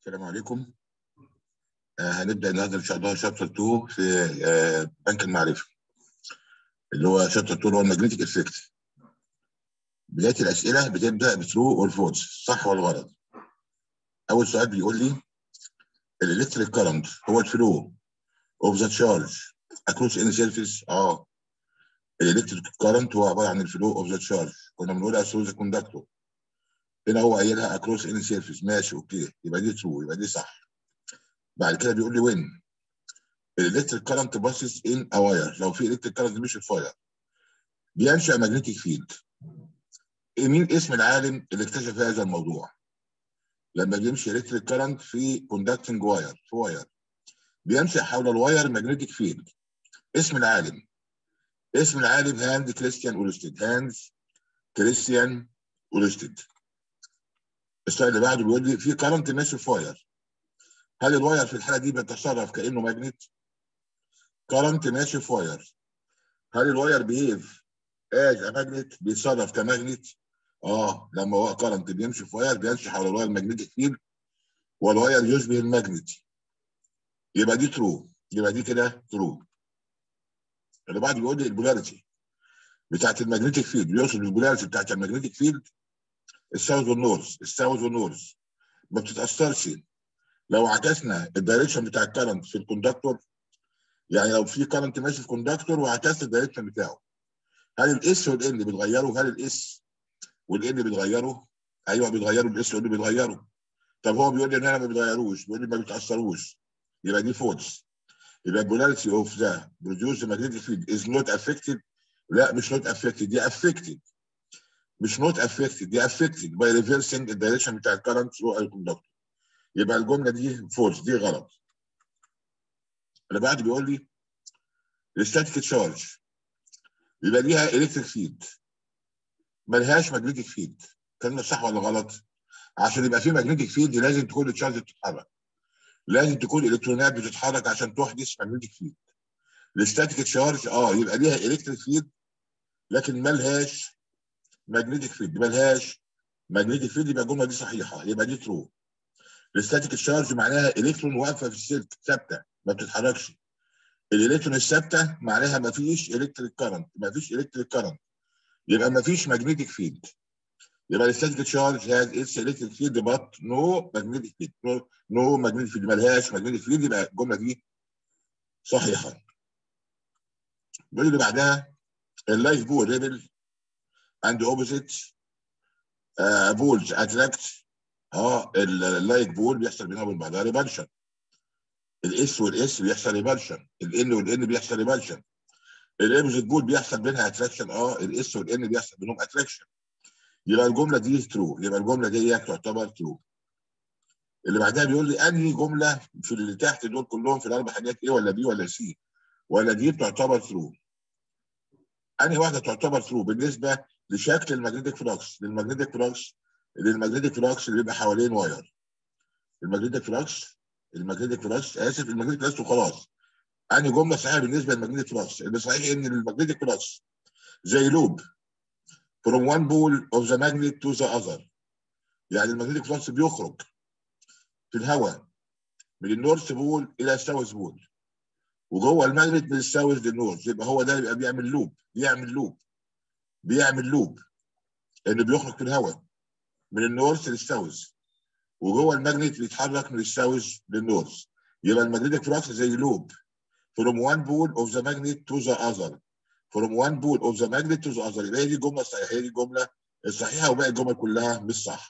السلام عليكم آه هنبدا النهارده ان شاء الله شابتر 2 في آه بنك المعرفه اللي هو شابتر 2 اللي هو الماجنتيك افكت بدايه الاسئله بتبدا بترو اور فولس صح ولا غلط اول سؤال بيقول لي الالكتريك كارنت هو الفلو اوف ذا تشارج اكروس اني سيرفيس اه الالكتريك كارنت هو عباره عن الفلو اوف ذا تشارج كنا بنقولها ثرو ذا كوندكتور هنا هو قايلها اكروس اني سيرفيس ماشي اوكي يبقى دي ترو يبقى دي صح بعد كده بيقول لي وين الالكتريك كارنت باسز ان اواير لو في الكتريك كارنت مش في واير بينشا ماجنتيك فيلد مين اسم العالم اللي اكتشف هذا الموضوع لما بيمشي الكتريك كارنت في كوندكتنج واير في واير بينشا حول الواير ماجنتيك فيلد اسم العالم اسم العالم هاند كريستيان اولستيد هانز كريستيان اولستيد السؤال اللي بعده بيقول لي في كارنت ماشي في واير هل الواير في الحاله دي بيتصرف كانه ماجنت؟ كارنت ماشي في واير هل الواير بيهيف از ماجنت بيتصرف كماجنت؟ اه لما هو كارنت بيمشي في واير بيمشي حول الواير ماجنتيك فيلد والواير يشبه الماجنت يبقى دي ترو يبقى دي كده ترو اللي بعد بيقول لي البولاريتي بتاعت الماجنتيك فيلد بيوصل البولاريتي بتاعت الماجنتيك فيلد الساوث والنورث الساوث والنورث ما بتتاثرش لو عكسنا الدايركشن بتاع الكرنت في الكوندكتور يعني لو في كرنت ماشي في كوندكتور وعكست الدايركشن بتاعه هل الاس والان بيتغيروا؟ هل الاس والان بيتغيروا؟ ايوه بيتغيروا الاس والان بيتغيروا طب هو بيقول لي ان انا ما بيتغيروش بيقول لي ما بيتاثروش يبقى دي فولس يبقى البولاريتي اوف ذا بروديوس ماجنتيك فيلد از نوت افكتد لا مش نوت افكتد دي افكتد مش نوت افكتد دي افكتد باي ريفرسنج الدايركشن بتاع الكرنت ثرو الكوندكتور يبقى الجمله دي فولس دي غلط اللي بعد بيقول لي الستاتيك تشارج يبقى ليها الكتريك فيلد ملهاش ماجنتيك فيلد كلمه صح ولا غلط عشان يبقى في ماجنتيك فيلد لازم تكون التشارج بتتحرك لازم تكون الالكترونات بتتحرك عشان تحدث ماجنتيك فيلد الستاتيك تشارج اه يبقى ليها الكتريك فيلد لكن ملهاش ماجنتيك فيلد ملهاش ماجنتيك فيلد يبقى الجمله دي صحيحه يبقى دي ترو الستاتيك تشارج معناها الكترون واقفه في السلك ثابته ما بتتحركش الالكترون الثابته معناها ما فيش الكتريك كارنت ما فيش الكتريك كارنت يبقى ما فيش ماجنتيك فيلد يبقى الستاتيك تشارج هاز اتس الكتريك فيلد بات نو ماجنتيك فيلد نو ماجنتيك فيلد مالهاش ماجنتيك فيلد يبقى الجمله دي صحيحه بيقول اللي بعدها اللايف بول ريبل اند اوبوزيت بولز اتراكت اه اللايك بول بيحصل بينها وبين بعضها ريبالشن الاس والاس بيحصل ريبالشن الان والان بيحصل ريبالشن الايبوزيت بول بيحصل بينها اتراكشن اه الاس والان بيحصل بينهم اتراكشن يبقى الجمله دي ترو يبقى الجمله دي تعتبر ترو اللي بعدها بيقول لي انهي جمله في اللي تحت دول كلهم في الاربع حاجات ايه ولا بي ولا سي ولا دي تعتبر ترو انهي واحده تعتبر ترو بالنسبه لشكل الماجنتيك فلوكس للماجنتيك فلوكس للماجنتيك فلوكس اللي بيبقى حوالين واير الماجنتيك فلوكس الماجنتيك فلوكس اسف الماجنتيك فلوكس وخلاص انهي جمله صحيحه بالنسبه للماجنتيك فلوكس اللي صحيح ان الماجنتيك فلوكس زي لوب from one pole of the magnet to the other يعني الماجنتيك فلوكس بيخرج في الهواء من النورث بول الى الساوث بول وجوه الماجنت من الساوث للنورث يبقى هو ده يبقى بيعمل لوب بيعمل لوب بيعمل لوب انه بيخرج في الهواء من النورث للساوث وجوه الماجنت بيتحرك من الساوث للنورث يبقى الماجنتيك فلوكس زي لوب from one pole of the magnet to the other from one pole of the magnet to the other يبقى هي دي الجمله الصحيحه هي دي الجمله الصحيحه وباقي الجمل كلها مش صح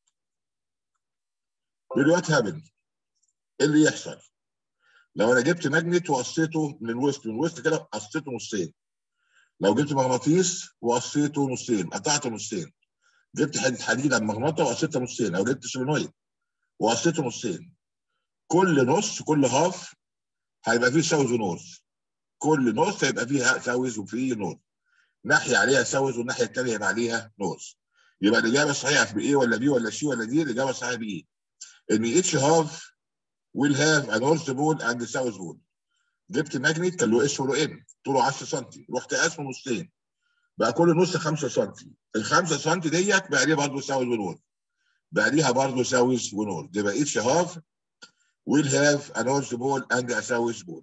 دلوقتي هابن ايه اللي يحصل؟ لو انا جبت ماجنت وقصيته من الوسط من الوسط كده قصيته نصين لو جبت مغناطيس وقصيته نصين قطعته نصين جبت حته حديده مغناطه وقصيتها نصين او جبت سولينويد وقصيته نصين كل نص كل هاف هيبقى فيه ساوث ونورث كل نص هيبقى فيه ساوث وفيه نورث ناحيه عليها ساوث والناحيه الثانيه يبقى عليها نورث يبقى الاجابه الصحيحه في ايه ولا بي ولا سي ولا دي الاجابه الصحيحه بي ان each half will have a north pole and a south pole جبت ماجنت كان له اس وله ان طوله 10 سم رحت قاسمه نصين بقى كل نص 5 سم ال 5 سم ديت بقى ليه برضه ساوث ونورث بقى ليها برضه ساوث ونورث يبقى ايتش هاف ويل هاف a north pole and a south pole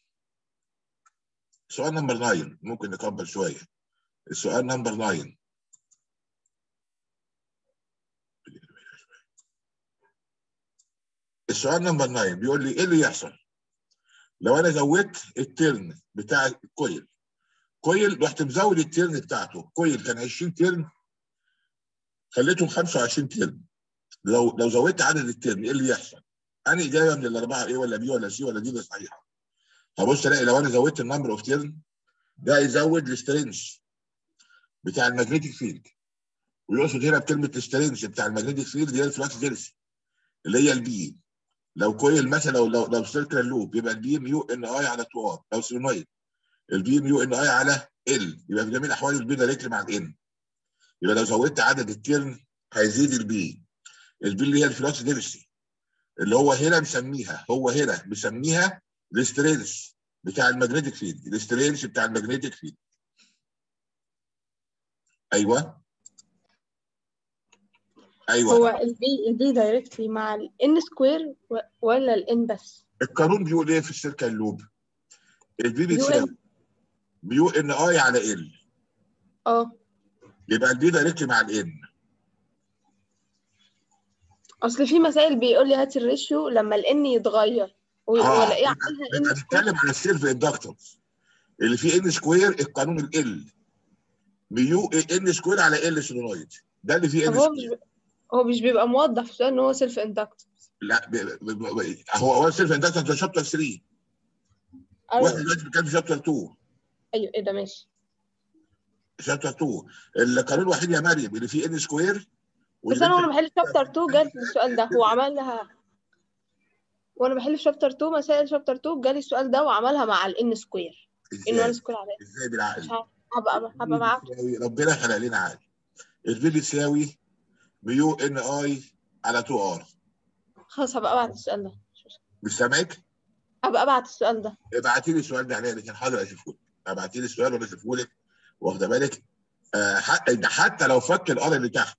سؤال نمبر 9 ممكن نكبر شويه السؤال نمبر 9 السؤال نمبر 9 بيقول لي ايه اللي يحصل لو انا زودت الترن بتاع الكويل كويل رحت مزود الترن بتاعته كويل كان 20 ترن خليتهم 25 ترن لو لو زودت عدد الترن ايه اللي يحصل؟ انا اجابه من الاربعه ايه ولا بي ولا سي ولا دي اللي صحيحه هبص الاقي لو انا زودت النمبر اوف تيرن ده يزود السترينج بتاع الماجنتيك فيلد ويقصد هنا بكلمه السترينج بتاع الماجنتيك فيلد اللي هي الفلاكس دينسي اللي هي البي لو كويل مثلا لو لو لو سيركل لوب يبقى البي ميو ان اي على 2 ار لو سينويد البي ميو ان اي على ال يبقى في جميع الاحوال البي دايركتلي مع الان يبقى لو زودت عدد التيرن هيزيد البي البي اللي هي الفلاكس دينسي اللي هو هنا مسميها هو هنا مسميها الاسترينس بتاع الماجنتيك فيلد الاسترينس بتاع الماجنتيك فيلد ايوه ايوه هو البي البي دايركتلي مع الان سكوير ولا الان بس؟ القانون بيقول ايه في السيركل لوب؟ البي بيو بتساوي بيو ان اي على ال اه يبقى البي دايركتلي مع الان اصل في مسائل بيقول لي هات الريشيو لما الان يتغير و- اه ولا ايه يبقى عملها يبقى ان سكوير بنتكلم على السيلف اندكتورز اللي فيه ان سكوير القانون ال ميو ان سكوير على ال سولينويد ده اللي فيه طب ان هو مش سكوير ب- هو مش بيبقى موضح في السؤال ان هو سيلف اندكت لا ب... ب... ب... ب... هو هو السيلف اندكتورز ده شابتر 3 واحنا ايوه دلوقتي بنتكلم في شابتر 2 ايوه ايه ده ماشي شابتر 2 القانون الوحيد يا مريم اللي فيه ان سكوير بس انا وانا بحل شابتر 2 جالي السؤال ده هو عملها وانا بحل في شابتر 2 مسائل شابتر 2 جالي السؤال ده وعملها مع الان سكوير ان 1 ازاي سكوير على N. ازاي بالعقل مش عارف هبقى هبقى معاك بتساوي- ربنا خلق لنا عقل الفي بتساوي ميو ان اي على 2 ار خلاص هبقى ابعت السؤال ده مش سامعك؟ هبقى ابعت السؤال ده ابعتي لي السؤال ده عليا لكن حاضر اشوفه لك ابعتي لي السؤال وانا اشوفه لك واخده بالك آه حتى ده حتى لو فك الار اللي تحت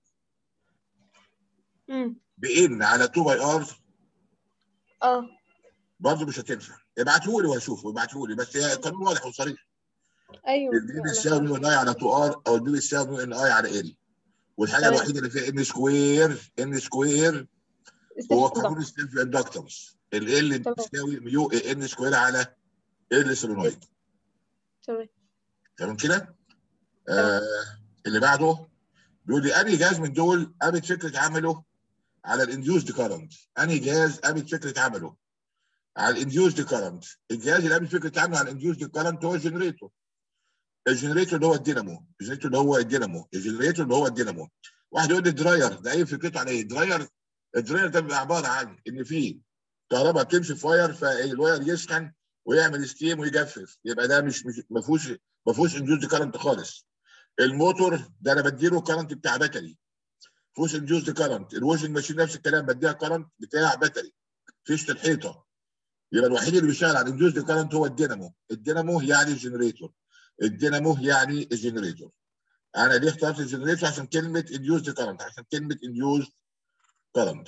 امم بان على 2 باي ار اه برضه مش هتنفع ابعته لي واشوفه ابعته لي بس هي القانون واضح وصريح ايوه البي أنا بتساوي ميو ان اي على 2 ار او البي بتساوي ميو ان اي على ال والحاجه تمام. الوحيده اللي فيها ان سكوير ان سكوير هو فاهم. قانون السيلف اندكتنس ال تمام. بتساوي ميو ان سكوير على ال سولينويد تمام تمام كده؟ آه اللي بعده بيقول لي انهي جهاز من دول قامت فكره عمله على الانديوزد كارنت انهي جهاز قامت فكره عمله على الانديوزد كارنت الجهاز اللي قامت فكره عمله على الانديوزد كارنت هو الجنريتور الجنريتور اللي هو الدينامو الجنريتور اللي هو الدينامو الجنريتور اللي هو الدينامو واحد يقول لي الدراير ده ايه فكرته على ايه الدراير الدراير ده بيبقى عباره عن ان في كهرباء بتمشي في واير فالواير يسخن ويعمل ستيم ويجفف يبقى ده مش مش ما فيهوش ما فيهوش انديوزد كارنت خالص الموتور ده انا بديله كارنت بتاع باتري فيهوش انديوزد كارنت الواشنج ماشين نفس الكلام بديها كارنت بتاع باتري فيشه الحيطه يبقى الوحيد اللي بيشتغل على الانديوزد كارنت هو الدينامو الدينامو يعني الجنريتور الدينامو يعني الجنريتور انا ليه اخترت الجنريتور عشان كلمه انديوزد كارنت عشان كلمه انديوزد كارنت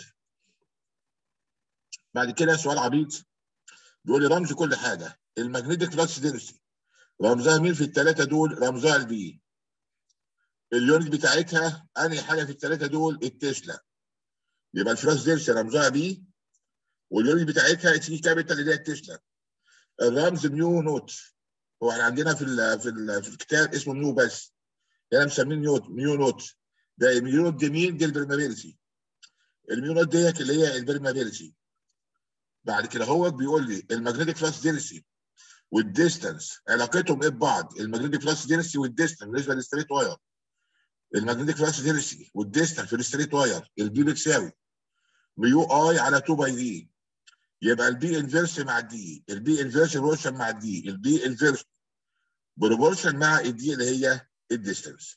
بعد كده سؤال عبيط بيقول لي رمز كل حاجه الماجنتيك فلكس دينسي رمزها مين في الثلاثه دول رمزها البي اليونت بتاعتها انهي حاجه في الثلاثه دول التسلا يبقى الفلكس دينسي رمزها بي واليونت بتاعتها تي كابيتال اللي هي التسلا الرمز ميو نوت هو احنا عندنا في ال في ال في الكتاب اسمه ميو بس هنا مسميه نيوت ميو نوت ده الميو نوت دي مين دي البرمابيلتي الميو نوت ديت اللي هي البرمابيلتي بعد كده هو بيقول لي الماجنتيك فلكس دينسي والديستانس علاقتهم ايه ببعض الماجنتيك فلكس دينسي والديستانس بالنسبه للستريت واير الماجنتيك فلكس دينسي والديستانس في الستريت واير البي بتساوي ميو اي على 2 باي دي يبقى البي انفيرس مع الدي البي انفيرس بروبورشن مع الدي البي انفيرس بروبورشن مع الدي اللي هي الديستانس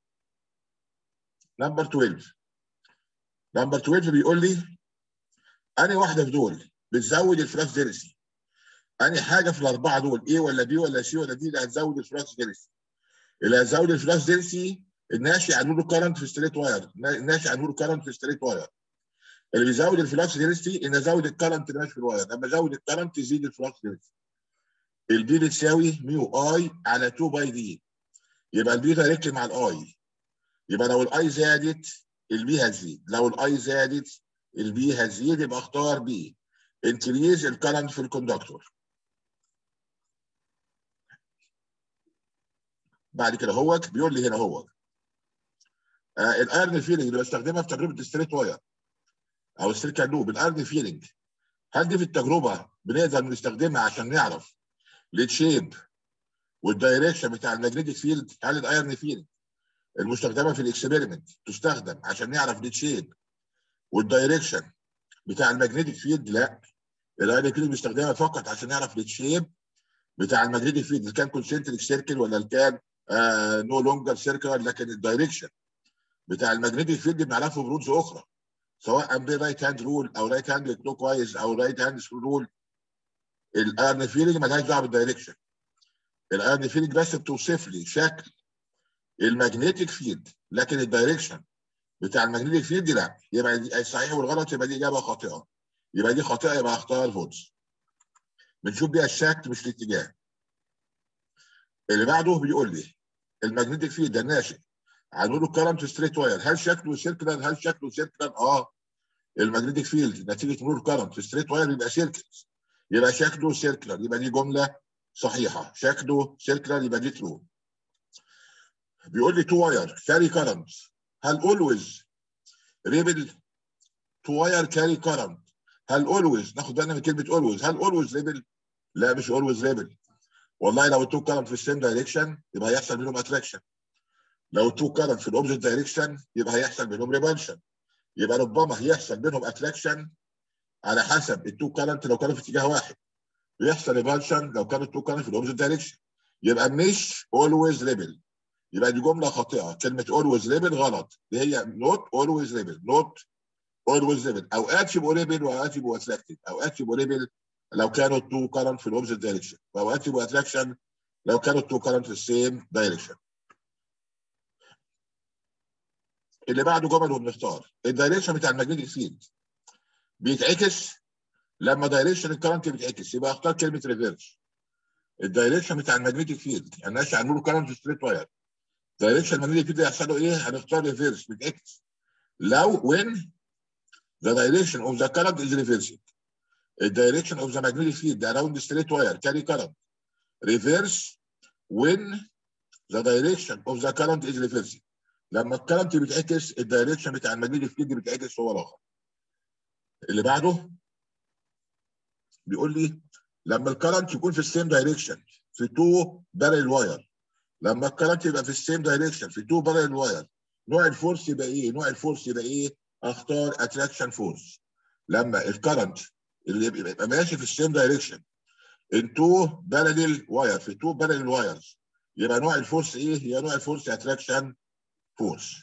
نمبر 12 نمبر 12 بيقول لي انهي واحده في دول بتزود الفلاكس دينسي انهي حاجه في الاربعه دول ايه ولا بي ولا سي ولا دي اللي هتزود الفلاكس دينسي اللي هتزود الفلاكس دينسي الناشئ عنده كارنت في ستريت واير الناشئ عنده كارنت في ستريت واير اللي بيزود الفلكس دينستي ان ازود الكرنت اللي ماشي في الواير لما ازود الكرنت يزيد الفلكس دينستي البي بتساوي ميو اي على 2 باي دي يبقى البي دايركت مع الاي يبقى لو الاي زادت البي هتزيد لو الاي زادت البي هتزيد يبقى اختار بي انكريز الكرنت في الكوندكتور بعد كده هو بيقول لي هنا هو آه الايرن فيلنج اللي بستخدمها في تجربه الستريت واير او السلك لوب الايرن فيلنج هل دي في التجربه بنقدر نستخدمها عشان نعرف الشيب والدايركشن بتاع الماجنتيك فيلد هل الايرن فيلنج المستخدمه في الاكسبيرمنت تستخدم عشان نعرف الشيب والدايركشن بتاع الماجنتيك فيلد لا الايرن فيلنج بنستخدمها فقط عشان نعرف الشيب بتاع الماجنتيك فيلد اللي كان كونسنتريك سيركل ولا اللي كان آه نو لونجر سيركل لكن الدايركشن بتاع الماجنتيك فيلد بنعرفه برولز اخرى سواء برايت هاند رول او رايت هاند كلوك وايز او رايت هاند رول الارن فيلنج مالهاش دعوه بالدايركشن الارن فيلنج بس بتوصف لي شكل الماجنتيك فيلد لكن الدايركشن بتاع الماجنتيك فيلد لا يبقى الصحيح والغلط يبقى دي اجابه خاطئه يبقى دي خاطئه يبقى اختار فودز بنشوف بيها الشكل مش الاتجاه اللي بعده بيقول لي الماجنتيك فيلد ده ناشئ هنقول له كرنت ستريت واير هل شكله سيركلر هل شكله سيركلر اه الماجنتيك فيلد نتيجه مرور كرنت في ستريت واير يبقى سيركل يبقى شكله سيركلر يبقى دي جمله صحيحه شكله سيركلر يبقى دي ترو بيقول لي تو واير كاري كرنت هل اولويز ريبل تو واير كاري كرنت هل اولويز ناخد بالنا من كلمه اولويز هل اولويز ريبل لا مش اولويز ريبل والله لو التو كرنت في السيم دايركشن يبقى هيحصل بينهم اتراكشن لو التو كرنت في الاوبزيت دايركشن يبقى هيحصل بينهم ريبالشن يبقى ربما هيحصل بينهم اتراكشن على حسب التو كرنت لو كانوا في اتجاه واحد ويحصل ريبالشن لو كانوا التو كرنت في الاوبزيت دايركشن يبقى مش اولويز ريبل يبقى دي جمله خاطئه كلمه اولويز ريبل غلط دي هي نوت اولويز ريبل نوت اولويز ريبل اوقات يبقوا ريبل واوقات يبقوا اتراكتد اوقات يبقوا ريبل لو كانوا التو كرنت في الاوبزيت دايركشن واوقات يبقوا اتراكشن لو كانوا التو كرنت في السيم دايركشن اللي بعده جمل وبنختار الدايركشن بتاع الماجنتيك فيلد بيتعكس لما دايركشن الكرنت بيتعكس يبقى اختار كلمه ريفيرس الدايركشن بتاع الماجنتيك فيلد يعني الناس هنقول كرنت ستريت واير دايركشن الماجنتيك فيلد هيحصل له ايه؟ هنختار ريفيرس بيتعكس لو when the direction of the current is reversing the direction of the magnetic field around the straight wire carry current reverse when the direction of the current is reversing لما الكرنت بيتعكس الدايركشن بتاع الماجنتيك فيلد بيتعكس هو الاخر اللي بعده بيقول لي لما الكرنت يكون في السيم دايركشن في تو بارل واير لما الكرنت يبقى في السيم دايركشن في تو بارل واير نوع الفورس يبقى ايه؟ نوع الفورس يبقى ايه؟ اختار اتراكشن فورس لما الكرنت اللي يبقى ماشي في السيم دايركشن ان تو بارل واير في تو بارل وايرز يبقى نوع الفورس ايه؟ هي نوع الفورس اتراكشن فورس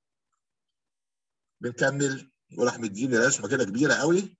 بنكمل وراح مديني رسمه كده كبيره قوي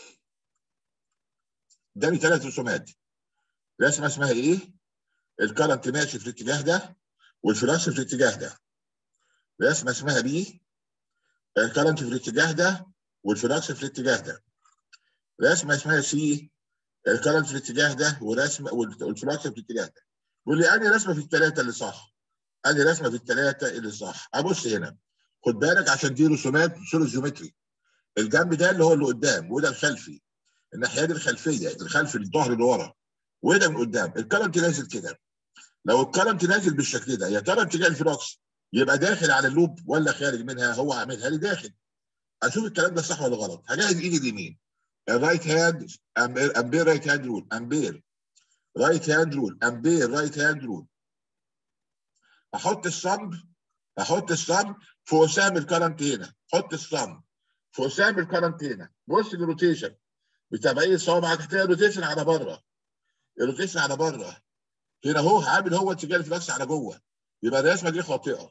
اداني ثلاث رسومات رسمه اسمها ايه؟ الكرنت ماشي في الاتجاه ده والفلكس في الاتجاه ده رسمه اسمها بي الكرنت في الاتجاه ده والفلكس في الاتجاه ده رسمه اسمها سي الكرنت في الاتجاه ده ورسمه والفلكس في الاتجاه ده واللي انهي رسمه في الثلاثه اللي صح ادي رسمه في الثلاثه اللي صح ابص هنا خد بالك عشان دي رسومات صوره جيومتري الجنب ده اللي هو اللي قدام وده الخلفي الناحيه دي الخلفيه الخلفي الظهر اللي ورا وده من قدام الكرنت نازل كده لو الكرنت نازل بالشكل ده يا ترى اتجاه الفلوكس يبقى داخل على اللوب ولا خارج منها هو عاملها لي داخل اشوف الكلام ده صح ولا غلط هجهز ايدي اليمين الرايت هاند امبير رايت هاند رول امبير رايت هاند رول امبير رايت هاند رول احط الصمب احط الصمب فوق سهم الكرنت هنا حط الصمب فوق سهم الكرنت هنا بص الروتيشن بتاع بقيه صوابعك هتلاقي الروتيشن على بره الروتيشن على بره هنا اهو عامل هو اتجاه الفلكس على جوه يبقى الرسمه دي خاطئه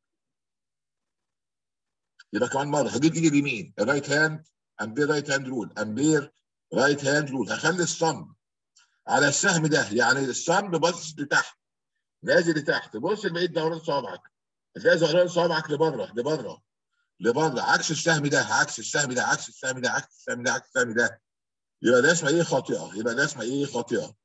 يبقى كمان مره هجيب ايدي اليمين الرايت هاند امبير رايت هاند رول امبير رايت هاند رول هخلي الصمب على السهم ده يعني الصمب باصص لتحت نازل لتحت بص لبقيه دورات صوابعك هتلاقي زرار صوابعك لبره لبره لبره عكس السهم ده عكس السهم ده عكس السهم ده عكس السهم ده عكس السهم ده يبقى ده اسمها ايه خاطئه يبقى ده اسمها ايه خاطئه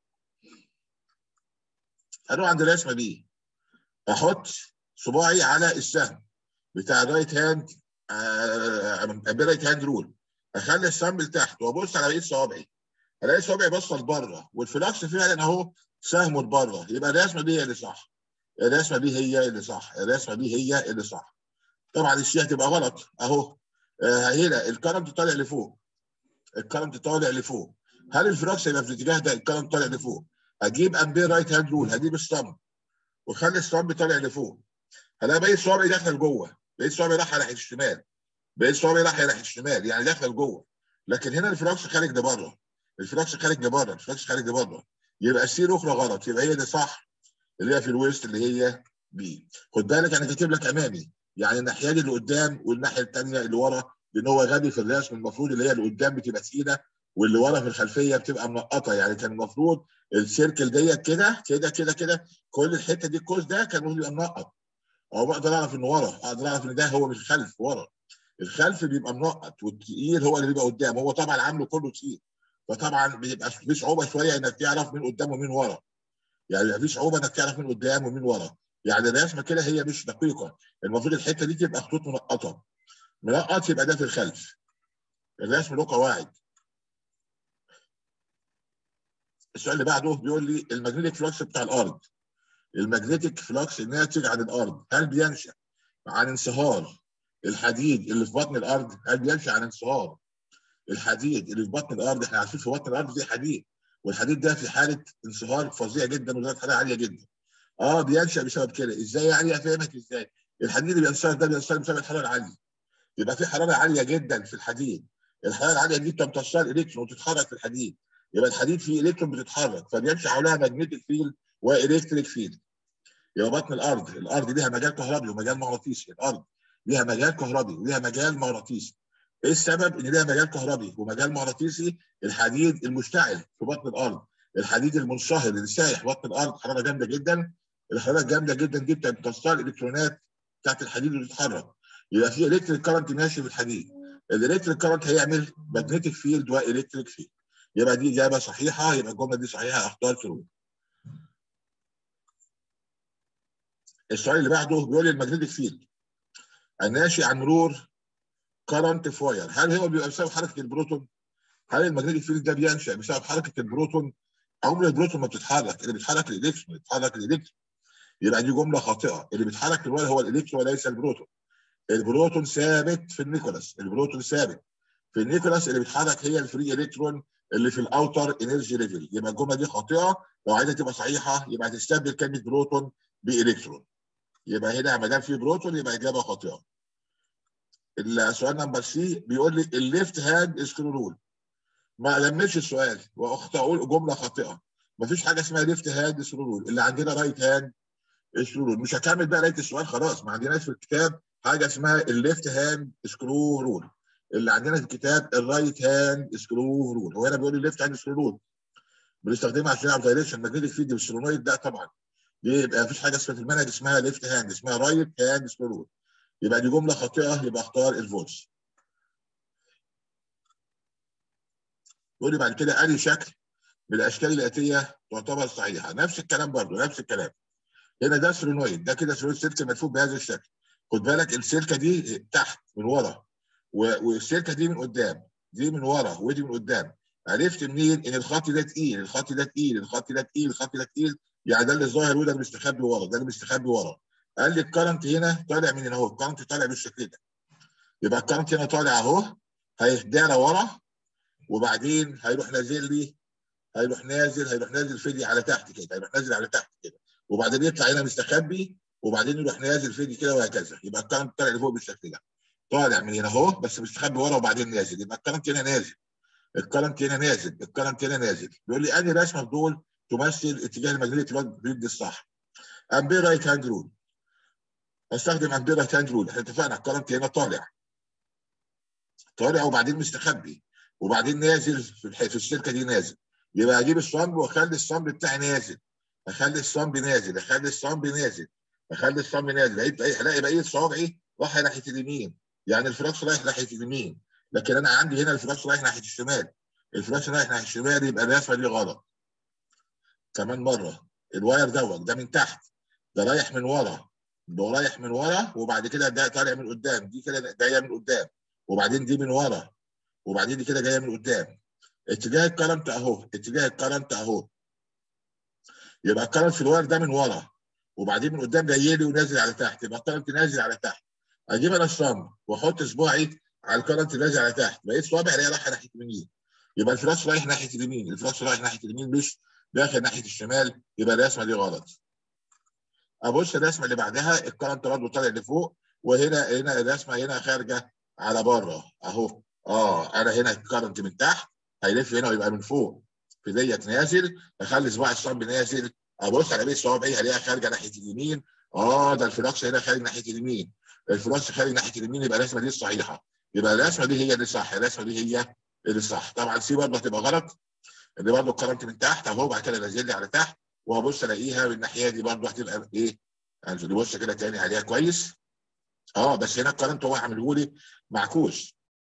هنروح عند الرسمه دي احط صباعي على السهم بتاع الرايت هاند الرايت هاند رول اخلي السهم لتحت وابص على بقيه صوابعي الاقي صوابعي باصه لبره والفلاكس فعلا اهو سهمه لبره يبقى الرسمه دي هي اللي صح الرسمه دي هي اللي صح الرسمه دي هي اللي صح طبعا السي هتبقى غلط اهو آه هنا الكرنت طالع لفوق الكرنت طالع لفوق هل الفلكس هيبقى في الاتجاه ده الكرنت طالع لفوق هجيب امبير رايت هاند رول هجيب الصم وخلي الصم طالع لفوق هلاقي بقيت صوابعي داخل جوه بقيت صوابعي رايحه ناحيه الشمال بقيت صوابعي رايحه ناحيه الشمال يعني داخل جوه لكن هنا الفلكس خارج لبره الفلكس خارج لبره الفلكس خارج لبره يبقى السي الاخرى غلط يبقى هي دي صح اللي هي في الويست اللي هي بي خد بالك انا كاتب لك امامي يعني الناحيه دي اللي قدام والناحيه الثانيه اللي ورا لان هو غبي في الرسم المفروض اللي هي اللي قدام بتبقى تقيله واللي ورا في الخلفيه بتبقى منقطه يعني كان المفروض السيركل ديت كده كده كده كده كل الحته دي الكوز ده كان المفروض يبقى منقط او بقدر اعرف انه ورا اقدر اعرف ان ده هو مش الخلف ورا الخلف بيبقى منقط والتقيل هو اللي بيبقى قدام هو طبعا عامله كله تقيل فطبعا بيبقى في صعوبه شويه انك تعرف مين قدام ومين ورا يعني في صعوبه انك تعرف مين قدام ومين ورا يعني الرسمه كده هي مش دقيقه المفروض الحته دي تبقى خطوط منقطه منقط يبقى ده في الخلف الرسم له قواعد السؤال اللي بعده بيقول لي الماجنتيك فلوكس بتاع الارض الماجنتيك فلوكس الناتج عن الارض هل بينشا عن انصهار الحديد اللي في بطن الارض هل بينشا عن انصهار الحديد اللي في بطن الارض احنا عارفين في بطن الارض في حديد والحديد ده في حاله انصهار فظيع جدا ودرجه حراره عاليه جدا اه بينشا بسبب كده ازاي يعني افهمك ازاي الحديد اللي بينصهر ده بينصهر بسبب الحراره العاليه يبقى في حراره عاليه جدا في الحديد الحراره العاليه دي بتمتصر الكترون وتتحرك في الحديد يبقى الحديد فيه الكترون بتتحرك فبيمشي حولها ماجنتيك فيلد والكتريك فيلد يبقى بطن الارض الارض ليها مجال كهربي ومجال مغناطيسي الارض ليها مجال كهربي وليها مجال مغناطيسي ايه السبب ان ليها مجال كهربي ومجال مغناطيسي الحديد المشتعل في بطن الارض الحديد المنصهر اللي سايح بطن الارض حراره جامده جدا الحراره جامده جدا جدا بتوصل الالكترونات بتاعت الحديد اللي بتتحرك يبقى في الكتريك كارنت ماشي في الحديد الالكتريك كارنت هيعمل ماجنتيك فيلد والكتريك فيلد يبقى دي اجابه صحيحه يبقى الجمله دي صحيحه اختار ترو السؤال اللي بعده بيقول لي الماجنتيك فيلد الناشئ عن مرور كارنت في واير هل هو بيبقى بسبب حركه البروتون؟ هل الماجنتيك فيلد ده بينشا بسبب حركه البروتون؟ عمر البروتون ما بتتحرك اللي بيتحرك الالكترون بيتحرك الالكترون يبقى دي جمله خاطئه اللي بيتحرك في الواير هو الالكترون وليس البروتون البروتون ثابت في النيكولاس البروتون ثابت في النيكولاس اللي بيتحرك هي الفري الكترون اللي في الاوتر انرجي ليفل يبقى الجمله دي خاطئه لو عايزه تبقى صحيحه يبقى هتستبدل كلمه بروتون بالكترون يبقى هنا ما دام في بروتون يبقى اجابه خاطئه السؤال نمبر سي بيقول لي الليفت هاند سكرو رول ما لمش السؤال واخت اقول جمله خاطئه ما فيش حاجه اسمها ليفت هاند سكرو رول اللي عندنا رايت هاند سكرو رول مش هكمل بقى لقيت السؤال خلاص ما عندناش في الكتاب حاجه اسمها الليفت هاند سكرو رول اللي عندنا في الكتاب الرايت هاند سكرو رول هو هنا بيقول لي الليفت هاند سكرو رول بنستخدمها عشان نعمل دايركشن ماجنتيك فيلد بالسولونويد ده طبعا دي يبقى مفيش حاجه اسمها في المنهج اسمها ليفت هاند اسمها رايت هاند سكرو رول يبقى دي جمله خاطئه يبقى اختار الفولس يقول لي بعد كده اي شكل من الاشكال الاتيه تعتبر صحيحه نفس الكلام برضه نفس الكلام هنا ده سولونويد ده كده سولونويد سلك ملفوف بهذا الشكل خد بالك السلكه دي تحت من ورا والسلكه دي من قدام دي من ورا ودي من قدام عرفت منين ان الخط ده تقيل الخط ده تقيل الخط ده تقيل الخط ده تقيل يعني ده اللي ظاهر وده اللي مستخبي ورا ده اللي مستخبي ورا قال لي الكرنت هنا طالع من هنا اهو الكرنت طالع بالشكل ده يبقى الكرنت هنا طالع اهو هيهدانا ورا وبعدين هيروح نازل لي هيروح نازل هيروح نازل فيدي على تحت كده هيروح نازل على تحت كده وبعدين يطلع هنا مستخبي وبعدين يروح نازل فيدي كده وهكذا يبقى الكرنت طالع لفوق بالشكل ده طالع من هنا اهو بس مستخبي ورا وبعدين نازل يبقى الكرنت هنا نازل الكرنت هنا نازل الكرنت هنا نازل بيقول لي انهي رسمه في دول تمثل اتجاه الماجنتيك فيلد الصح امبير رايت هاند رول استخدم امبير رايت هاند رول احنا اتفقنا الكرنت هنا طالع طالع وبعدين مستخبي وبعدين نازل في, في السلكه دي نازل يبقى اجيب الصمب واخلي الصمب بتاعي نازل اخلي الصمب نازل اخلي الصمب نازل اخلي الصم نازل لقيت الاقي بقيه صوابعي رايح ناحيه اليمين يعني الفراكس رايح ناحيه اليمين لكن انا عندي هنا الفراكس رايح ناحيه الشمال الفراكس رايح ناحيه الشمال يبقى الرسمه دي غلط كمان مره الواير دوت ده من تحت ده رايح من ورا ده رايح من ورا وبعد كده ده طالع من قدام دي كده جايه من قدام وبعدين دي من ورا وبعدين دي كده جايه من قدام اتجاه الكرنت اهو اتجاه الكرنت اهو يبقى الكرنت في الواير ده من ورا وبعدين من قدام جاي لي ونازل على تحت يبقى الكرنت نازل على تحت اجيب انا الصم واحط صباعي على الكرنت نازل على تحت بقيت صوابعي الاقيها رايحه ناحيه اليمين يبقى الفلاش رايح ناحيه اليمين الفلاش رايح ناحيه اليمين مش داخل ناحيه الشمال يبقى الرسمه دي غلط ابص الرسمه اللي بعدها الكرنت برضه طالع لفوق وهنا هنا الرسمه هنا خارجه على بره اهو اه انا هنا الكرنت من تحت هيلف هنا ويبقى من فوق في ديت نازل اخلي صباع الصب نازل ابص على بيت صوابعي الاقيها خارجه ناحيه اليمين اه ده الفلاكس هنا خارج ناحيه اليمين الفلاكس خارج ناحيه اليمين يبقى الرسمه دي الصحيحه يبقى الرسمه دي هي اللي صح الرسمه دي هي اللي صح طبعا سي برضه هتبقى غلط اللي برضه الكرنت من تحت اهو بعد كده نازل لي على تحت وهبص الاقيها من الناحيه دي برضه هتبقى ايه يعني نبص كده تاني عليها كويس اه بس هنا الكرنت هو عامله لي معكوس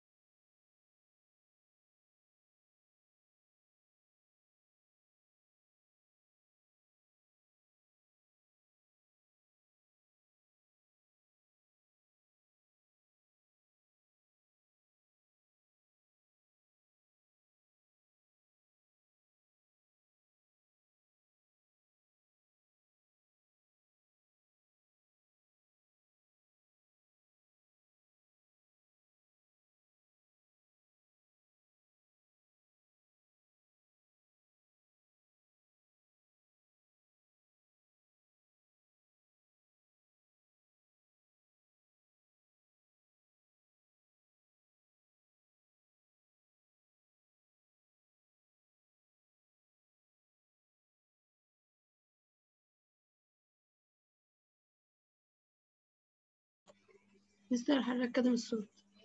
مستر حضرتك كده من الصوت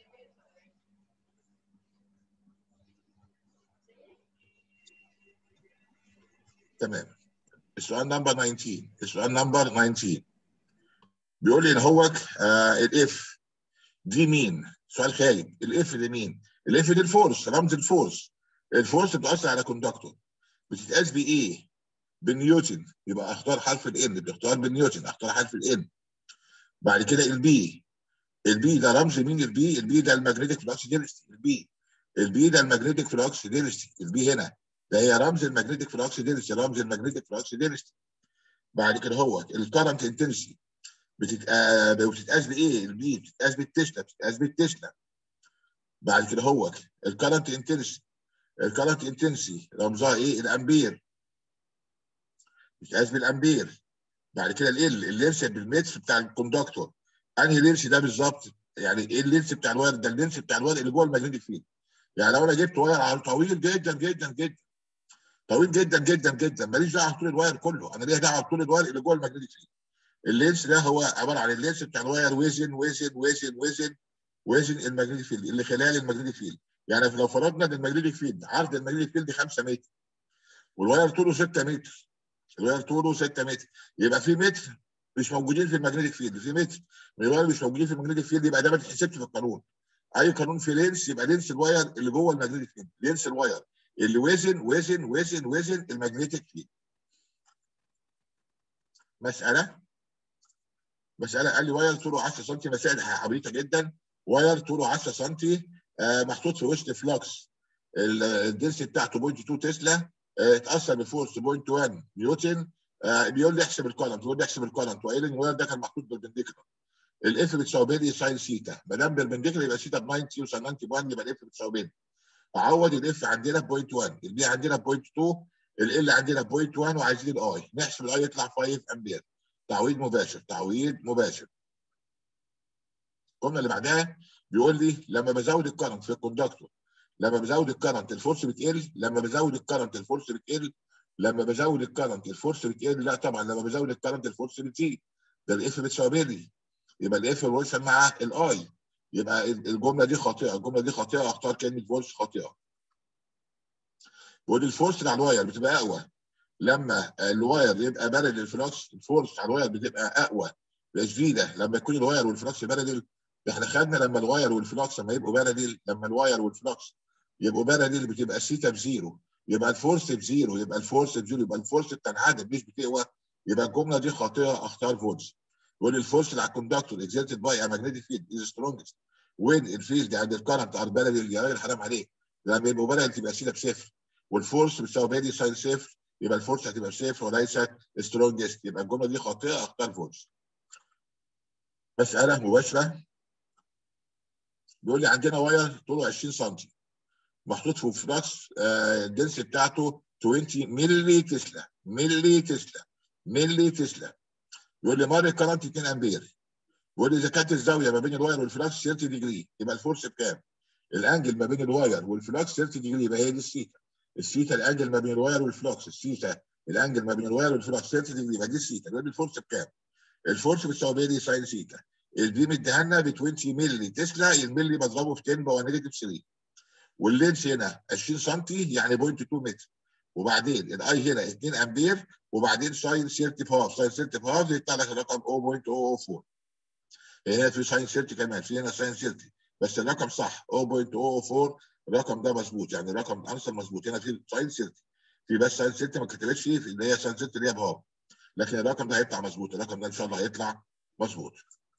تمام السؤال نمبر 19 السؤال نمبر 19 بيقول لي ان هو آه الاف دي مين؟ سؤال خايب الاف دي مين؟ الاف دي الفورس رمز الفورس الفورس بتأثر على كوندكتور بتتقاس بايه؟ بالنيوتن يبقى اختار حرف الان بيختار بالنيوتن اختار حرف الان بعد كده البي البي ده رمز مين البي؟ البي ده الماجنتيك فلوكس دينستي البي البي ده الماجنتيك فلوكس دينستي البي هنا ده هي رمز الماجنتيك فلوكس دينستي رمز الماجنتيك فلوكس دينستي بعد كده هو الكرنت انتنسي بتتقاس بايه؟ البي بتتقاس بالتسلا بتتقاس بالتسلا بعد كده هو الكرنت انتنسي الكرنت انتنسي رمزها ايه؟ الامبير بتتقاس بالامبير بعد كده ال اللينس بالمتر بتاع الكوندكتور انهي لينس ده بالظبط؟ يعني ايه اللينس بتاع الواير ده اللينس بتاع الواير اللي جوه الماجنتيك فيلد يعني لو انا جبت واير طويل جدا جدا جدا طويل جدا جدا جدا ماليش دعوه بطول الواير كله انا ليا دعوه بطول الواير اللي جوه الماجنتيك فيلد اللينس ده هو عباره عن اللينس بتاع الواير وزن وزن وزن وزن وزن الماجنتيك فيلد اللي خلال الماجنتيك فيلد يعني لو فرضنا ان الماجنتيك فيلد عرض الماجنتيك فيلد 5 متر والواير طوله 6 متر الواير طوله 6 متر يبقى في متر مش موجودين في الماجنتيك فيلد في متر من الواير مش موجودين في الماجنتيك فيلد يبقى ده ما تتحسبش في القانون اي قانون في لينس يبقى لينس الواير اللي جوه الماجنتيك فيلد لينس الواير اللي وزن وزن وزن وزن الماجنتيك فيلد مساله مساله قال لي واير طوله 10 سم مسائل عبيطه جدا واير طوله 10 سم آه محطوط في وسط فلوكس الدنس بتاعته 0.2 تسلا آه اتاثر بفورس 0.1 نيوتن آه بيقول لي احسب الكرنت بيقول لي احسب الكرنت وقال لي الواير ده كان محطوط بالبنديكولار الاف بتساوي لي ساين سيتا ما دام بالبنديكولار يبقى سيتا ب 90 وساين 91 يبقى الاف بتساوي لي اعوض الاف عندنا ب 0.1 البي عندنا ب 0.2 ال عندنا ب 0.1 وعايزين الاي نحسب الاي يطلع 5 امبير تعويض مباشر تعويض مباشر الجمله اللي بعدها بيقول لي لما بزود الكرنت في الكوندكتور لما بزود الكرنت الفورس بتقل لما بزود الكرنت الفورس بتقل لما بزود الكرنت الفورس بتقل لا طبعا لما بزود الكرنت الفورس بتزيد ده الاف بتساوي لي يبقى الاف فولت مع الاي يبقى الجمله دي خاطئه الجمله دي خاطئه اختار كلمه فولت خاطئه بيقول الفورس على الواير بتبقى اقوى لما الواير يبقى بارد الفلكس الفورس على الواير بتبقى اقوى شديده لما يكون الواير والفلكس بارد احنا خدنا لما الواير والفلكس لما يبقوا بارد لما الواير والفلكس يبقوا بارد بتبقى الثيتا بزيرو يبقى الفورس بزيرو يبقى الفورس بزيرو يبقى الفورس بتنعدم مش بتقوى يبقى الجمله دي خاطئه اختار فولز يقول الفورس اللي على الكوندكتور exerted by a magnetic field is strongest when الفيلد عند الكرنت ار بارل يا راجل حرام عليك لما يبقوا بارل تبقى سيده بصفر والفورس بتساوي بادي ساين صفر يبقى الفورس هتبقى بصفر وليست سترونجست يبقى الجمله دي خاطئه اختار فولز مساله مباشره بيقول لي عندنا واير طوله 20 سم محطوط في فلكس الدنس بتاعته 20 ملي تسلا ملي تسلا ملي تسلا يقول لي مر كرنت 2 امبير يقول لي اذا كانت الزاويه ما بين الواير والفلكس 30 ديجري يبقى الفورس بكام؟ الانجل ما بين الواير والفلكس 30 ديجري يبقى هي دي السيتا السيتا الانجل ما بين الواير والفلكس السيتا الانجل ما بين الواير والفلكس 30 ديجري يبقى دي السيتا يقول لي الفورس بكام؟ الفورس بتساوي بيدي ساين سيتا البي مديها لنا ب 20 مللي تسلا الملي بضربه في 10 باور نيجاتيف 3 واللينس هنا 20 سم يعني 0.2 متر وبعدين الاي هنا 2 امبير وبعدين ساين 35 ساين 35 يطلع لك الرقم 0.004 هنا في ساين 30 كمان في هنا ساين 30 بس الرقم صح 0.004 الرقم ده مظبوط يعني الرقم الانسر مظبوط هنا في ساين 30 في بس ساين 30 ما كتبتش فيه اللي هي ساين 30 اللي هي بهاب لكن الرقم ده هيطلع مظبوط الرقم ده ان شاء الله هيطلع مظبوط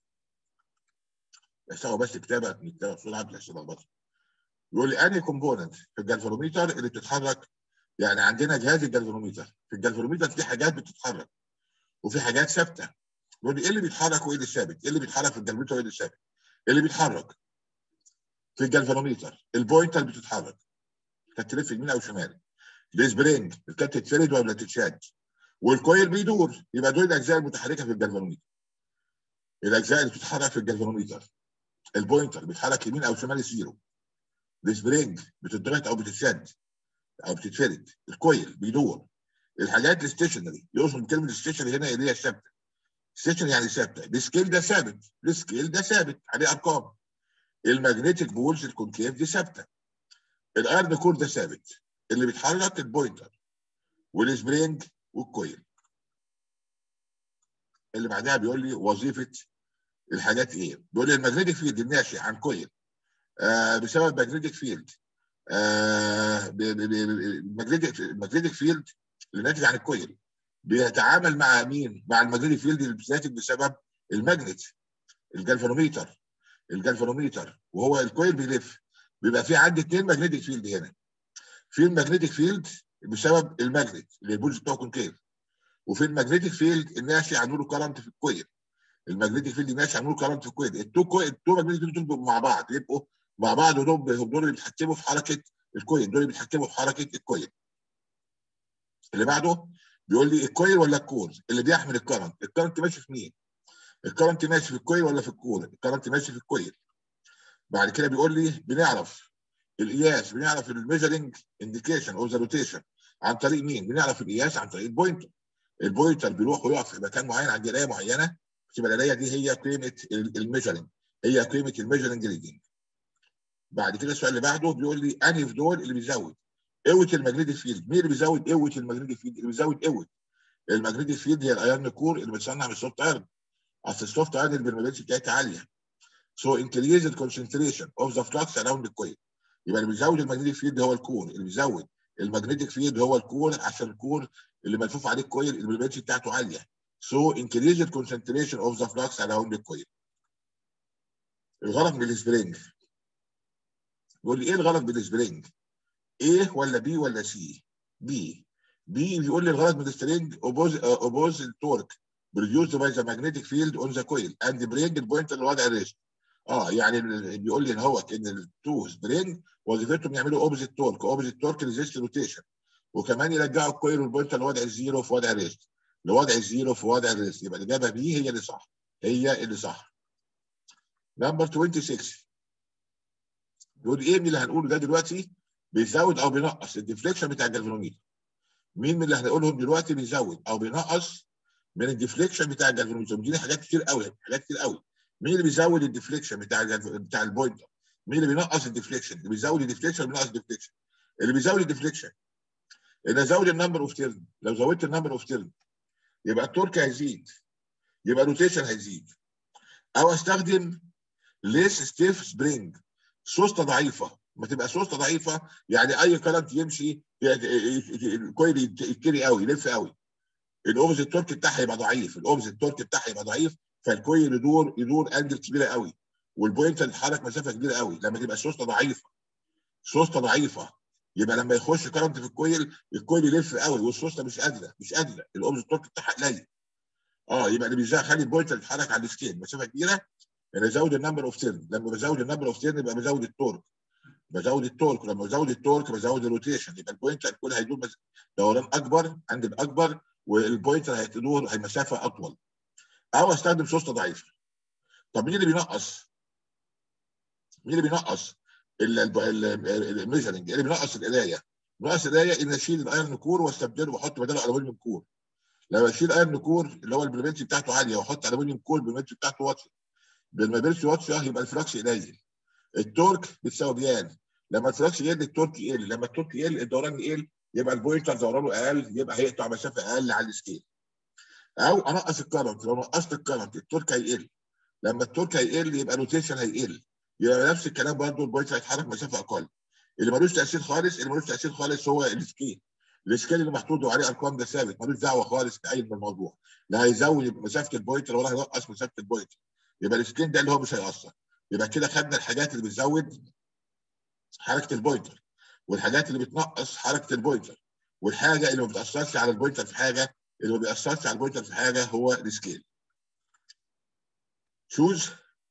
يحسبوا بس كتابه كتابه بسرعه بس لخبطه يقول لي انهي كومبوننت في الجلفانوميتر اللي بتتحرك يعني عندنا جهاز الجلفانوميتر في الجلفانوميتر في حاجات بتتحرك وفي حاجات ثابته يقول لي ايه اللي بيتحرك وايه اللي ثابت؟ ايه اللي بيتحرك في الجلفانوميتر وايه اللي ثابت؟ اللي بيتحرك في الجلفانوميتر البوينتر بتتحرك كانت تلف يمين او شمال السبرينج كانت تتفرد ولا تتشد والكويل بيدور يبقى دول الاجزاء المتحركه في الجلفانوميتر الاجزاء اللي بتتحرك في الجلفانوميتر البوينتر بيتحرك يمين او شمال الزيرو السبرينج بتضغط او بتتشد او بتتفرد الكويل بيدور الحاجات الستيشنري يقصد كلمه ستيشنري هنا اللي هي ثابته ستيشنري يعني ثابته السكيل ده ثابت السكيل ده ثابت عليه ارقام الماجنتيك بولز الكونكيف دي ثابته الايرن كور ده ثابت اللي بيتحرك البوينتر والسبرينج والكويل اللي بعدها بيقول لي وظيفه الحاجات ايه؟ بيقول لي الماجنتيك فيلد الناشئ عن كويل آه بسبب ماجنتيك فيلد آه الماجنتيك الماجنتيك فيلد اللي ناتج عن الكويل بيتعامل مع مين؟ مع الماجنتيك فيلد اللي ناتج بسبب الماجنت الجلفانوميتر الجلفانوميتر وهو الكويل بيلف بيبقى في عندي اثنين ماجنتيك فيلد هنا في الماجنتيك فيلد بسبب الماجنت اللي البولز بتاعه كونكيف وفي الماجنتيك فيلد الناشئ عن له كرنت في الكويل الماجنتيك فيلد الناشئ عن له كرنت في الكويل التو كويل التو ماجنتيك فيلد دول مع بعض يبقوا مع بعض ودول دول اللي بيتحكموا في حركه الكويل دول اللي بيتحكموا في حركه الكويل اللي بعده بيقول لي الكويل ولا الكور اللي بيحمل الكرنت الكرنت ماشي في مين الكرنت ماشي في الكويل ولا في الكور الكرنت ماشي في الكويل بعد كده بيقول لي بنعرف القياس بنعرف الميجرنج انديكيشن اوف ذا روتيشن عن طريق مين بنعرف القياس عن طريق البوينتر البوينتر بيروح ويقف في مكان معين عند قرايه معينه تبقى القرايه دي هي قيمه الميجرنج هي قيمه الميجرنج ريدنج بعد كده السؤال اللي بعده بيقول لي انهي في دول اللي بيزود قوه الماجنتيك فيلد مين اللي بيزود قوه الماجنتيك فيلد اللي بيزود قوه الماجنتيك فيلد هي الايرن كور اللي بتصنع من السوفت ايرن اصل السوفت ايرن البرميلتي بتاعتها عاليه so increase the concentration of the flux around the coil يبقى اللي بيزود الماجنتيك فيلد هو الكور اللي بيزود الماجنتيك فيلد هو الكور عشان الكور اللي ملفوف عليه الكويل البرميلتي بتاعته عاليه so increase the concentration of the flux around the coil الغرض من السبرينج بيقول لي ايه الغرض من السبرينج؟ ايه ولا بي ولا سي؟ بي بي بيقول لي الغرض من السبرينج اوبوز اوبوز التورك produced by the magnetic field on the coil and bring البوينت لوضع الريست اه يعني بيقول لي ان هو ان التو سبرينج وظيفتهم يعملوا اوبزيت تورك اوبزيت تورك ريزيست روتيشن وكمان يرجعوا الكويل والبوينت لوضع الزيرو في وضع الريست لوضع الزيرو في وضع الريست يبقى الاجابه بي هي اللي صح هي اللي صح نمبر 26 بيقول ايه من اللي هنقوله ده دلوقتي بيزود او بينقص الديفليكشن بتاع الجلفانوميتر مين من اللي هنقولهم دلوقتي بيزود او بينقص من الديفليكشن بتاع الجلفانوميتر دي حاجات كتير قوي حاجات كتير قوي مين اللي بيزود الديفليكشن بتاع بتاع البوينتر مين اللي بينقص الديفليكشن اللي بيزود الديفليكشن اللي بينقص الديفليكشن اللي بيزود الديفليكشن ان ازود النمبر اوف تيرن لو زودت النمبر اوف تيرن يبقى التورك هيزيد يبقى الروتيشن هيزيد او استخدم ليس ستيف سبرينج سوسته ضعيفه ما تبقى سوسته ضعيفه يعني اي كرنت يمشي الكويل يتكري قوي يلف قوي الاوبز التورك بتاعها يبقى ضعيف الاوبز التورك بتاعها يبقى ضعيف فالكويل يدور يدور انجل كبيره قوي والبوينت تتحرك مسافه كبيره قوي لما تبقى السوسته ضعيفه سوسته ضعيفه يبقى لما يخش كرنت في الكويل الكويل يلف قوي والسوسته مش قادره مش قادره الاوبز التورك بتاعها قليل اه يبقى اللي بيزود خلي البوينت تتحرك على السكيل مسافه كبيره يعني ازود النمبر اوف تيرن لما بزود النمبر اوف تيرن يبقى بزود التورك بزود التورك لما بزود التورك بزود الروتيشن يبقى البوينت الكل هيدور دوران اكبر عند الاكبر والبوينتر هيدور مسافه اطول او استخدم سوسته ضعيفه طب مين اللي بينقص؟ مين اللي بينقص الميجرنج اللي بينقص القرايه بينقص القرايه ان اشيل الايرن كور واستبدله واحط بداله الومنيوم كور لما اشيل ايرن كور اللي هو البريمنتي بتاعته عاليه واحط الومنيوم كور البريمنتي بتاعته واطيه لما بيرسي واطيه يبقى الفلكس قليل التورك بتساوي بيان لما الفلكس يقل التورك يقل لما التورك يقل الدوران يقل يبقى البوينتر دورانه اقل يبقى هيقطع مسافه اقل على السكيل او انقص الكرنت لو نقصت الكرنت التورك هيقل لما التورك هيقل يبقى الروتيشن هيقل يبقى نفس الكلام برضه البوينتر هيتحرك مسافه اقل اللي ملوش تاثير خالص اللي ملوش تاثير خالص هو السكيل السكيل اللي محطوط عليه ارقام ده ثابت ملوش دعوه خالص باي من الموضوع لا هيزود مسافه البوينتر ولا هينقص مسافه البوينتر يبقى السكيل ده اللي هو مش هيأثر يبقى كده خدنا الحاجات اللي بتزود حركه البوينتر والحاجات اللي بتنقص حركه البوينتر والحاجه اللي ما بتاثرش على البوينتر في حاجه اللي ما بيأثرش على البوينتر في حاجه هو السكيل شوز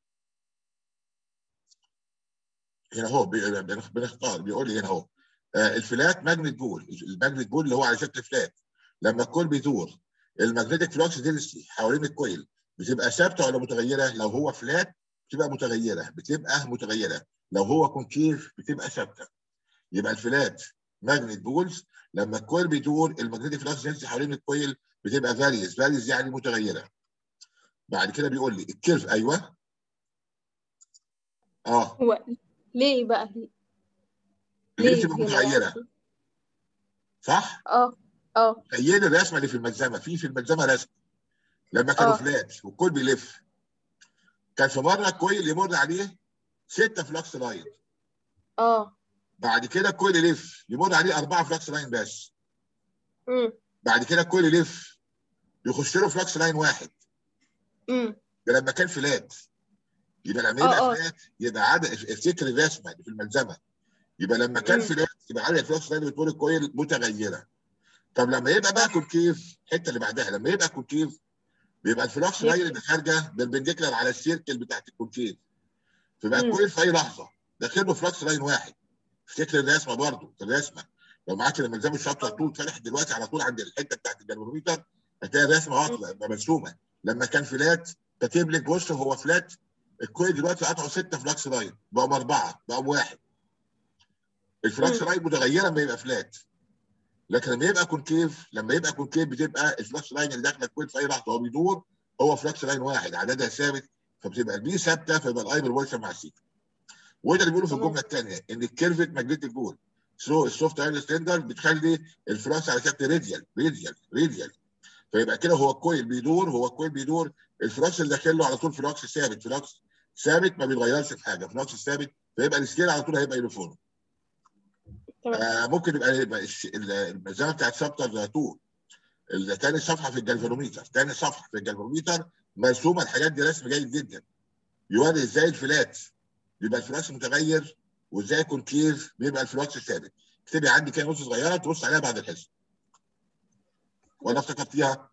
هنا اهو بنختار بيقول لي هنا اهو آه الفلات ماجنت بول الماجنت بول اللي هو على شكل فلات لما الكويل بيدور الماجنتيك فلوكس دينستي حوالين الكويل بتبقى ثابته ولا متغيره لو هو فلات بتبقى متغيره بتبقى متغيره لو هو كونكيف بتبقى ثابته يبقى الفلات ماجنت بولز لما الكويل بيدور الماجنتيك فلوكس دينستي حوالين الكويل بتبقى فاريز فاريز يعني متغيره بعد كده بيقول لي الكيرف ايوه اه هو ليه بقى اللي ليه بتبقى هنا متغيره يعني؟ صح؟ اه اه تخيل الرسمه اللي في الملزمه في في الملزمه رسم لما كانوا آه. فلات والكويل بيلف كان في مره الكويل يمر عليه ستة فلكس لاين اه بعد كده الكويل يلف يمر عليه أربعة فلكس لاين بس امم بعد كده الكويل يلف يخش له فلكس لاين واحد امم ده لما كان فلات يبقى لما آه، يبقى آه. فلات يبقى عدد افتكر الرسمه اللي في الملزمه يبقى لما كان مم. فلات يبقى عدد الفلكس لاين اللي بتقول الكويل متغيره طب لما يبقى بقى كونكيف الحته اللي بعدها لما يبقى كونكيف بيبقى الفلكس لاين اللي خارجه بالبنديكلر على السيركل بتاعت الكونكيف فبقى مم. الكويل في اي لحظه داخل له فلكس لاين واحد افتكر الرسمه برضه الرسمه لو معاك الملزمه الشابتر 2 اتفتح دلوقتي على طول عند الحته بتاعت الجرموميتر هتلاقي الرسمه واضحه مرسومه لما كان فلات كاتب لك بص هو فلات الكويل دلوقتي قطعوا سته فلكس لاين بقوا اربعه بقوا واحد الفلكس مم. لاين متغيره لما يبقى فلات لكن لما يبقى كونكيف لما يبقى كونكيف بتبقى الفلكس لاين اللي داخله الكويل في اي لحظه هو بيدور هو فلكس لاين واحد عددها ثابت فبتبقى البي ثابته فيبقى الاي بالورشه مع السي وده اللي بيقولوا في تمام. الجمله الثانيه ان الكيرفت ماجنتيك بول سو السوفت ايرن ستاندرد بتخلي الفلكس على شكل راديال راديال راديال فيبقى كده هو الكويل بيدور هو الكويل بيدور الفلكس اللي داخل له على طول فلكس ثابت فلكس ثابت ما بيتغيرش في حاجه فلكس ثابت فيبقى السكيل على طول هيبقى يونيفورم تمام آه ممكن يبقى يبقى الش- ال- الملزمه بتاعت شابتر 2 ال- تاني صفحه في الجلفانوميتر تاني صفحه في الجلفانوميتر مرسومه الحاجات دي رسم جيد جدا يوري ازاي الفلات بيبقى الفلكس متغير وازاي كونكيف بيبقى الفلكس ثابت اكتبي عندي كده نص صغيره تبص عليها بعد الحصه ولا افتكرتيها؟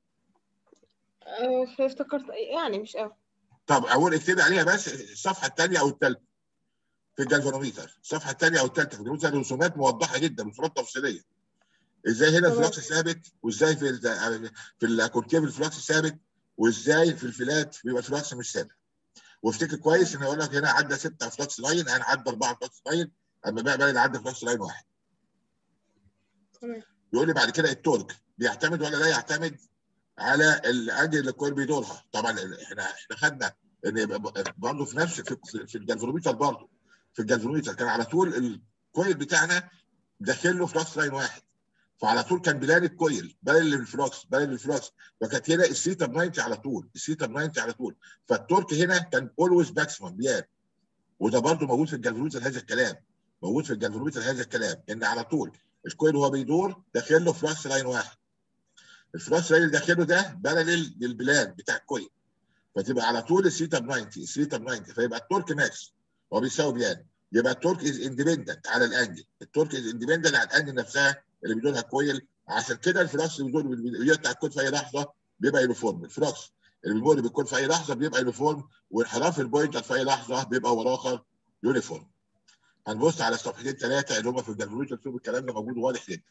آه، افتكرت يعني مش قوي طب اول اكتبي عليها بس الصفحه الثانيه او الثالثه في الجلفانوميتر الصفحه الثانيه او الثالثه في الجلفانوميتر رسومات موضحه جدا رسومات تفصيليه ازاي هنا تمام. الفلكس ثابت وازاي في ال في الكونكيف الفلكس ثابت وازاي في الفلات بيبقى الفلكس مش ثابت وافتكر كويس ان اقول لك هنا عدى 6 فلكس لاين انا عدى 4 فلكس لاين اما بقى بقى عدى فلكس لاين واحد تمام يقول لي بعد كده التورك بيعتمد ولا لا يعتمد على الانجل اللي الكويل بيدورها طبعا احنا احنا خدنا ان برضه في نفس في, في- في الجلفانوميتر برضه في الجلفانوميتر كان على طول الكويل بتاعنا داخل له فلكس لاين واحد فعلى طول كان بلان الكويل بلان الفلوكس بلان الفلوكس فكانت هنا السيتا ب 90 على طول السيتا ب 90 على طول فالتورك هنا كان اولويز ماكسيمم بلان وده برضه موجود في الجالفانومتر هذا الكلام موجود في الجالفانومتر هذا الكلام ان على طول الكويل وهو بيدور داخل له فلوكس لاين واحد الفلوكس لاين اللي داخله ده بارلل للبلان بتاع الكويل فتبقى على طول السيتا ب 90 السيتا ب 90 فيبقى التورك ماكس هو بيساوي بلان يبقى التورك از اندبندنت على الانجل التورك از اندبندنت على الانجل نفسها اللي بيدورها كويل عشان كده الفلوكس اللي بيدور بيقطع الكود في اي لحظه بيبقى يونيفورم الفلوكس اللي بيمر بالكود في اي لحظه بيبقى يونيفورم وانحراف البوينتر في اي لحظه بيبقى وراه اخر يونيفورم هنبص على الصفحتين ثلاثه اللي هم في الجالفانومتر تشوف الكلام ده موجود واضح جدا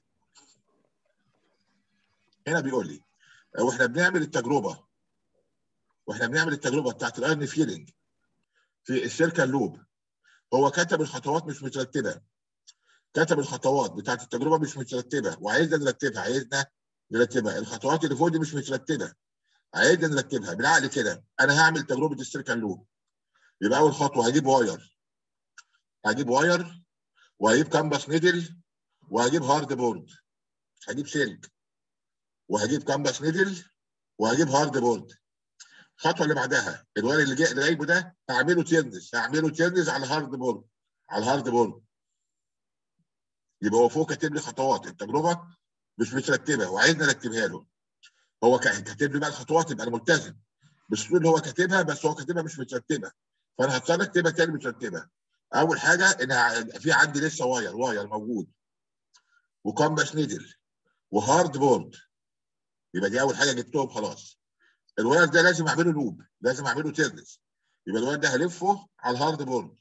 هنا بيقول لي واحنا بنعمل التجربه واحنا بنعمل التجربه بتاعت الايرن فيلينج في السيركل لوب هو كتب الخطوات مش مترتبه كتب الخطوات بتاعت التجربه مش مترتبه وعايزنا نرتبها عايزنا نرتبها الخطوات اللي فوق دي مش مترتبه عايزنا نرتبها بالعقل كده انا هعمل تجربه السيركل لوب يبقى اول خطوه هجيب واير هجيب واير وهجيب كامباس نيدل وهجيب هارد بورد هجيب سلك وهجيب كامباس نيدل وهجيب هارد بورد الخطوه اللي بعدها الواير اللي جاي اللي جايبه ده هعمله تيرنز هعمله تيرنز على الهارد بورد على الهارد بورد يبقى هو فوق كاتب لي خطوات التجربه مش مترتبه وعايزني ارتبها له هو كاتب لي بقى الخطوات يبقى انا ملتزم بالاسلوب اللي هو كاتبها بس هو كاتبها مش مترتبه فانا هضطر اكتبها تاني مترتبه اول حاجه ان في عندي لسه واير واير موجود وكامباس نيدل وهارد بورد يبقى دي اول حاجه جبتهم خلاص الواير ده لازم اعمله لوب لازم اعمله تيرنس يبقى الواير ده هلفه على الهارد بورد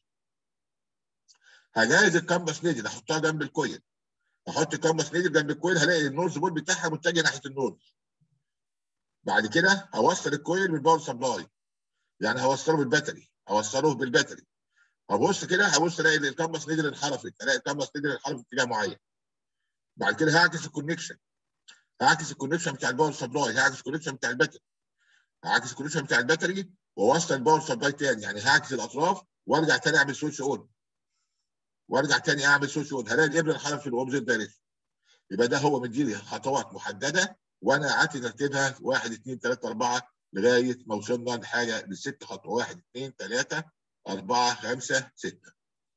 هجهز الكامباس نيدل احطها جنب الكويل احط الكامباس نيدل جنب الكويل هلاقي النورز بول بتاعها متجه ناحيه النورز بعد كده هوصل الكويل بالباور سبلاي يعني هوصله بالباتري هوصله بالباتري هبص كده هبص الاقي الكامباس نيدل انحرفت الاقي الكامباس نيدل انحرفت اتجاه معين بعد كده هعكس الكونكشن هعكس الكونكشن بتاع الباور سبلاي هعكس الكونكشن بتاع الباتري هعكس الكونكشن بتاع الباتري واوصل الباور سبلاي تاني يعني هعكس الاطراف وارجع تاني اعمل سويتش اون وارجع تاني اعمل سويتش اون هلاقي الابره انحرف في الاوبزيت دايركشن يبقى ده هو مديلي خطوات محدده وانا قعدت ترتيبها 1 2 3 4 لغايه ما وصلنا لحاجه لست خطوات 1 2 3 4 5 6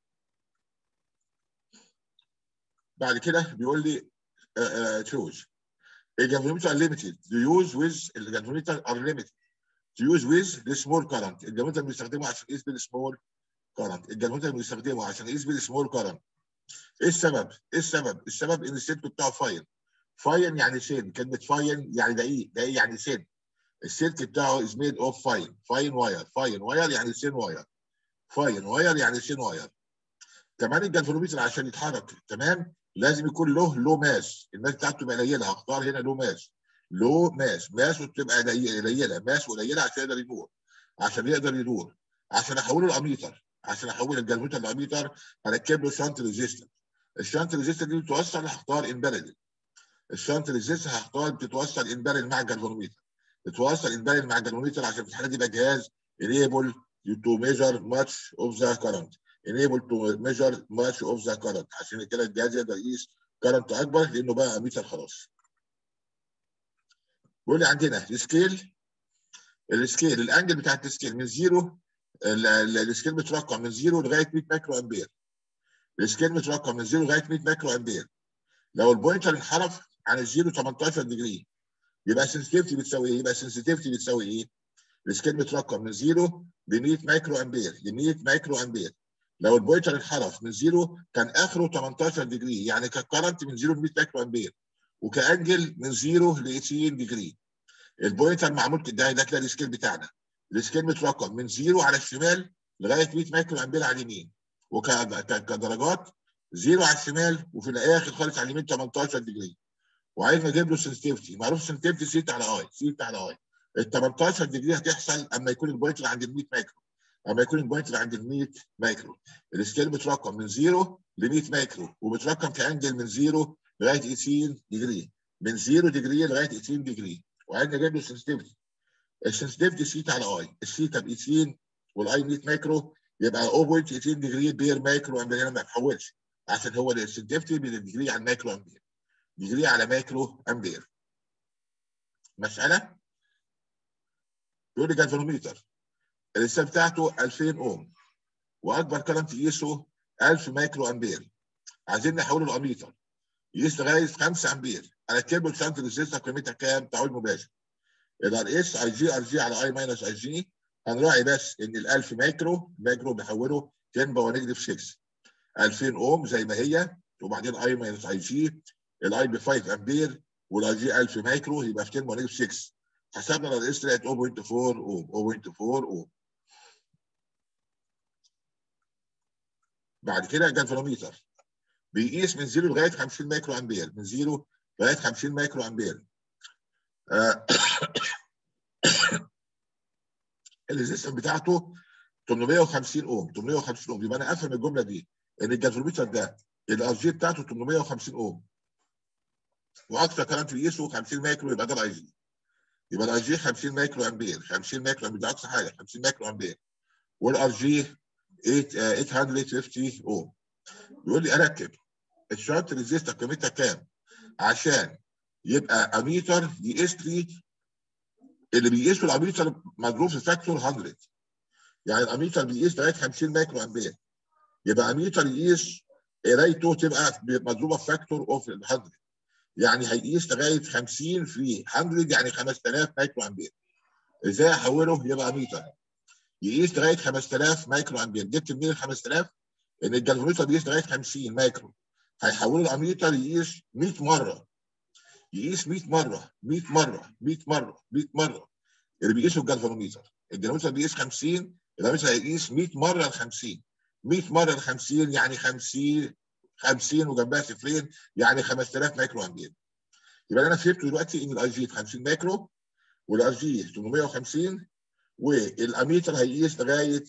بعد كده بيقول لي تشوز الجنفوميتر unlimited to use with الجنفوميتر unlimited to use with the small current الجنفوميتر بنستخدمه عشان نقيس بالسمول كارنت الجنفوميتر بنستخدمه عشان نقيس بالسمول كارنت ايه السبب؟ ايه السبب؟ السبب ان السلك بتاعه فاين فاين يعني سن كلمه فاين يعني دقيق دقيق يعني سن السلك بتاعه is made of fine fine wire fine wire يعني سن واير فاين واير يعني سن واير كمان الجنفوميتر عشان يتحرك تمام لازم يكون له لو ماس الماس بتاعته تبقى قليله هختار هنا لو ماس لو ماس ماسه تبقى قليله ماس قليله عشان يقدر يدور عشان يقدر يدور عشان احوله لاميتر عشان احول الجنفوميتر لاميتر هركب له شانت ريزيستنس الشانت ريزيستنس دي بتوصل هختار امبارل الشانت ريزيستنس هختار بتتوصل امبارل مع الجنفوميتر بتوصل امبارل مع الجنفوميتر عشان في الحاله دي يبقى جهاز enable to measure much of the current enable to measure much of the current عشان كده الجهاز يقدر يقيس كرنت اكبر لانه بقى اميتر خلاص. بيقول لي عندنا السكيل السكيل الانجل بتاعت السكيل من زيرو السكيل مترقم من زيرو لغايه 100 مايكرو امبير. السكيل مترقم من زيرو لغايه 100 مايكرو امبير. لو البوينتر انحرف عن الزيرو 18 ديجري يبقى سنسيتيفيتي بتساوي ايه؟ يبقى سنسيتيفيتي بتساوي ايه؟ السكيل مترقم من زيرو ل 100 مايكرو امبير ل 100 مايكرو امبير. لو البوينتر انحرف من زيرو كان اخره 18 ديجري يعني ككرنت من زيرو ل 100 مايكرو امبير وكانجل من زيرو ل 80 ديجري البوينتر معمول كده ده كده السكيل بتاعنا السكيل مترقم من زيرو على الشمال لغايه 100 مايكرو امبير على اليمين وكدرجات زيرو على الشمال وفي الاخر خالص على اليمين 18 ديجري وعايز نجيب له سنسيتيفيتي معروف سنسيتيفيتي سيت على اي سيت على اي ال 18 ديجري هتحصل اما يكون البوينتر عند ال 100 مايكرو اما يكون البوينتر عند ال 100 مايكرو السكيل بترقم من 0 ل 100 مايكرو وبترقم كانجل من 0 لغايه 80 ديجري من 0 ديجري لغايه 80 ديجري وعايز نجيب له السنسيتيفيتي السنسيتيفيتي سيتا على اي السيتا ب 80 والاي 100 مايكرو يبقى 0.18 ديجري بير مايكرو امبير هنا ما بتحولش عشان هو السنسيتيفيتي بالديجري على المايكرو امبير ديجري على مايكرو امبير مساله يقول لي جالفانوميتر الرسالة بتاعته 2000 اوم واكبر كلام تقيسه 1000 مايكرو امبير عايزين نحوله لاميتر يقيس لغايه 5 امبير على الكيبل شانت ريزيستر قيمتها كام؟ تعويض مباشر الار اس اي جي ار جي على اي ماينس اي جي هنراعي بس ان ال 1000 مايكرو مايكرو بيحوله 10 باور نيجاتيف 6 2000 اوم زي ما هي وبعدين اي ماينس اي جي الاي ب 5 امبير والاي جي 1000 مايكرو يبقى في 10 باور نيجاتيف 6 حسبنا الار اس طلعت 0.4 اوم 0.4 اوم بعد كده الجالفانوميتر بيقيس من 0 لغايه 50 مايكرو امبير من 0 لغايه 50 مايكرو امبير آه الريزستنس بتاعته 850 اوم 850 اوم يبقى انا افهم الجمله دي ان الجالفانوميتر ده الار جي بتاعته 850 اوم واكثر كلام بيقيسه 50 مايكرو يبقى ده الاي جي يبقى الاي جي 50 مايكرو امبير 50 مايكرو امبير ده اقصى حاجه 50 مايكرو امبير والار جي 850 اوم بيقول لي اركب الشارت ريزيستر قيمتها كام عشان يبقى اميتر يقيس لي اللي بيقيسه الاميتر مضروب في فاكتور 100 يعني الاميتر بيقيس لغايه 50 مايكرو امبير يبقى اميتر يقيس قرايته تبقى مضروبه في فاكتور اوف 100 يعني هيقيس لغايه 50 في 100 يعني 5000 مايكرو امبير ازاي احوله يبقى اميتر يقيس لغايه 5000 مايكرو امبير جبت منين ال 5000 ان الجالفانوميتر بيقيس لغايه 50 مايكرو هيحوله الاميتر يقيس 100 مره يقيس 100 مره 100 مره 100 مره 100 مره اللي بيقيسه الجالفانوميتر الجالفانوميتر بيقيس 50 الاميتر هيقيس 100 مره ل 50 100 مره ل 50 يعني 50 50 وجنبها صفرين يعني 5000 مايكرو امبير يبقى انا فهمت دلوقتي ان الاي جي 50 مايكرو والار جي 850 والاميتر هيقيس لغايه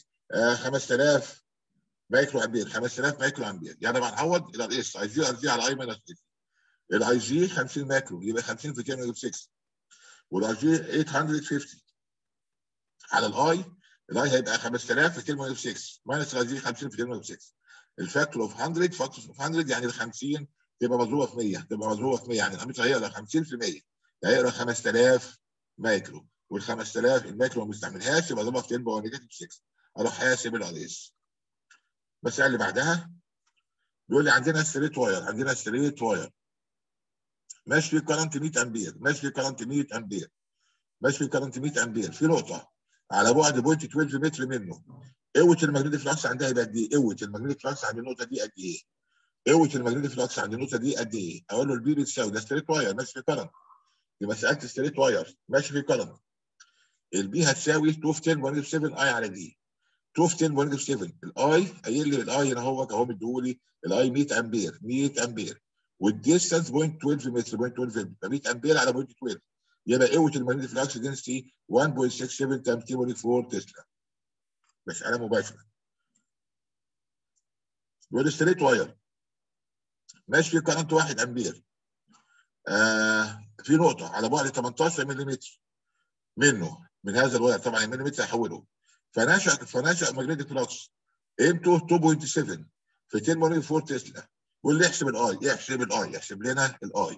5000 مايكرو امبير 5000 مايكرو امبير يعني بنعوض الى الاس اي جي ار جي على اي ماينس الاي جي 50 مايكرو يبقى 50 في 10 6 والار جي 850 على الاي الاي هيبقى 5000 في 10 6 ماينس الاي جي 50 في 10 6 الفاكتور اوف 100 فاكتور اوف 100 يعني ال 50 تبقى مضروبه في 100 تبقى مضروبه في 100 يعني الاميتر هيقرا 50 في 100 هيقرا 5000 مايكرو وال 5000 المايكرو ما بيستعملهاش يبقى ضربها في 10 باور نيجاتيف 6 اروح حاسب الاريس المساله اللي بعدها بيقول لي عندنا ستريت واير عندنا ستريت واير ماشي في كرنت 100 امبير ماشي في كرنت 100 امبير ماشي في كرنت 100 امبير في نقطه على بعد بوينت 12 متر منه قوه الماجنتيك فلكس عندها يبقى قد ايه؟ قوه الماجنتيك فلكس عند النقطه دي قد ايه؟ قوه الماجنتيك فلكس عند النقطه دي قد ايه؟ اقول له البي بتساوي ده ستريت واير ماشي في كرنت يبقى سالت ستريت واير ماشي في كرنت البي هتساوي 2 في 10 1 7 اي على دي 2 في 10 1 7 الاي قايل لي الاي هنا هو اهو مديهولي الاي 100 امبير 100 امبير والديستانس بوينت 12 متر بوينت 12 يبقى 100 امبير على بوينت 12 يبقى قوه الماجنتيك فلكس دنسيتي 1.67 تايمز 10 تسلا مساله مباشره بيقول ستريت واير ماشي في كرنت 1 امبير آه في نقطه على بعد 18 ملم منه من هذا الواير طبعا الملم هيحوله فنشأ فنشأ ماجنتيك فلكس قيمته 2.7 في 10 مليون 4 تسلا واللي يحسب الاي يحسب الاي يحسب لنا الاي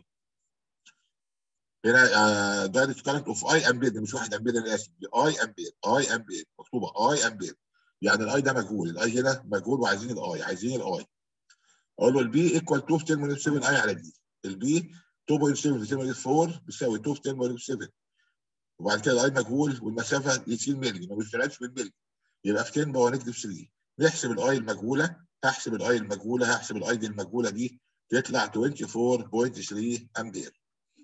هنا دايركت كارنت اوف اي امبير مش واحد امبير انا اسف اي امبير اي امبير مكتوبه اي امبير يعني الاي ده مجهول الاي هنا مجهول وعايزين الاي عايزين الاي اقول له البي ايكوال 2 في 10 مليون 7 اي على دي البي 2.7 في 10 مليون 4 بيساوي 2 في 10 مليون 7 وبعد كده الاي مجهول والمسافه 200 مللي ما بيشتغلش بالملي يبقى في 10 باور نيجاتيف 3 نحسب الاي المجهوله هحسب الاي المجهوله هحسب الاي دي المجهوله دي تطلع 24.3 امبير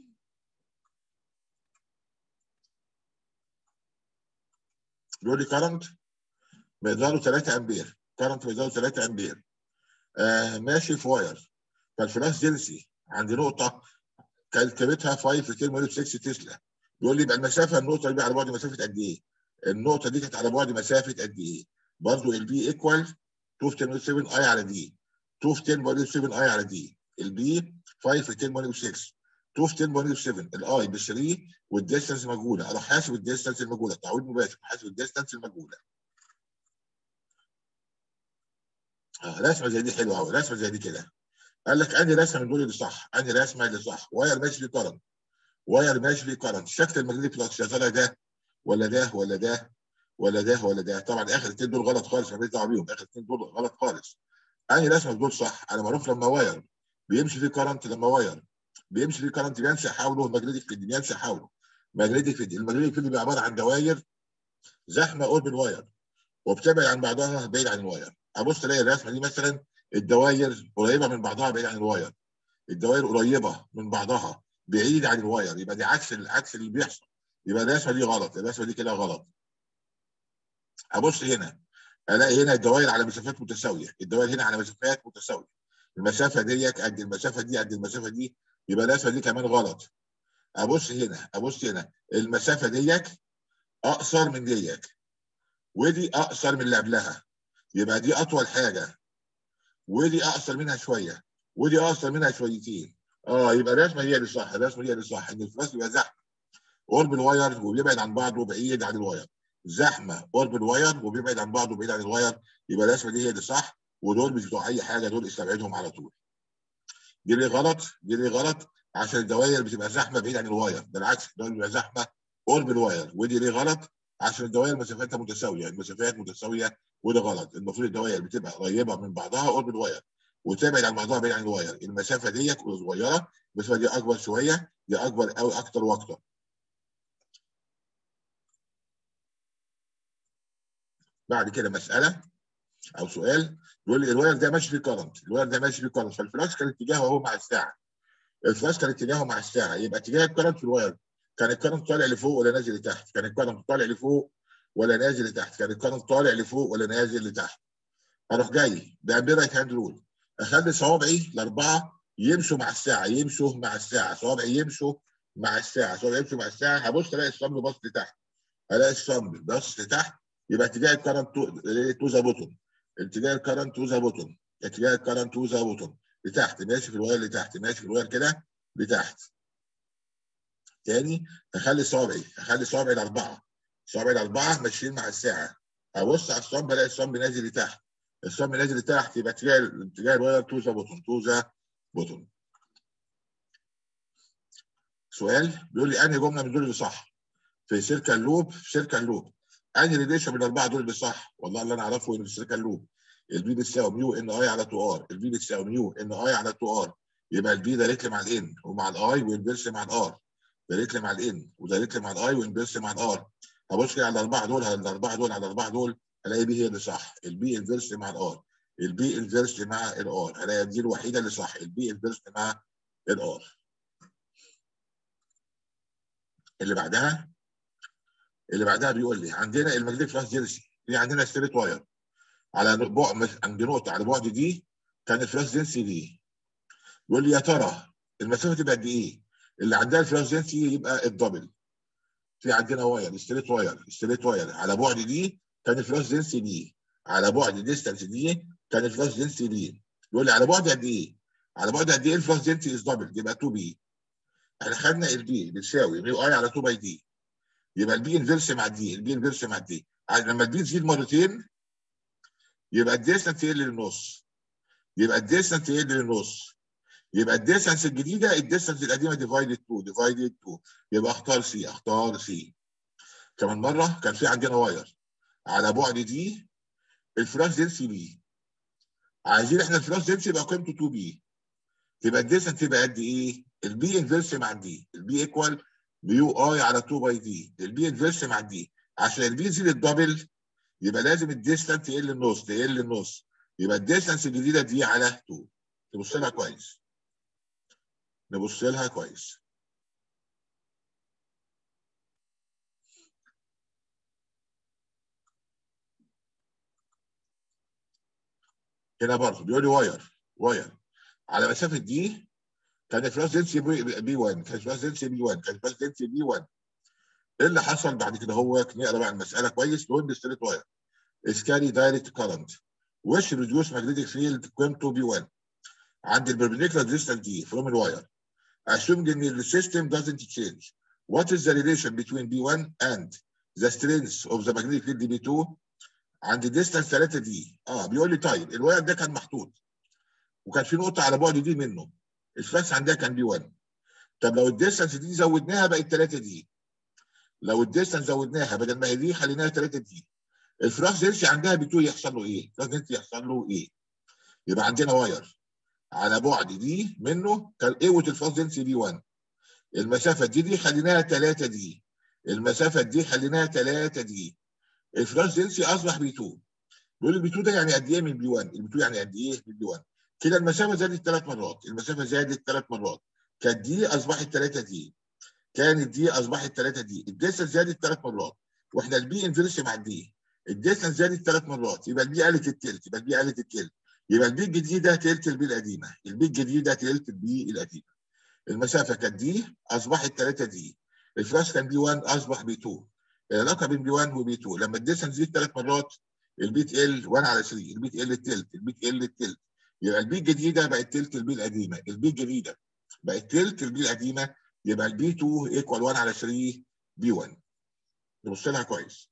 بيقول لي كارنت مقداره 3 امبير كارنت مقداره 3 امبير آه ماشي في واير فالفلاش دنسي عند نقطه كانت قيمتها 5 في 10 مليون 6 تسلا بيقول لي يبقى المسافه النقطه دي على بعد مسافه قد ايه؟ النقطه دي كانت على بعد مسافه قد ايه؟ برضه البي ايكوال 2 في 10 7 اي على دي 2 في 10 7 اي على دي البي 5 في 10 6 2 في 10 7 الاي ب 3 والديستانس مجهوله اروح حاسب الديستانس المجهوله تعويض مباشر حاسب الديستانس المجهوله آه رسمه زي دي حلوه قوي رسمه زي دي كده قال لك انهي رسمه من دول اللي صح انهي رسمه اللي صح واير ماشي في كرنت واير ماشي في كرنت شكل الماجنتيك فلكس يا ترى ده ولا ده ولا ده ولا ده ولا ده طبعا اخر اثنين دول غلط خالص ماليش دعوه بيهم اخر اثنين دول غلط خالص انهي رسمه من دول صح انا معروف لما واير بيمشي في كرنت لما واير بيمشي في كرنت بينشا حوله ماجنتيك فيلد بينشا حوله ماجنتيك فيلد الماجنتيك فيلد بيبقى عباره عن دواير زحمه قرب الواير وبتبعد عن بعضها بعيد عن الواير ابص الاقي الرسمه دي مثلا الدواير قريبه من بعضها بعيد عن الواير الدواير قريبه من بعضها بعيد عن الواير يبقى دي عكس العكس اللي بيحصل يبقى الرسمه دي غلط الرسمه دي كده غلط ابص هنا الاقي هنا الدوائر على مسافات متساويه الدوائر هنا على مسافات متساويه المسافه ديت قد المسافه دي قد المسافه دي يبقى الرسمه دي كمان غلط ابص هنا ابص هنا المسافه ديت اقصر من ديت ودي اقصر من اللي قبلها يبقى دي اطول حاجه ودي اقصر منها شويه ودي اقصر منها شويتين اه يبقى الرسمه هي اللي صح الرسمه هي اللي صح ان الفلاس بيبقى زحمه قرب الواير وبيبعد عن بعضه بعيد عن الواير زحمه قرب الواير وبيبعد عن بعضه بعيد عن الواير يبقى الرسمه دي هي اللي صح ودول مش بتوع اي حاجه دول استبعدهم على طول دي ليه غلط دي ليه غلط عشان الدوائر بتبقى زحمه بعيد عن الواير بالعكس الدوائر بتبقى زحمه قرب الواير ودي ليه غلط عشان الدوائر مسافاتها متساويه المسافات متساويه وده غلط المفروض الدوائر بتبقى قريبه من بعضها قرب الواير وتبعد عن بعضها بعيد عن الواير المسافه ديت صغيره المسافه دي اكبر شويه دي اكبر قوي اكتر واكتر بعد كده مساله او سؤال بيقول لي الواير ده ماشي في كرنت الواير ده ماشي في كرنت فالفلاكس كان اتجاهه هو مع الساعه الفلاكس كان اتجاهه مع الساعه يبقى اتجاه الكرنت في الواير كان الكرنت طالع لفوق ولا نازل لتحت كان الكرنت طالع لفوق ولا نازل لتحت كان الكرنت طالع لفوق ولا نازل لتحت اروح جاي بعمل رايت هاند رول اخلي صوابعي الاربعه يمشوا مع الساعه يمشوا مع الساعه صوابعي يمشوا مع الساعه صوابعي يمشوا مع الساعه هبص الاقي الصمد باص لتحت الاقي الصمد باص لتحت يبقى اتجاه الكرنت تو ذا بوتوم اتجاه الكرنت تو ذا بوتوم اتجاه الكرنت تو ذا بوتوم لتحت ماشي في الواير لتحت ماشي في الواير كده لتحت تاني هخلي صوابعي هخلي صوابعي الاربعه صوابعي الاربعه ماشيين مع الساعه ابص على الصمب الاقي الصمب نازل لتحت الصمب نازل لتحت يبقى اتجاه اتجاه الواير تو ذا بوتوم تو ذا بوتوم سؤال بيقول لي انهي جمله من دول اللي صح في سيركل لوب في سيركل لوب انهي ريليشن من الاربعه دول اللي صح والله اللي انا اعرفه ان في سيركل لوب البي بتساوي ميو ان اي على 2 ار البي بتساوي ميو ان اي على 2 ار يبقى البي دايركتلي مع الان ومع الاي والبيرس مع الار دايركتلي مع الان ودايركتلي مع الاي والبيرس مع الار هبص كده على الاربعه دول على الاربعه دول على الاربعه دول الاقي بي هي اللي صح البي انفيرس مع الار البي انفيرس مع الار الاقي دي الوحيده اللي صح البي انفيرس مع الار اللي بعدها اللي بعدها بيقول لي عندنا الماجنتيك فلاش دينسي في عندنا ستريت واير على بعد عند نقطه على بعد دي كان الفلاش دينسي دي بيقول لي يا ترى المسافه تبقى قد ايه؟ اللي عندها الفلاش دينسي يبقى الدبل في عندنا واير ستريت واير ستريت واير على بعد دي كان الفلاش دينسي دي على بعد ديستانس دي كان الفلاش دينسي دي يقول لي على بعد قد ايه؟ على بعد قد ايه الفلاش دينسي از دبل يبقى 2 بي احنا خدنا البي بتساوي ميو اي على 2 باي دي يبقى البي انفيرس مع الدي البي انفيرس مع الدي لما البي تزيد مرتين يبقى الديستانس يقل للنص يبقى الديستانس يقل للنص يبقى الديستانس الجديده الديستانس القديمه ديفايدد 2 ديفايدد 2 يبقى اختار سي اختار سي كمان مره كان في عندنا واير على بعد دي الفلاش دنسي بي عايزين احنا الفلاش دنسي يبقى قيمته 2 بي يبقى الديستانس يبقى قد ايه؟ البي انفيرس مع الدي البي ايكوال ميو اي على 2 باي دي البي انفيرس مع الدي عشان البي يزيد الدبل يبقى لازم الديستانس يقل النص تقل النص يبقى الديستانس الجديده دي على 2 نبص لها كويس نبص لها كويس هنا برضه بيقول لي واير واير على مسافه دي كان الفلاش دنسي بي 1 كان الفلاش دنسي بي 1 كان الفلاش دنسي بي 1 ايه اللي حصل بعد كده هو نقرا بقى المساله كويس نقول ستريت واير اسكاري دايركت كارنت وش ريديوس ماجنتيك فيلد قيمته بي 1 عند البربنديكولار ديستانس دي فروم الواير assuming ان the system doesn't change what is the relation between B1 and the strength of the magnetic field B2 عند distance 3 دي اه بيقول لي طيب الواير ده كان محطوط وكان في نقطه على بعد دي منه الفلكس عندها كان بي 1 طب لو الديستانس دي زودناها بقت 3 دي لو الديستانس زودناها بدل ما هي دي خليناها 3 دي الفراخ دينسي عندها بي 2 يحصل له ايه؟ الفراخ دينسي يحصل له ايه؟ يبقى عندنا واير على بعد دي منه كان قوه الفراخ دينسي بي 1 المسافه دي دي خليناها 3 دي المسافه دي خليناها 3 دي الفراش دينسي اصبح بي 2 بيقول البي 2 ده يعني قد ايه من بي 1 البي 2 يعني قد ايه من بي 1 كده المسافه زادت ثلاث مرات المسافه زادت ثلاث مرات كانت دي اصبحت 3 دي كانت دي اصبحت 3 دي الديستنس زادت ثلاث مرات واحنا البي انفيرس مع الدي الديستنس زادت ثلاث مرات يبقى البي قلت التلت يبقى البي قلت التلت يبقى البي الجديده تلت البي القديمه البي الجديده تلت البي القديمه المسافه كانت دي اصبحت 3 دي الفلاش كان بي 1 اصبح بي 2 العلاقه بين بي 1 وبي 2 لما الديستنس زيد ثلاث مرات البي تقل 1 على 3 البي تقل التلت البي تقل التلت يبقى البي الجديده بقت تلت البي القديمه البي الجديده بقت تلت البي القديمه يبقى البي 2 ايكوال 1 على 3 بي 1 نبص لها كويس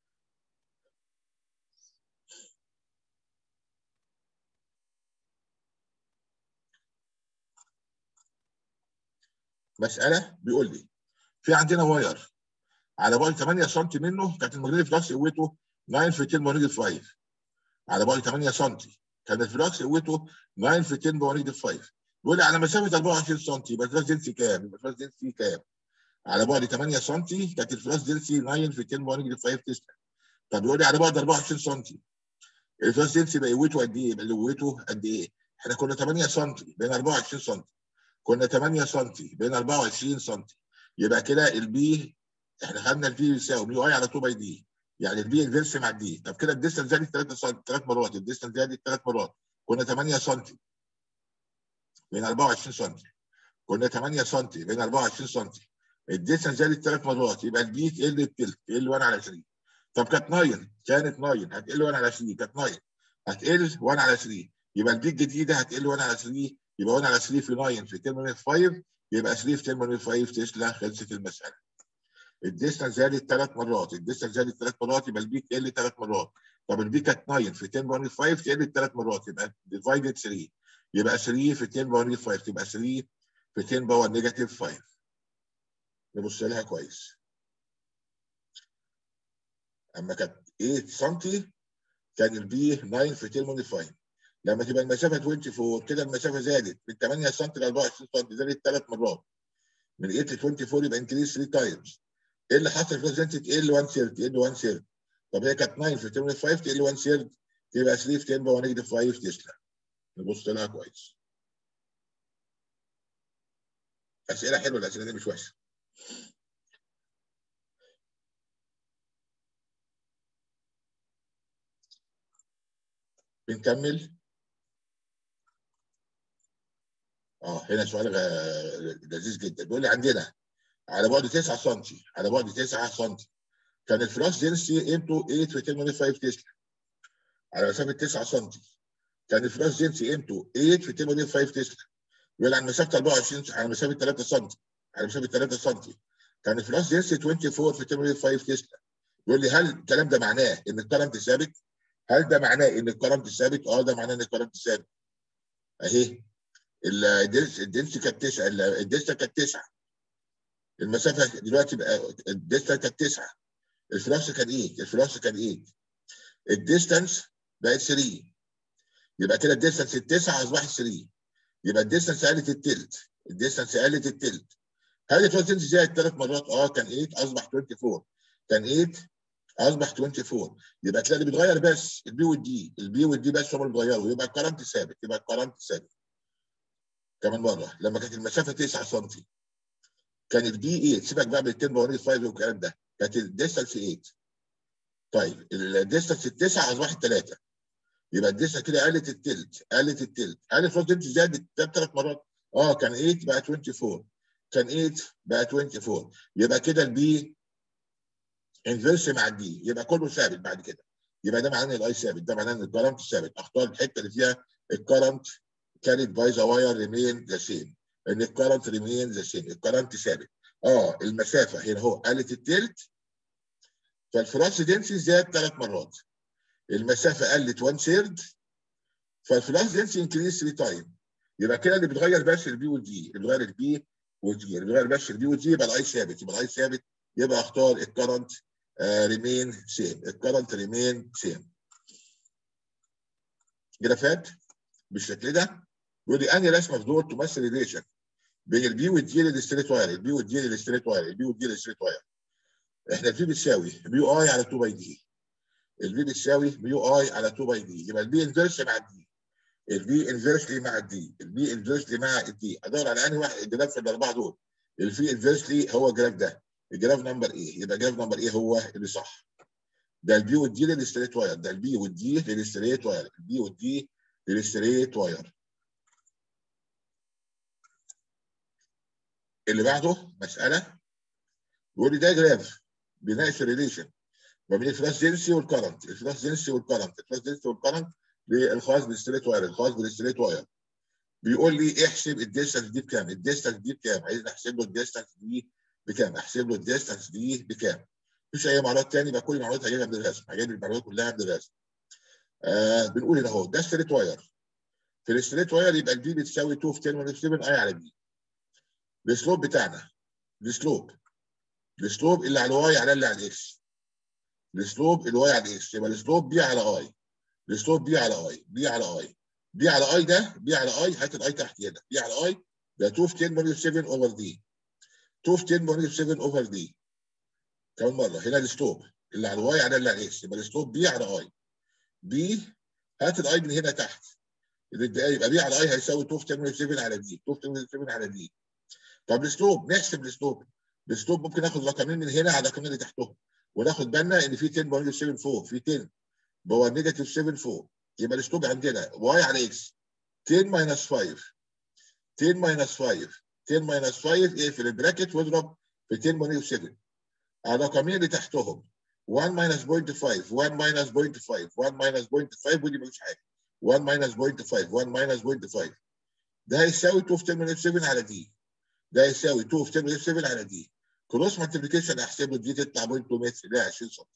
مساله بيقول لي في عندنا واير على بعد 8 سم منه كانت الماجنتيك فلكس قوته 9 في 10 بونيجيتيف 5 على بعد 8 سم كان الفلكس قوته 9 في 10 بونيجيتيف 5 بيقول لي على مسافه 24 سم يبقى الفلكس دنسي كام؟ يبقى الفلكس دنسي كام؟ على بعد 8 سم كانت الفلكس دنسي 9 في 10 بونيجيتيف 5 تسلا طب بيقول لي على بعد 24 سم الفلكس دنسي بقى قوته قد ايه؟ يبقى قوته قد ايه؟ احنا كنا 8 سم بين 24 سم كنا 8 سم بين 24 سم يبقى كده البي احنا خدنا البي بيساوي ميو اي على 2 باي دي يعني البي انفيرس مع الدي طب كده الديستنس زادت 3 سم ثلاث مرات الديستنس زادت ثلاث مرات كنا 8 سم بين 24 سم كنا 8 سم بين 24 سم الديستنس زادت ثلاث مرات يبقى البي تقل التلت تقل 1 على 20 طب كانت 9 كانت 9 هتقل 1 على 20 كانت 9 هتقل 1 على 3 يبقى البي الجديده هتقل 1 على 3 يبقى 1 على 3 في 9 في 10 من 5 يبقى 3 في 10 من 5 تسلا خلصت المساله الديستنس زادت ثلاث مرات الديستنس زادت ثلاث مرات يبقى البي تقل ثلاث مرات طب البي كانت 9 في 10 باور 5 تقل ثلاث مرات يبقى ديفايدد 3 يبقى 3 في 10 باور 5 تبقى 3 في 10 باور نيجاتيف 5 نبص لها كويس اما كانت 8 سم كان البي 9 في 10 باور 5 لما تبقى المسافه 24 كده المسافه زادت من 8 سم ل 24 سم زادت ثلاث مرات من 8 ل 24 يبقى انكريس 3 تايمز ايه اللي حصل في الريزنت تقل 1 سيرد تقل 1 سيرد طب هي كانت 9 في 10 5 تقل 1 سيرد تبقى 3 في 10 باور نيجاتيف 5 تسلا نبص لها كويس اسئله حلوه الاسئله دي مش وحشه بنكمل اه هنا سؤال لذيذ جدا بيقول لي عندنا على بعد 9 سم على بعد 9 سم كان الفلاش دينسي قيمته 8 في 10 5 تسلا على مسافه 9 سم كان الفلاش دينسي قيمته 8 في 10 5 تسلا بيقول على مسافه 24 على مسافه 3 سم على مسافه 3 سم كان الفلاش دينسي 24 في 10 5 تسلا بيقول لي هل الكلام ده معناه ان الكرنت ثابت؟ هل ده معناه ان الكرنت ثابت؟ اه ده معناه ان الكرنت ثابت اهي الدنس كانت 9 الدلتا كانت 9 المسافه دلوقتي بقى الدلتا كانت 9 الفلكس كان 8 الفلكس كان 8 الديستانس بقت 3 يبقى كده الديستانس التسعه اصبحت 3 يبقى الديستانس قلت التلت الديستانس قلت التلت هل الفلكس زادت ثلاث مرات؟ اه كان 8 اصبح 24 كان 8 اصبح 24 يبقى تلاقي اللي بيتغير بس البي والدي البي والدي بس هم اللي بيتغيروا يبقى الكرنت ثابت يبقى الكرنت ثابت كمان مره لما كانت المسافه 9 سم كان البي 8 سيبك بقى من 10 باور 5 والكلام ده كانت الديستانس 8 طيب الديستانس التسعه اصبحت 3 يبقى الديستانس كده قلت التلت قلت التلت هل الفولت زادت ثلاث مرات؟ اه كان 8 بقى 24 كان 8 بقى 24 يبقى كده البي انفيرس مع الدي يبقى كله ثابت بعد كده يبقى ده معناه ان الاي ثابت ده معناه ان الكرنت ثابت اختار الحته اللي فيها الكرنت كانت باي ذا واير ريمين ذا سيم ان الكرنت ريمين ذا سيم الكرنت ثابت اه المسافه هنا اهو قلت التلت فالفراس دنسي زاد ثلاث مرات المسافه قلت 1 سيرد فالفلاش دنسي انكريز 3 تايم يبقى كده اللي بيتغير بس البي والدي اللي بيتغير البي والدي اللي بيتغير بس البي والدي يبقى الاي ثابت يبقى الاي ثابت يبقى اختار الكرنت ريمين سيم الكرنت ريمين سيم جرافات بالشكل ده يقول لي انهي رسمه في دول تمثل ريليشن بين البي والدي للستريت واير البي والدي للستريت واير البي والدي للستريت واير احنا البي بتساوي بيو اي على 2 باي دي البي بتساوي بيو اي على 2 باي دي يبقى البي انفيرس مع الدي البي انفيرسلي مع الدي البي انفيرسلي مع الدي ادور على انهي واحد الجراف في الاربعه دول البي انفيرسلي هو الجراف ده الجراف نمبر ايه يبقى جراف نمبر ايه هو اللي صح ده البي والدي للستريت واير ده البي والدي للستريت واير البي والدي للستريت واير اللي بعده مساله بيقول لي ده جراف بيناقش الريليشن ما بين الفلاش دنسي والكرنت الفلاش دنسي والكرنت الفلاش دنسي والكرنت الخاص بالستريت واير الخاص بالستريت واير بيقول لي احسب الديستانس دي بكام الديستانس دي بكام عايز احسب له الديستانس دي بكام احسب له الديستانس دي بكام مفيش اي معلومات تاني بقى كل المعلومات هجيبها من الرسم هجيب المعلومات كلها من الرسم آه بنقول هنا اهو ده ستريت واير في الستريت واير يبقى البي بتساوي 2 في 10 minus 7 اي على بي السلوب بتاعنا السلوب السلوب اللي على الواي على اللي على الاكس السلوب الواي على الاكس يبقى السلوب بي على اي السلوب بي على اي بي على اي بي على اي ده بي على اي هات الاي تحت هنا بي على اي ده 2 في 10 minus 7 اوفر دي 2 في 10 minus 7 اوفر دي كمان مره هنا السلوب اللي على الواي على اللي على الاكس يبقى السلوب بي على اي بي هات الاي من هنا تحت يبقى بي على اي هيساوي 2 في 10 minus 7 على دي 2 في 10 minus 7 على دي طب السلوب نحسب السلوب السلوب ممكن ناخد رقمين من هنا على الرقمين اللي تحتهم وناخد بالنا ان في 10 بوينت 7 فوق في 10 هو نيجاتيف 7 فوق يبقى السلوب عندنا واي على اكس 10 ماينس 5 10 ماينس 5 10 ماينس 5 اقفل البراكت واضرب في 10 بوينت 7 على الرقمين اللي تحتهم 1 ماينس بوينت 5 1 ماينس بوينت 5 1 ماينس بوينت 5 ودي مفيش حاجه 1 ماينس بوينت 5 1 ماينس بوينت 5 ده هيساوي 2 في 10 minus 7 على دي ده يساوي 2 في 10 minus 7 على دي كروس مالتيبيكيشن احسب له دي تطلع بوينت 2 متر ده 20 سم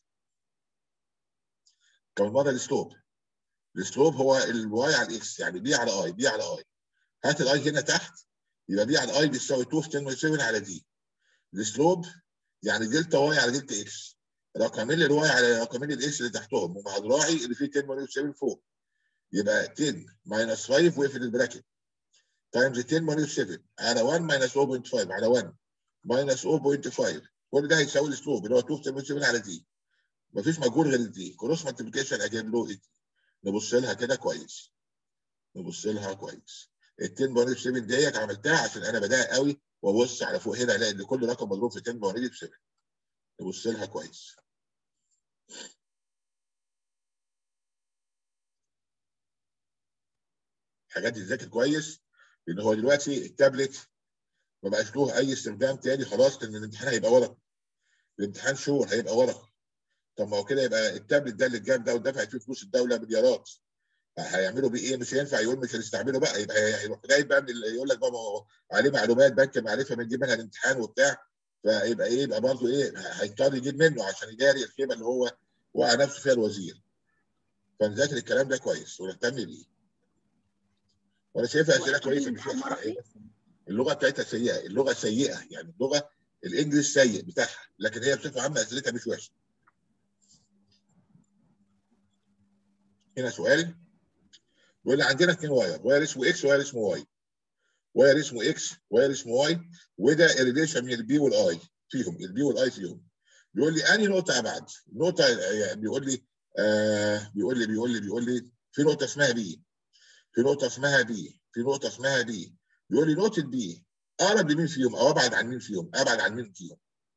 كمان مره السلوب السلوب هو الواي على الاكس يعني بي على اي بي على اي هات الاي هنا تحت يبقى بي على اي بيساوي 2 في 10 minus 7 على دي السلوب يعني دلتا واي على دلتا اكس رقمين الواي على رقمين الاكس اللي تحتهم ومع ذراعي اللي فيه 10 minus 7 فوق يبقى 10 ماينس 5 واقفل البراكت تايمز 10 ماينس 7 على 1 ماينس 0.5 على 1 ماينس 0.5 كل ده هيساوي السلوب اللي هو 2 في 7 على دي مفيش مجهول غير الدي كروس مالتيبيكيشن اجيب له الدي نبص لها كده كويس نبص لها كويس ال 10 بوينت 7 ديت عملتها عشان انا بدأ قوي وابص على فوق هنا الاقي ان كل رقم مضروب في 10 بوينت 7 نبص لها كويس الحاجات دي تذاكر كويس لان هو دلوقتي التابلت ما بقاش له اي استخدام تاني خلاص لان الامتحان هيبقى ورق الامتحان شهور هيبقى ورق طب ما هو كده يبقى التابلت ده اللي اتجاب ده ودفعت فيه فلوس الدوله مليارات هيعملوا بيه ايه مش هينفع يقول مش هنستعمله بقى يبقى هيروح جاي بقى من يقول لك بقى عليه معلومات بنك معرفه بنجيب منها الامتحان وبتاع فيبقى ايه يبقى برضه ايه هيضطر يجيب منه عشان يجاري الخيبه اللي هو وقع نفسه فيها الوزير فنذاكر الكلام ده كويس ونهتم بيه وانا شايفها اسئله كويسه مش وحشه اللغه بتاعتها سيئه اللغه سيئه يعني اللغه الانجليش سيء بتاعها لكن هي بصفه عامه اسئلتها مش وحشه هنا سؤال بيقول لي عندنا اثنين واير واير اسمه اكس وواير اسمه واي واير اسمه اكس واير اسمه واي وده الريليشن من البي والاي فيهم البي والاي فيهم بيقول لي انهي نقطه ابعد نقطه يعني بيقول لي آه بيقول لي بيقول لي بيقول لي في نقطه اسمها بي في نقطه اسمها بي في نقطه اسمها بي بيقول لي نقطه بي اقرب لمين فيهم او ابعد عن مين فيهم ابعد عن مين فيهم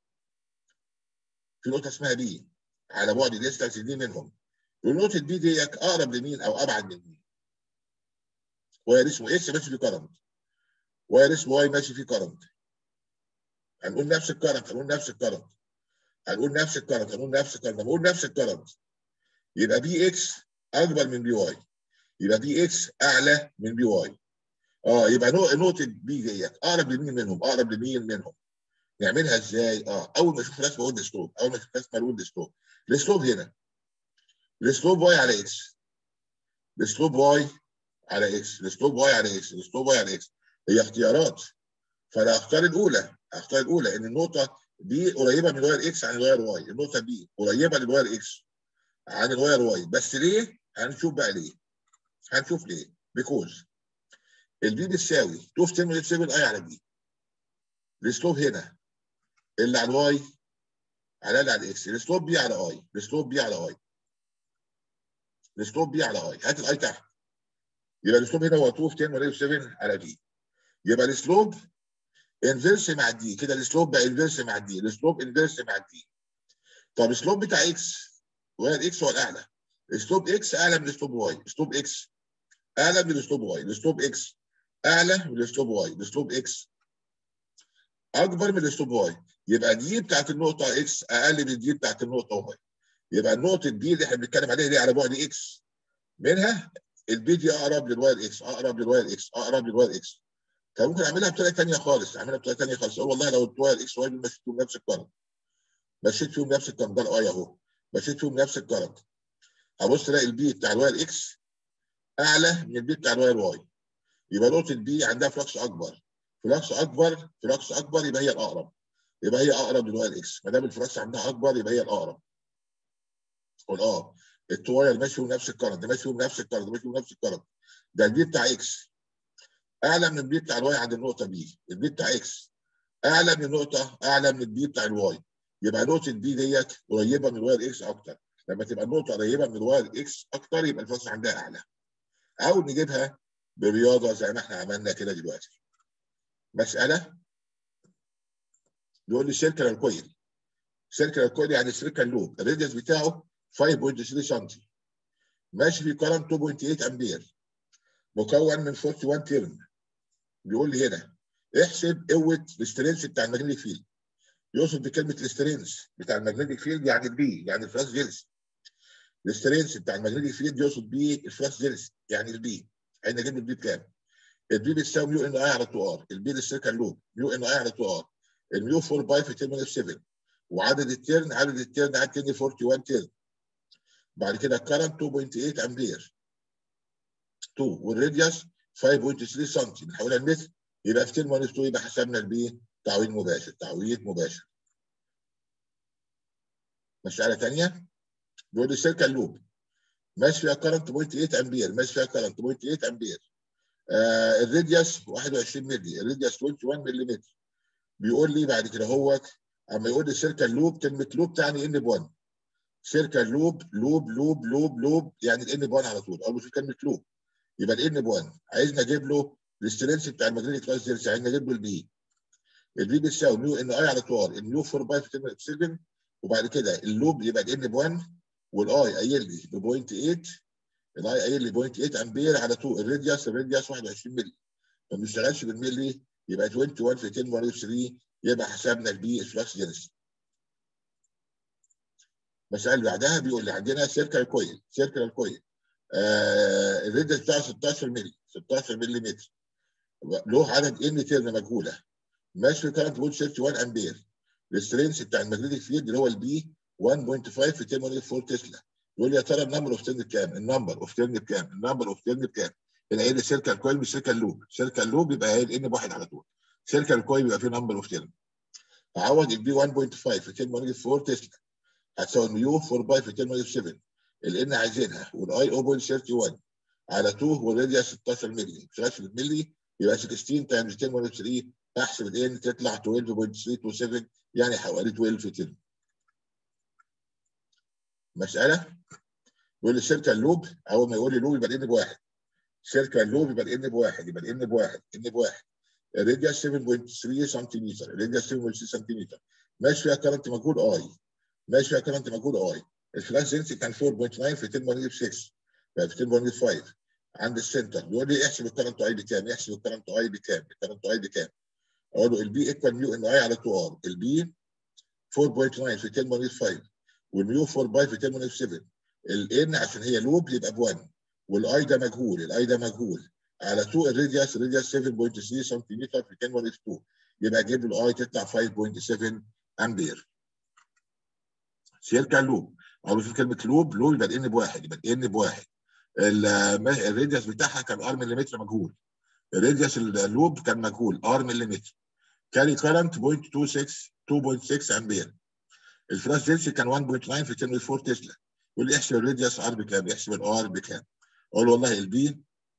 في نقطه اسمها بي على بعد ديستانس دي منهم ونقطه بي دي اقرب لمين او ابعد من مين واير اسمه اكس ماشي فيه كرنت واير اسمه واي ماشي فيه كرنت هنقول نفس الكرنت هنقول نفس الكرنت هنقول نفس الكرنت هنقول نفس الكرنت هنقول نفس الكرنت يبقى بي اكس اكبر من بي واي يبقى بي اكس اعلى من بي واي اه يبقى نقطه بي ديت اقرب لمين منهم اقرب لمين منهم نعملها ازاي اه اول ما اشوف رسمه اقول السلوب اول ما اشوف رسمه اقول السلوب السلوب هنا السلوب واي على اكس السلوب واي على اكس السلوب واي على اكس السلوب واي على اكس هي اختيارات فانا اختار الاولى اختار الاولى ان النقطه دي قريبه من الواير اكس عن الواير واي النقطه دي قريبه للواير اكس عن الواير واي بس ليه هنشوف بقى ليه هنشوف ليه بيكوز البي بتساوي 2 في 10 من 7 اي على بي السلوب هنا اللي على الواي على اللي على الاكس السلوب بي على اي السلوب بي على اي السلوب بي على اي هات الاي تحت يبقى السلوب هنا هو 2 في 10 من 7 على دي يبقى السلوب انفيرس مع الدي كده السلوب بقى انفيرس مع الدي السلوب انفيرس مع الدي طب السلوب بتاع اكس واير اكس هو الاعلى السلوب اكس اعلى من السلوب واي السلوب اكس اعلى من السلوب واي السلوب اكس اعلى من السلوب واي السلوب اكس اكبر من السلوب واي يبقى دي بتاعت النقطه اكس اقل من دي بتاعت النقطه واي يبقى النقطه دي اللي احنا بنتكلم عليها دي على بعد اكس منها البي دي اقرب للواير اكس اقرب للواير اكس اقرب للواير اكس كان ممكن اعملها بطريقه ثانيه خالص اعملها بطريقه ثانيه خالص اقول والله لو الواير اكس واي مشيت فيهم نفس الكرنت مشيت فيهم نفس الكرنت ده الاي اهو مشيت فيهم نفس الكرنت هبص الاقي البي بتاع الواير اكس اعلى من البي بتاع الواير واي يبقى نقطه البي عندها فلكس اكبر فلكس اكبر فلكس اكبر يبقى هي الاقرب يبقى هي اقرب للواير اكس ما دام الفلكس عندها اكبر يبقى هي الاقرب قول اه التواير ماشي فيهم نفس الكرنت ماشي فيهم نفس الكرنت ماشي فيهم نفس الكرنت ده البي بتاع اكس اعلى من البي بتاع الواي عند النقطه بي البي بتاع اكس اعلى من النقطه اعلى من البي بتاع الواي يبقى نقطه بي ديت قريبه من الواير اكس اكتر لما تبقى النقطه قريبه من الواير اكس اكتر يبقى الفلكس عندها اعلى او نجيبها برياضه زي ما احنا عملنا كده دلوقتي مساله بيقول لي سيركل كويل سيركل كويل يعني سيركل لوب الريديوس بتاعه 5.3 سم ماشي في كرنت 2.8 امبير مكون من 41 تيرم بيقول لي هنا احسب قوه الاسترنس بتاع الماجنتيك فيلد يقصد بكلمه الاسترنس بتاع الماجنتيك فيلد يعني البي يعني الفلاش جيلس الاسترنس بتاع الماجنتيك فيلد يقصد بيه الفلاش جيلس يعني البي عايزين نجيب البي بكام؟ البي بتساوي ميو ان اي على 2 ار البي للسيركل لوب ميو ان اي على 2 ار الميو 4 باي في 10 من 7 وعدد التيرن عدد التيرن عدد تاني 41 تيرن بعد كده الكرنت 2.8 امبير 2 والراديوس 5.3 سم بنحولها لمتر يبقى في 10 ماينس 2 يبقى حسبنا البي تعويض مباشر تعويض مباشر مسألة ثانية بيقول لي سيركل لوب ماشي فيها كرنت 0.8 امبير ماشي فيها كرنت 0.8 امبير آه الراديوس 21 مللي الراديوس 21 ملم بيقول لي بعد كده هو اما يقول لي سيركل لوب كلمه لوب تعني ان ب 1 سيركل لوب لوب لوب لوب لوب يعني الان ب 1 على طول اول في كلمه لوب يبقى الان ب 1 عايزني اجيب له الاسترنس بتاع الماجنتيك ترانسفيرس عايزني اجيب له البي البي بتساوي ميو ان اي على 2 ار الميو 4 باي في 7 وبعد كده اللوب يبقى الان ب 1 والاي قايل لي ب 0.8 الاي قايل لي 0.8 امبير على 2 الراديوس الراديوس 21 مللي ما بنشتغلش بالملي يبقى 21 في 10 ماينس 3 يبقى حسبنا البي الفلكس جنسي المسألة اللي بعدها بيقول لي عندنا سيركل كويل سيركل كويل آه الراديوس بتاعه 16 مللي 16 ملي متر له عدد ان تيرن مجهوله ماشي في كارنت بول 31 امبير السترينس بتاع الماجنتيك فيلد اللي هو البي 1.5 في 10 ماينس 4 تسلا يقول لي يا ترى النمبر اوف تيرن بكام؟ النمبر اوف تيرن بكام؟ النمبر اوف تيرن بكام؟ هنا قايل لي سيركل كويل مش سيركل لوب سيركل لوب يبقى قايل ان بواحد على طول سيركل كويل يبقى فيه نمبر اوف تيرن فعوض البي 1.5 في 10 ماينس 4 تسلا هتساوي الميو 4 باي في 10 ماينس 7 الان عايزينها والاي 0.31 على 2 والراديوس 16 مللي مش عارف بالملي يبقى 16 تايمز 10 ماينس 3 احسب الان تطلع 12.327 يعني حوالي 12 ترم مساله يقول لي سيركل لوب اول ما يقول لي لوب يبقى الان بواحد سيركل لوب يبقى الان بواحد يبقى الان بواحد ان بواحد الراديوس 7.3 سنتيمتر الراديوس 7.3 سنتيمتر ماشي فيها كرنت مجهول اي ماشي فيها كرنت مجهول اي الفلاش دنسي كان 4.9 في 10 ماينس 6 بقى في 10 ماينس 5 عند السنتر بيقول لي احسب الكرنت اي بكام؟ احسب الكرنت اي بكام؟ الكرنت اي بكام؟ اقول له البي ايكوال ميو ان اي على 2 ار البي 4.9 في 10 ماينس 5 والميو 4 باي في 10 ماينس 7 الان عشان هي لوب يبقى ب 1 والاي ده مجهول الاي ده مجهول على 2 الراديوس الراديوس 7.3 سنتيمتر في 10 ماينس 2 يبقى اجيب له الاي تطلع 5.7 امبير سيركل لوب او في كلمه لوب لوب يبقى الان بواحد يبقى الان بواحد الراديوس بتاعها كان ار مليمتر مجهول الراديوس اللوب كان مجهول ار مليمتر كاري كارنت 0.26 2.6 امبير الفلاش دينسي كان 1.9 في 10 4 تسلا يقول لي احسب الراديوس ار بكام احسب الار بكام اقول له والله البي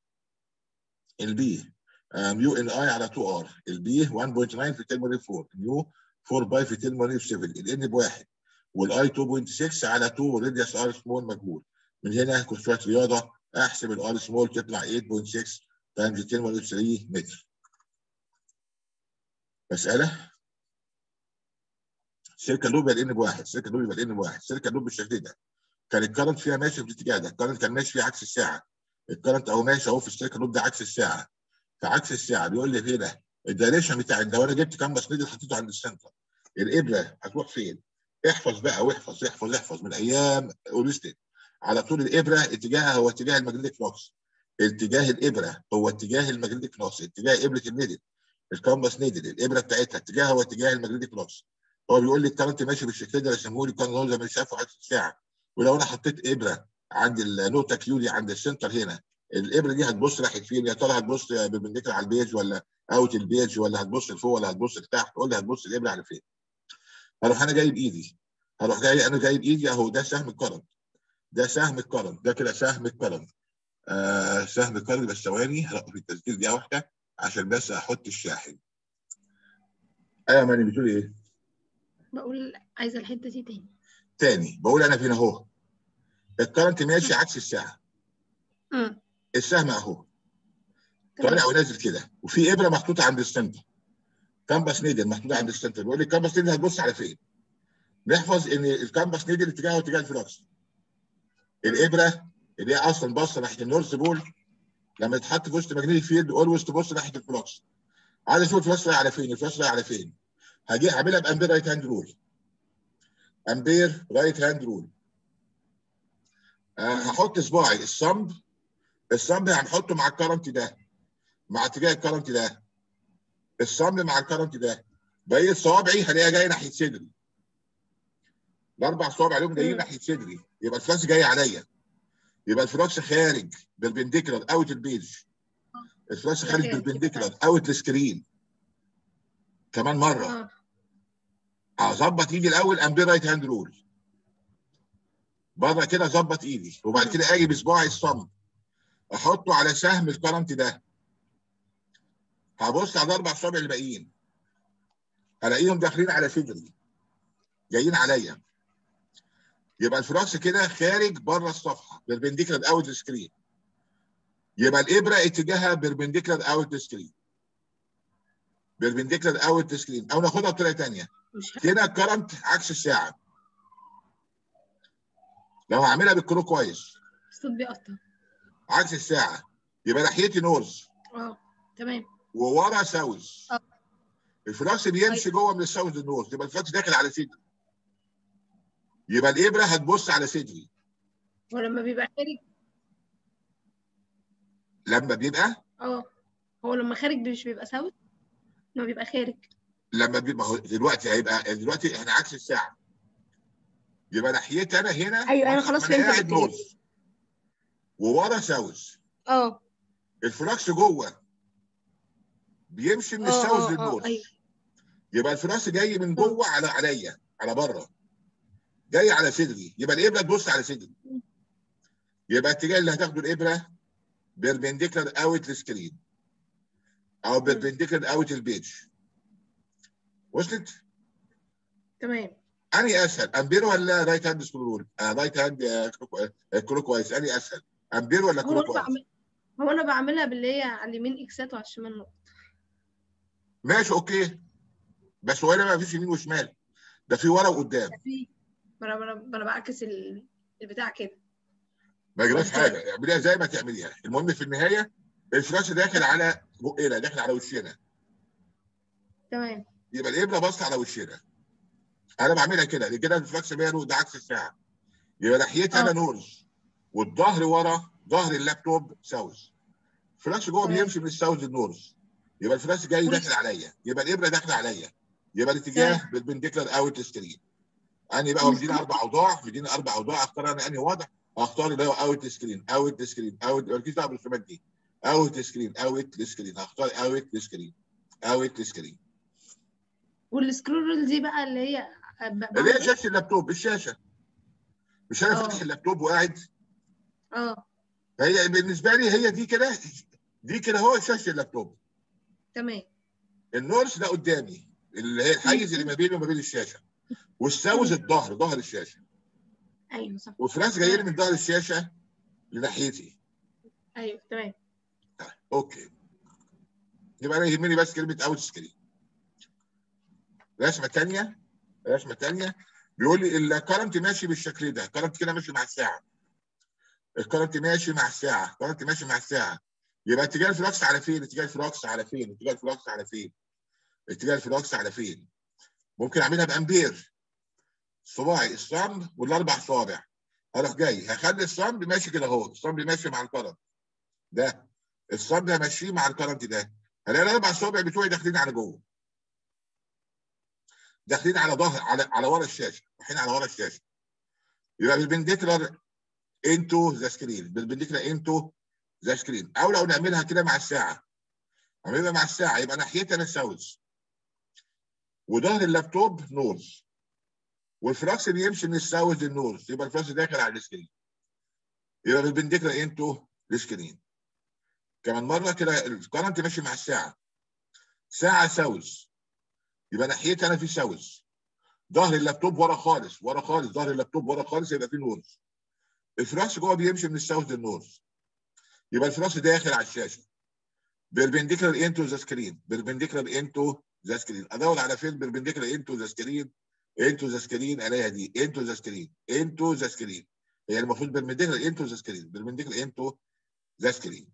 البي ميو ان اي على 2 ار البي 1.9 في 10 4 ميو 4 باي في 10 7 الان بواحد والاي 2.6 على 2 راديوس ار سمول مجهول من هنا كنت شويه رياضه احسب الار سمول تطلع 8.6 تايمز 10 3 متر مساله الشركه اللوب يبقى الان بواحد الشركه اللوب يبقى الان بواحد الشركه اللوب بالشكل ده كان الكرنت فيها ماشي في الاتجاه ده الكرنت كان ماشي فيه عكس الساعه الكرنت اهو ماشي اهو في الشركه اللوب ده عكس الساعه فعكس الساعه بيقول لي هنا الدايركشن بتاع لو انا جبت كامبس نيدل حطيته عند السنتر الابره هتروح فين؟ احفظ بقى واحفظ احفظ احفظ من ايام اورستين على طول الابره اتجاهها هو اتجاه الماجنتيك فلوكس اتجاه الابره هو اتجاه الماجنتيك فلوكس اتجاه ابره النيدل الكامبس نيدل الابره بتاعتها اتجاهها هو اتجاه الماجنتيك فلوكس هو بيقول لي الكرنت ماشي بالشكل ده رسمه لي كان هو زي ما شافه عكس الساعه ولو انا حطيت ابره عند النقطه كيو دي عند السنتر هنا الابره دي هتبص ناحيه فين يا ترى هتبص بالبنديكل على البيج ولا اوت البيج ولا هتبص لفوق ولا هتبص لتحت قول لي هتبص الابره على فين هروح انا جايب ايدي هروح جاي انا جايب ايدي اهو ده سهم الكرنت ده سهم الكرنت ده كده سهم الكرنت آه سهم الكرنت بس ثواني هروح في التسجيل دقيقه واحده عشان بس احط الشاحن ايوه ماني بتقول ايه؟ بقول عايزه الحته دي تاني تاني بقول انا فين اهو الكرنت ماشي عكس الساعه امم السهم اهو طالع ونازل كده وفي ابره محطوطه عند السنتر كامبس نيدل محطوطه عند السنتر بيقول لي الكامبس نيدل هتبص على فين؟ نحفظ ان الكامبس نيدل اتجاهه اتجاه الفلوكس الابره اللي هي اصلا باصه ناحيه النورث بول لما تتحط في وسط ماجنتيك فيلد اولويز تبص ناحيه الفلوكس عايز اشوف الفلوكس رايح على فين الفلوكس رايح على فين هجي اعملها بامبير رايت هاند رول امبير رايت هاند رول هحط صباعي الصمب الصمب هنحطه مع الكرنت ده مع اتجاه الكرنت ده الصمب مع الكرنت ده بقيه صوابعي هلاقيها جايه ناحيه صدري الاربع صوابع لهم جايين مم. ناحيه صدري يبقى الفلاكس جاي عليا يبقى الفلاكس خارج بالبنديكولار اوت البيج الفلاكس خارج خارج. بالبنديكولار اوت السكرين كمان مره اه هظبط ايدي الاول امبير رايت هاند رول بره كده اظبط ايدي وبعد كده اجي بصباعي الصمت احطه على سهم الكرنت ده هبص على الاربع صوابع اللي باقيين الاقيهم داخلين على صدري جايين عليا يبقى الفراكس كده خارج بره الصفحه بيربنديكولار اوت سكرين يبقى الابره اتجاهها بيربنديكولار اوت سكرين بيربنديكولار اوت سكرين او ناخدها بطريقه ثانيه مش هنا الكرنت عكس الساعه لو هعملها بالكرو كويس الصوت بيقطع عكس الساعه يبقى ناحيتي نورز اه تمام وورا ساوث آه. الفلاكس بيمشي جوه من الساوث للنورث يبقى الفلاكس داخل على صدري يبقى الابره هتبص على صدري ولما بيبقى خارج لما بيبقى اه هو لما خارج مش بيبقى ساوث لما بيبقى خارج لما بيبقى هو دلوقتي هيبقى دلوقتي احنا عكس الساعه يبقى ناحيتي انا هنا أيوة، أنا خلاص أنا فهمت قاعد الاتجاه. نورث وورا ساوث اه الفلاكس جوه بيمشي من اه الساوث اه اه للنورث ايوه يبقى الفلاكس جاي من جوه على عليا على بره جاي على صدري يبقى الابره تبص على صدري يبقى الاتجاه اللي هتاخده الابره بيربنديكولار اوت السكرين او بيربنديكولار اوت البيج وصلت؟ تمام اني اسهل امبير ولا رايت هاند سكرول؟ آه رايت هاند آه كرو- آه، كرو كويس اني اسهل امبير ولا هو كرو انا كويس؟ بعمل هو انا بعملها باللي هي على اليمين اكسات وعلى الشمال نقط ماشي اوكي بس هو هنا ما فيش يمين وشمال ده في ورا وقدام في ما انا ما انا ما أنا بعكس ال- البتاع كده ما يجراش أوكي. حاجه اعمليها زي ما تعمليها المهم في النهايه الفلاش داخل على بقنا داخل على وشنا تمام يبقى الابره باصه على وشنا انا بعملها كده لان كده الفلاكس ماله ده عكس الساعه يبقى ناحيتي انا آه. نورز والظهر ورا ظهر اللابتوب ساوث الفلاش جوه تمام. بيمشي من الساوث للنورز يبقى الفلاش جاي وال- داخل عليا يبقى الابره داخله عليا يبقى الاتجاه بالبنديكولار اوت سكرين اني بقى هو مديني اربع اوضاع مديني اربع اوضاع اختار انا انهي وضع هختار اللي هو اوت سكرين اوت سكرين اوت مالكيش دعوه بالرسومات دي اوت سكرين اوت سكرين هختار اوت سكرين اوت سكرين والسكرول دي بقى اللي هي اللي هي شاشه اللابتوب الشاشه مش انا آه. فاتح اللابتوب وقاعد اه فهي بالنسبه لي هي دي كده دي كده هو شاشه اللابتوب تمام النورس ده قدامي اللي هي الحيز اللي ما بيني وما بين الشاشه والساوز الظهر ظهر الشاشه ايوه صح وفراس جاي لي من ظهر الشاشه لناحيتي ايوه تمام طيب، اوكي يبقى انا يهمني بس كلمه اوت سكرين رسمه ثانيه رسمه ثانيه بيقول لي الكرنت ماشي بالشكل ده الكرنت كده ماشي مع الساعه الكرنت ماشي مع الساعه الكرنت ماشي مع الساعه يبقى اتجاه الفلوكس على فين اتجاه الفلوكس على فين اتجاه الفلوكس على فين اتجاه الفلوكس على فين ممكن اعملها بامبير صباعي الصمد والاربع صوابع هروح جاي هخلي الصمد ماشي كده اهو الصمد ماشي مع الكرنت ده الصمد همشيه مع الكرنت ده هلاقي الاربع صوابع بتوعي داخلين على جوه داخلين على ظهر على على ورا الشاشه رايحين على ورا الشاشه يبقى بالبنديكلر انتو ذا سكرين بالبنديكلر انتو ذا سكرين او لو نعملها كده مع الساعه نعملها مع الساعه يبقى ناحيتنا الساوث وظهر اللابتوب نورث والفراكس اللي يمشي من الساوث للنورث يبقى الفراكس داخل على السكرين يبقى بالبنديكلر انتو السكرين كمان مره كده الكرنت ماشي مع الساعه ساعه ساوث يبقى ناحيتي انا في ساوث ظهر اللابتوب ورا خالص ورا خالص ظهر اللابتوب ورا خالص يبقى في نورث الفراكس جوه بيمشي من الساوث للنورث يبقى الفراكس داخل على الشاشه بيربنديكولار انتو ذا سكرين بيربنديكولار انتو ذا سكرين ادور على فين بيربنديكولار انتو ذا سكرين انتو ذا سكرين الاقيها دي انتو ذا سكرين انتو ذا سكرين هي المفروض بيربنديكولار انتو ذا سكرين بيربنديكولار انتو ذا سكرين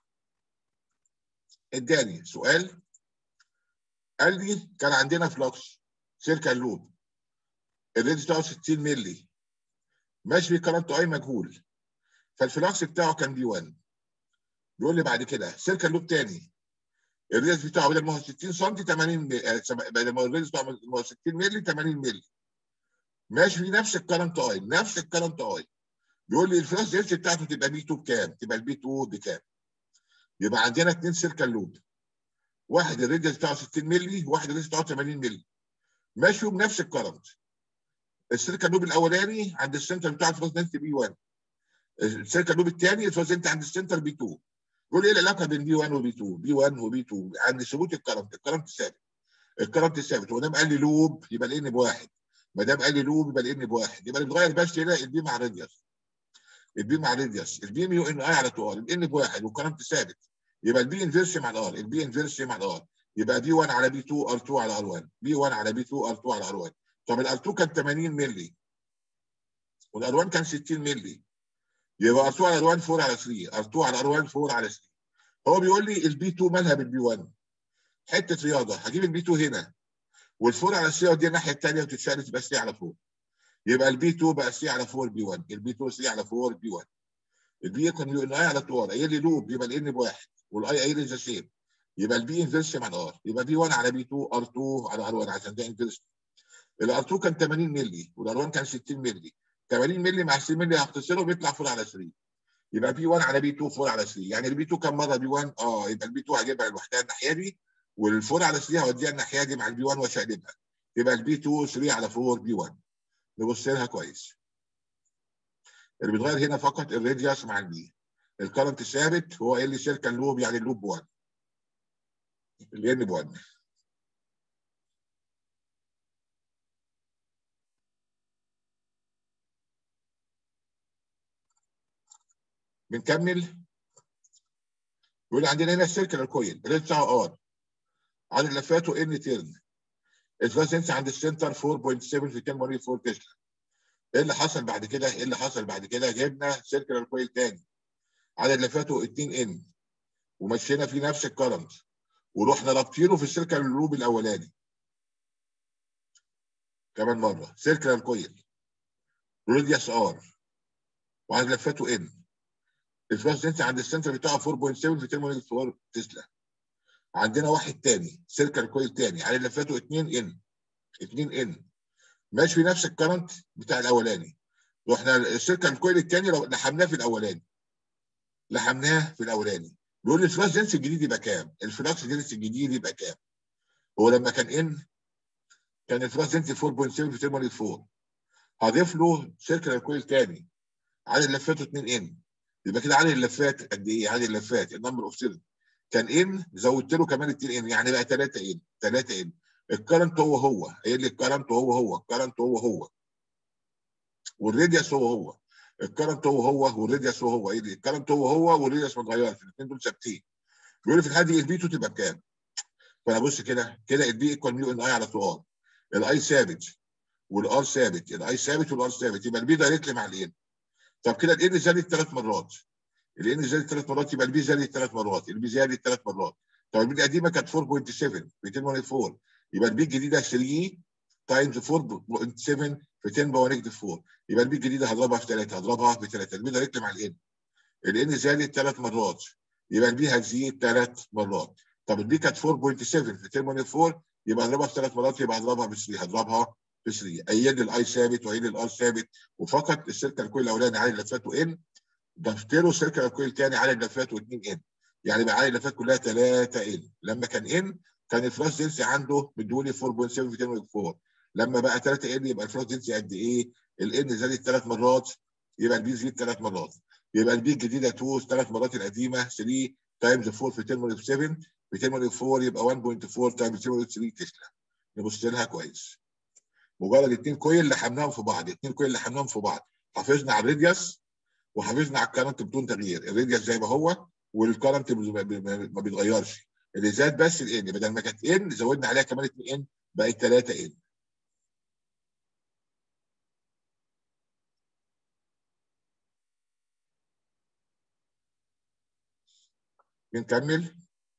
اداني سؤال قال لي كان عندنا فلوكس سيركل لوب الرينج بتاعه 60 مللي ماشي كرنت اي مجهول فالفلوكس بتاعه كان بي 1 بيقول لي بعد كده سيركل لوب تاني الرينج بتاعه بدل ما هو 60 سم 80 مللي آه، سب- بدل ما هو الرينج بتاعه ما هو 60 مللي 80 مللي ماشي في نفس الكرنت اي نفس الكرنت اي بيقول لي الفلوكس رينج بتاعته تبقى بي 2 بكام؟ تبقى البي 2 بكام؟ يبقى عندنا اثنين سيركل لوب واحد الريديوس بتاعه 60 مللي وواحد الريديوس بتاعه 80 مللي ماشيوا بنفس الكرنت السيركل لوب الاولاني عند السنتر بتاع الفوزنت بي 1 السيركل لوب الثاني الفوزنت عند السنتر بي 2 يقول ايه العلاقه بين بي 1 وبي 2 بي 1 وبي 2 عند ثبوت الكرنت الكرنت ثابت الكرنت ثابت وما دام قال لي لوب يبقى الان بواحد ما دام قال لي لوب يبقى الان بواحد يبقى اللي بيتغير بس هنا البي مع الراديوس البي مع الراديوس البي ميو ان اي على 2 ار الان بواحد والكرنت ثابت يبقى البي انفيرس مع الار البي انفيرس مع الار يبقى بي 1 على بي 2 ار 2 على ار 1 بي 1 على بي 2 ار 2 على ار 1 طب الار 2 كان 80 مللي والار 1 كان 60 مللي يبقى ار 2 على ار 1 4 على 3 ار 2 على ار 1 4 على 3 هو بيقول لي البي 2 مالها بالبي 1 حته رياضه هجيب البي 2 هنا والفور على 3 ودي الناحيه الثانيه وتتشال تبقى 3 على 4 يبقى البي 2 بقى 3 على 4 بي 1 البي 2 3 على 4 بي 1 البي يكون يو ان اي على 2 ار قايل لي لوب يبقى الان بواحد والاي قايل لي ذا سيم يبقى البي انفيرس مع الار يبقى بي 1 على بي 2 ار 2 على ار 1 عشان ده انفيرس الار 2 كان 80 مللي والار 1 كان 60 مللي 80 مللي مع 60 مللي هختصره بيطلع 4 على 3 يبقى بي 1 على بي 2 4 على 3 يعني البي 2 كم مره بي 1 اه يبقى البي 2 هجيبها لوحدها الناحيه دي وال4 على 3 هوديها الناحيه دي مع البي 1 واشقلبها يبقى البي 2 3 على 4 بي 1 نبص لها كويس اللي بيتغير هنا فقط الراديوس مع البي الكرنت ثابت هو قال لي سيركل لوب يعني اللوب 1 الان ب 1 بنكمل يقول عندنا هنا السيركل الكويل الريت بتاعه ار عدد لفاته ان تيرن الفاسنس عند السنتر 4.7 في 10 4 تسلا ايه اللي حصل بعد كده؟ ايه اللي حصل بعد كده؟ جبنا سيركل الكويل تاني عدد لفاته 2 ان ومشينا فيه نفس الكرنت ورحنا رابطينه في السيركل اللوب الاولاني كمان مره سيركل الكويل راديوس ار وعدد لفاته ان الفاسنس عند السنتر بتاعه 4.7 في 10 4 تسلا عندنا واحد تاني سيركل كويل تاني على لفاته 2 ان 2 ان ماشي في نفس الكرنت بتاع الاولاني رحنا السيركل الكويل الثاني لو لحمناه في الاولاني لحمناه في الاولاني بيقول لي الفلاكس دنس الجديد يبقى كام؟ الفلاكس دنس الجديد يبقى كام؟ هو لما كان ان كان الفلاكس دنس 4.7 في تيرمال 4 هضيف له سيركل الكويل ثاني عدد لفاته 2 ان يبقى كده عدد اللفات قد ايه؟ عدد اللفات النمبر اوف سيركل كان ان زودت له كمان 2 ان يعني بقى 3 ان 3 ان الكرنت هو هو قايل لي الكرنت هو هو الكرنت هو هو والراديوس هو هو الكرنت هو هو والراديوس هو هو ايه دي الكرنت هو هو والراديوس ما اتغيرش الاثنين دول ثابتين بيقول لي في الحاله دي البي 2 تبقى بكام؟ فانا بص كده كده البي ايكوال ميو ان اي على 2 ار الاي ثابت والار ثابت الاي ثابت والار ثابت يبقى البي دايركتلي مع الان طب كده الان زادت ثلاث مرات الان زادت ثلاث مرات يبقى البي زادت ثلاث مرات البي زادت ثلاث مرات طب البي القديمه كانت 4.7 204 يبقى البي الجديده 3 تايمز 4.7 في 10 باور نيجاتيف 4 يبقى البي الجديده هضربها في 3 هضربها في 3 البي دايركت مع الان الان زادت ثلاث مرات يبقى البي هتزيد ثلاث مرات طب البي كانت 4.7 في 10 باور 4 يبقى هضربها في ثلاث مرات يبقى هضربها ب 3 هضربها في 3 ايد الاي ثابت وايد الار ثابت وفقط السيركل الكويل الاولاني عدد لفاته ان ضفت له سيركل الكويل الثاني عدد لفاته 2 ان يعني بقى عدد اللفات كلها 3 ان لما كان ان كان الفلاش دنسي عنده مديولي 4.7 في 10 لما بقى 3 ان يبقى الفلاش دنسي قد ايه؟ الان زادت ثلاث مرات يبقى البي زيد ثلاث مرات يبقى البي الجديده 2 ثلاث مرات القديمه 3 تايمز 4 في 10 7 في 10 4 يبقى 1.4 تايمز 3 تسلا نبص لها كويس مجرد اثنين كويل لحمناهم في بعض اثنين كويل لحمناهم في بعض حافظنا على الراديوس وحافظنا على الكرنت بدون تغيير الراديوس زي ما هو والكرنت ما بيتغيرش اللي زاد بس الان بدل ما كانت ان زودنا عليها كمان 2 ان بقت 3 ان بنكمل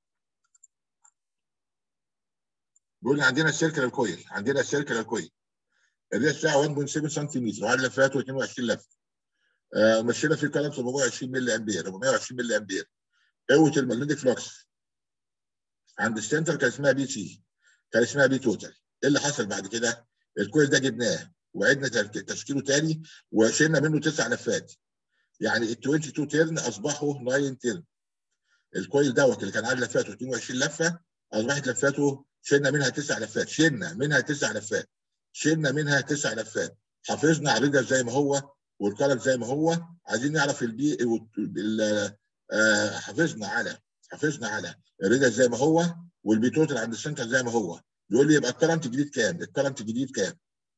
بيقول لي عندنا السيركل الكويل عندنا السيركل الكويل الريس بتاعه 1.7 سنتيمتر وعدد لفاته 22 لفه آه مشينا فيه كلام 720 ملي امبير 420 ملي امبير قوه الماجنتيك فلوكس عند السنتر كان اسمها بي سي كان اسمها بي توتال ايه اللي حصل بعد كده؟ الكويل ده جبناه وعدنا تشكيله تاني وشلنا منه تسع لفات يعني ال 22 تيرن اصبحوا 9 تيرن الكويل دوت اللي كان عدد لفاته 22 لفه اصبحت لفاته شلنا منها تسع لفات شلنا منها تسع لفات شلنا منها تسع لفات حافظنا على الريدر زي ما هو والكلام زي ما هو عايزين نعرف البي آه حافظنا على حافظنا على الريدر زي ما هو والبي توتال عند السنتر زي ما هو بيقول لي يبقى الكرنت الجديد كام؟ الكرنت الجديد كام؟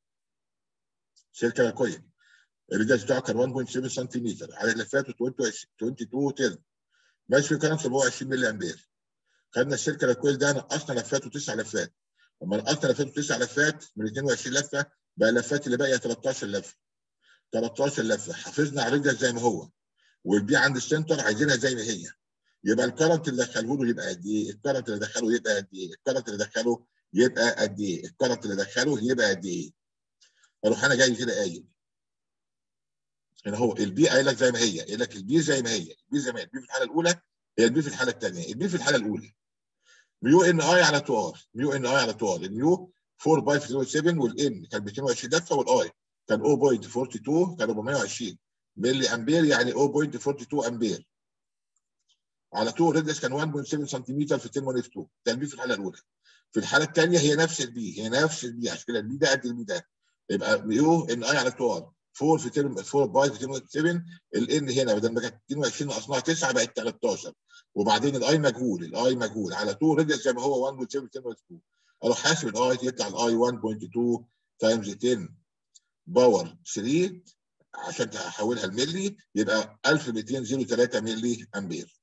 شركه كويس الريدر بتاعه كان 1.7 سنتيمتر على لفاته 22 تيرن ماشي في كرنت 27 ملي امبير خدنا السلك الكويل ده نقصنا لفاته تسع لفات لما نقصنا لفاته تسع لفات من 22 لفه بقى اللفات اللي باقيه 13 لفه 13 لفه حافظنا على الرجل زي ما هو والبي عند السنتر عايزينها زي ما هي يبقى الكرنت اللي دخله له يبقى قد ايه؟ الكرنت اللي دخله يبقى قد ايه؟ الكرنت اللي دخله يبقى قد ايه؟ الكرنت اللي دخله يبقى قد ايه؟ اروح انا جاي كده قايل هنا هو البي قايل لك زي ما هي قايل لك البي زي ما هي البي زي ما هي البي في الحاله الاولى هي البي في الحاله الثانيه البي في الحاله الاولى ميو ان اي على 2 ار ميو ان اي على 2 ار الميو 4 باي 7 والان كان 220 لفه والاي كان 0.42 كان 420 ملي امبير يعني 0.42 امبير على 2 ريدس كان 1.7 سنتيمتر في 10 اف 2 ده البي في الحاله الاولى في الحاله الثانيه هي نفس البي هي نفس البي عشان كده البي ده قد البي ده يبقى ميو ان اي على 2 ار 4 في 10 4 باي في 10 7 الان هنا بدل ما كانت 22 ناقصناها 9 بقت 13 وبعدين الاي مجهول الاي مجهول على 2 ريدس زي ما هو 1.7 10 2 اروح حاسب الاي يطلع الاي 1.2 تايمز 10 باور 3 عشان تحولها لملي يبقى 1203 ملي امبير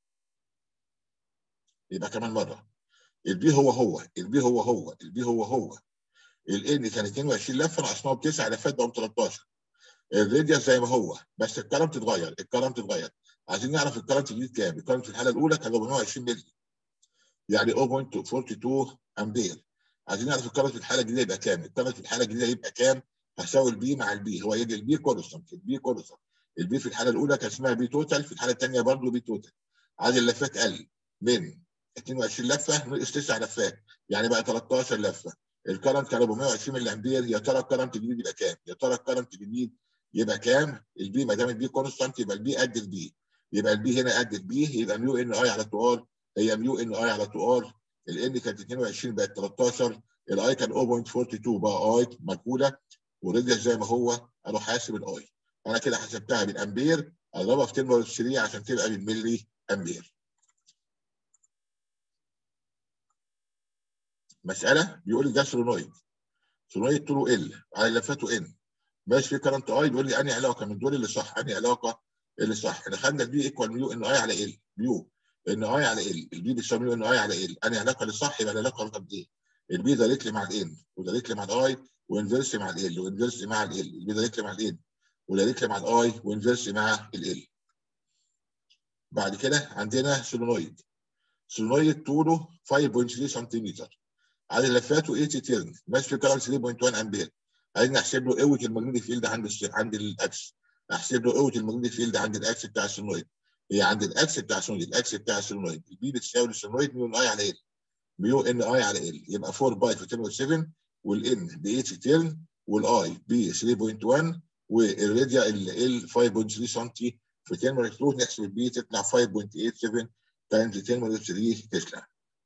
يبقى كمان مره البي هو هو البي هو هو البي هو هو الان كان 22 لفه ناقصناها بتسع لفات بقوا 13 الراديوس زي ما هو بس الكرنت اتغير الكرنت اتغير عايزين نعرف الكرنت الجديد كام الكرنت في الحاله الاولى كان 420 ملي يعني 0.42 امبير عايزين نعرف الكرنت في الحاله الجديده يبقى كام الكرنت في الحاله الجديده يبقى كام هساوي البي مع البي هو يجي البي كونستنت البي كونستنت البي في الحاله الاولى كان اسمها بي توتال في الحاله الثانيه برضه بي توتال عدد اللفات قل من 22 لفه ناقص 9 لفات يعني بقى 13 لفه الكرنت كان 420 ملي امبير يا ترى الكرنت الجديد يبقى كام؟ يا ترى الكرنت الجديد يبقى كام؟ البي ما دام البي كونستانت يبقى البي قد البي يبقى البي هنا قد البي يبقى ميو ان اي على 2 ار هي ميو ان اي على 2 ار الان كانت 22 بقت 13 الاي كان 0.42 بقى اي مجهوله والراديوس زي ما هو اروح حاسب الاي انا كده حسبتها بالامبير اضربها في 10 باور 3 عشان تبقى بالملي امبير مساله بيقول لي ده سولونويد سولونويد طوله ال على لفاته ان ماشي في كرنت اي بيقول لي انهي علاقه من دول اللي صح انهي علاقه اللي صح احنا خدنا البي ايكوال ميو ان اي على ال ميو ان اي على ال البي بيساوي ميو ان اي على ال انهي علاقه اللي صح يبقى العلاقه رقم ايه البي دايركتلي مع الان ودايركتلي مع الاي وانفيرس مع ال وانفيرس مع ال البي دايركتلي مع الان ودايركتلي مع الاي وانفيرس مع ال بعد كده عندنا سولونويد سولونويد طوله 5.3 سنتيمتر على لفاته 80 تيرن ماشي في كرنت 3.1 امبير عايزين نحسب له قوه الماجنتيك فيلد عند الس- عند الاكس احسب له قوه الماجنتيك فيلد عند الاكس بتاع السولونويد هي عند الاكس بتاع السولونويد الاكس بتاع السولونويد البي بتساوي السولونويد ميو ان اي على ال ميو ان اي على ال يبقى 4 باي في 10 والان ب 8 تيرن والاي ب 3.1 والراديا ال 5.3 سم في 10 ماينس 2 نحسب البي تطلع 5.87 تايمز 10 ماينس 3 تسلا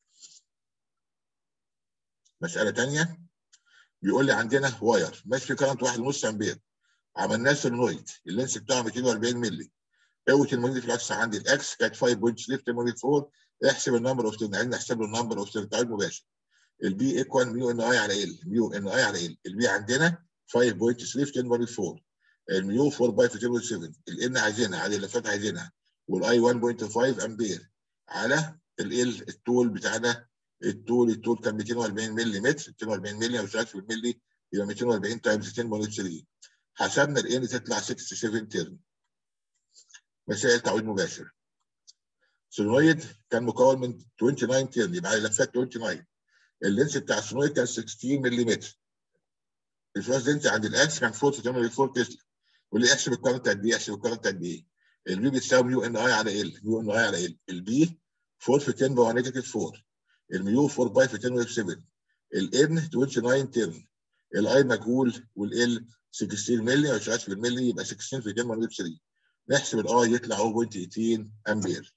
مساله ثانيه بيقول لي عندنا واير ماشي في كرنت 1.5 امبير عملناه سولنويد اللينس بتاعه 240 مللي قوه الماجنتيك فلكس عندي الاكس كانت 5.3 في 4 احسب النمبر اوف تيرن عايزين نحسب له النمبر اوف تيرن تعال مباشر البي ايكوال ميو ان اي على ال ميو ان اي على ال البي عندنا 5.3 في 10 4 الميو 4 باي في 10 7 الان عايزينها على اللفات عايزينها والاي 1.5 امبير على ال الطول بتاعنا الطول الطول كان 240 مللي متر 240 مللي او شغال في الملي يبقى 240 تايمز 10 بوينت 3 حسبنا الان تطلع 67 ترن مسائل تعويض مباشر سولنويد كان مكون من 29 ترن يبقى على لفات 29 اللينس بتاع السولنويد كان 16 ملم الفلاش لينس عند الاكس كان 4 تسلا واللي يحسب الكارنت قد ايه يحسب الكارنت قد ايه البي بتساوي ميو ان اي على ال ميو ان اي على ال البي 4 في 10 باور نيجاتيف 4 الميو 4 باي في 10 ويف 7 الان 29 ترن الاي مجهول والال 16 مللي او شغال في الملي يبقى 16 في 10 ويف 3 نحسب الاي يطلع 0.18 امبير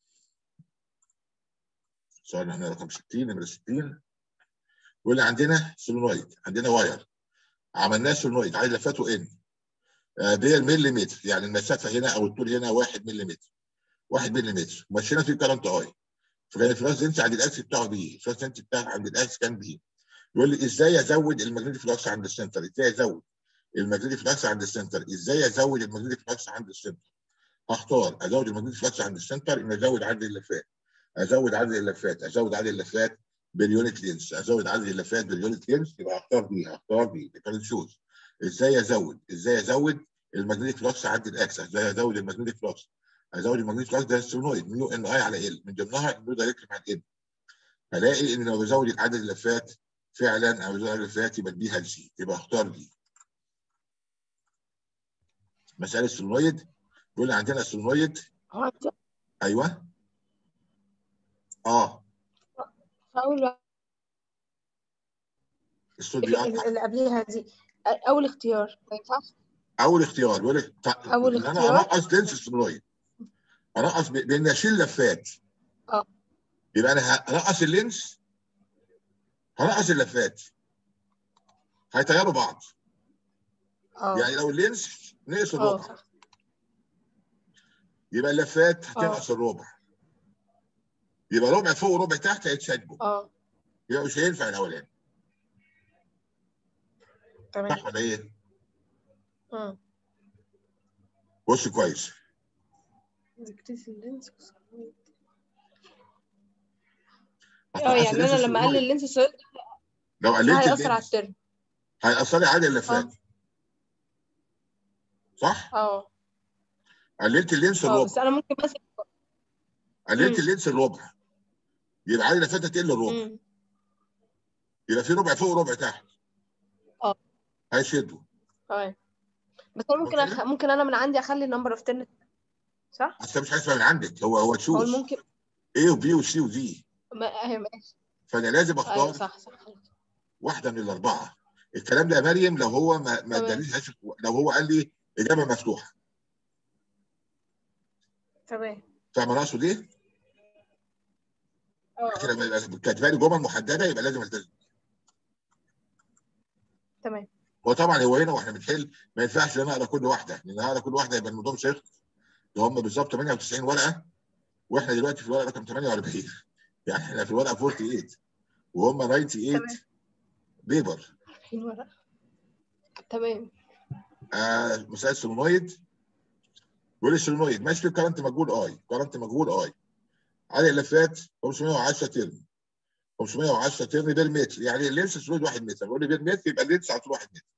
سؤال هنا رقم 60 نمره 60 بيقول لي عندنا سولنويد عندنا واير عملناه سولنويد عايز لفاته ان دي المليمتر يعني المسافه هنا او الطول هنا 1 مليمتر 1 مليمتر مشينا فيه كرنت اي فكان الفلاش لينس عند الاكس بتاعه بي الفلاش لينس بتاعه عند الاكس كان بي يقول لي ازاي ازود الماجنتيك فلكس عند السنتر ازاي ازود الماجنتيك فلكس عند السنتر ازاي ازود الماجنتيك فلكس عند السنتر هختار ازود الماجنتيك فلكس عند السنتر ان ازود عدد اللفات ازود عدد اللفات ازود عدد اللفات باليونت لينس ازود عدد اللفات باليونت لينس يبقى هختار دي هختار دي كانت شوز ازاي ازود ازاي ازود الماجنتيك فلكس عند الاكس ازاي ازود الماجنتيك فلكس ازود الماجنتيك فلكس ده السولنويد ميو ان اي على ال من ضمنها الميو دايركت مع الان هلاقي ان لو بزود عدد اللفات فعلا او بزود عدد اللفات يبقى دي هلسي يبقى اختار دي مساله السولنويد بيقول لي عندنا السولنويد هو أنت ايوه اه أول الصوت بيقطع اللي قبليها دي أول اختيار ما ينفعش اول اختيار بيقول لك ط- أول إن انا اختيار. انقص لينس السولنويد انقص ب- بان اشيل لفات اه. يبقى انا هنقص اللينس هنقص اللفات هيطيروا بعض اه يعني لو اللينس نقص اه الربع صح يبقى اللفات هتنقص الربع يبقى ربع فوق وربع تحت هيتشدوا اه يبقى مش هينفع الاولاني تمام صح ولا ايه؟ اه بص كويس ديكريس اللينس هتنقص اه يعني اللينس انا لما اقلل السولنويد. اللينس السوليد لو ده قللت هيأثر على اللينس الترم هيأثر لي عدد اللفات صح؟ اه قللت اللينس اه بس الربع انا ممكن مثلا قللت مم. اللينس الربع يبقى عدد اللفات هتقل الربع مم. يبقى في ربع فوق وربع تحت اه. هيشدوا تمام بس انا ممكن أوكي. أخ... ممكن انا من عندي اخلي النمبر اوف ترن صح؟ بس مش حاجه من عندك هو هو اقول تشوز ممكن ايه وبي وسي ودي ما... اهي ماشي فانا لازم ايوه اختار صح صح واحده من الاربعه الكلام ده يا مريم لو هو ما ما تمام. ادانيش لو هو قال لي اجابه مفتوحه تمام فاهم انا اقصد ايه؟ اه لكن لما يبقى كاتبه لي جمل محدده يبقى لازم التزم تمام هو طبعا هو هنا واحنا بنحل ما ينفعش ان انا اقرا كل واحده لان اقرا كل واحده يبقى الموضوع مش هيخلص ده هم بالظبط 98 ورقه واحنا دلوقتي في الورقه رقم 48 يعني احنا في الورقه 48 وهم 98 تمام. بيبر عارفين ورقة تمام آه مسائل سولونويد بيقول لي السولونويد ماشي في كرنت مجهول اي كرنت مجهول اي عدد اللفات 510 ترم 510 ترم بير متر يعني اللينس سولويد 1 متر بيقول لي بير متر يبقى اللينس على طول 1 متر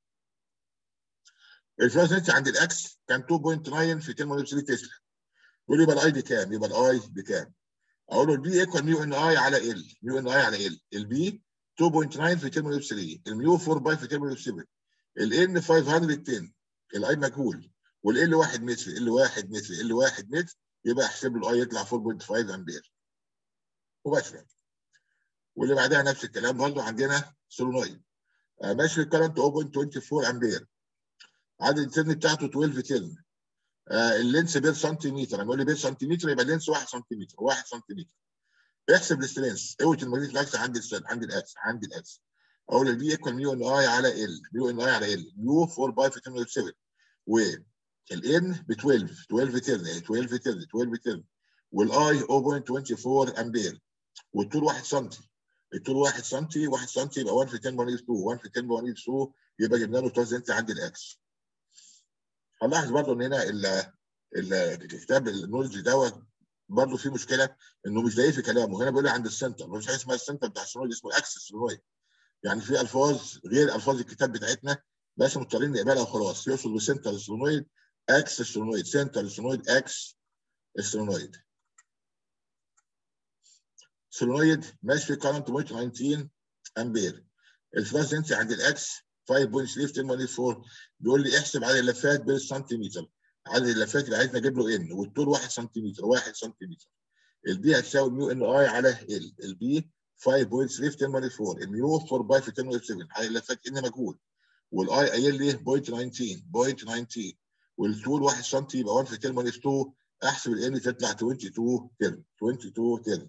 الفلوس عند الاكس كان 2.9 في 10 مولر تسلا يقول لي يبقى الاي بكام؟ يبقى الاي بكام؟ اقول له البي ايكوال ميو ان اي على ال ميو ان اي على ال البي 2.9 في 10 مولر 3 الميو 4 باي في 10 مولر 7 الان 510 الاي مجهول والال 1 متر ال 1 متر ال 1 متر يبقى احسب له الاي يطلع 4.5 امبير مباشره واللي بعدها نفس الكلام برضه عندنا سولونويد آه ماشي الكرنت 0.24 امبير عدد الترن بتاعته 12 ترن آه اللينس بير سنتيمتر لما يقول لي بير سنتيمتر يبقى اللينس 1 سنتيمتر 1 سنتيمتر احسب السترينس قوه المغنيطيس الاكس عند السن عند الاكس عند الاكس اقول البي ايكوال ميو ان اي على ال ميو ان اي على ال ميو 4 باي في 10 7 والان ب 12 12 ترن 12 ترن 12 ترن والاي 0.24 امبير والطول 1 سم الطول 1 سم 1 سم يبقى 1 في 10 بونيس 2 1 في 10 بونيس 2 يبقى جبنا له توزنت عند الاكس هنلاحظ برضه ان هنا ال- ال- الكتاب النولج دوت برضه في مشكله انه مش لاقيه في كلامه هنا بيقول لي عند السنتر مفيش حاجه اسمها السنتر بتاع السونويد اسمه الاكس السونويد يعني في الفاظ غير الفاظ الكتاب بتاعتنا بس مضطرين نقبلها وخلاص يقصد بسنتر السونويد اكس السونويد سنتر السونويد اكس السونويد سولونويد ماشي في كارنت 19 امبير الفلاش انت عند الاكس 5.3 10 بيقول لي احسب عدد اللفات بالسنتيمتر عدد اللفات اللي عايزنا اجيب له ان والطول 1 سنتيمتر 1 سنتيمتر البي هتساوي ميو ان اي على ال البي 5.3 في 10 4 الميو 4 باي في 10 7 عدد اللفات ان مجهول والاي قايل لي 0.19 0.19 والطول 1 سم يبقى 1 في 10 2 احسب الان تطلع 22 ترم 22 ترم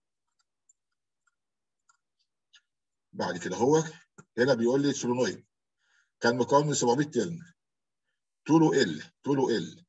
بعد كده هو هنا بيقول لي سولونويد كان مكون من 700 ترن طوله ال طوله ال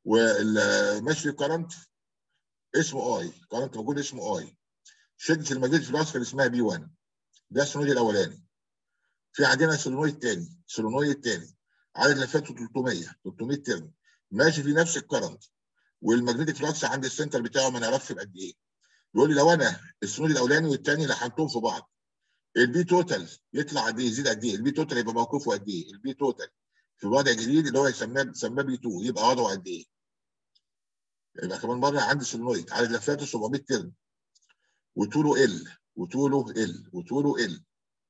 والمشي كرنت اسمه اي كرنت موجود اسمه اي شده المجال في الراس كان اسمها بي 1 ده السولونويد الاولاني في عندنا سولونويد تاني سولونويد تاني عدد لفاته 300 300 ترن ماشي في نفس الكرنت والماجنتيك فلكس عند السنتر بتاعه ما نعرفش بقد ايه بيقول لي لو انا السولونويد الاولاني والثاني لحمتهم في بعض البي توتال يطلع قد ايه يزيد قد ايه البي توتال يبقى موقفه قد ايه البي توتال في وضع جديد اللي هو يسماه يسماه بي 2 يبقى وضعه قد ايه يبقى كمان مره عندي سولنويد عدد لفاته 700 ترن وطوله ال وطوله ال وطوله ال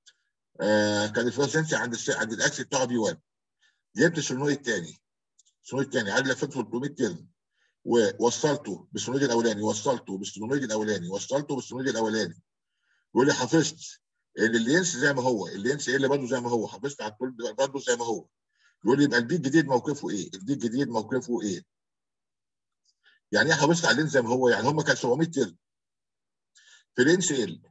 آه كان الفلوسنسي عند الس... عند الاكس بتاعه بي 1 جبت السولنويد الثاني السولنويد الثاني عدد لفاته 300 ترن ووصلته بالسولنويد الاولاني وصلته بالسولنويد الاولاني وصلته بالسولنويد الاولاني بيقول لي حافظت ان اللينس زي ما هو اللينس ايه اللي برضه زي ما هو حافظت على الطول برضه زي ما هو يقول لي يبقى البي الجديد موقفه ايه البي الجديد موقفه ايه يعني ايه حافظت على اللينس زي ما هو يعني هم كان 700 ترن في لينس ال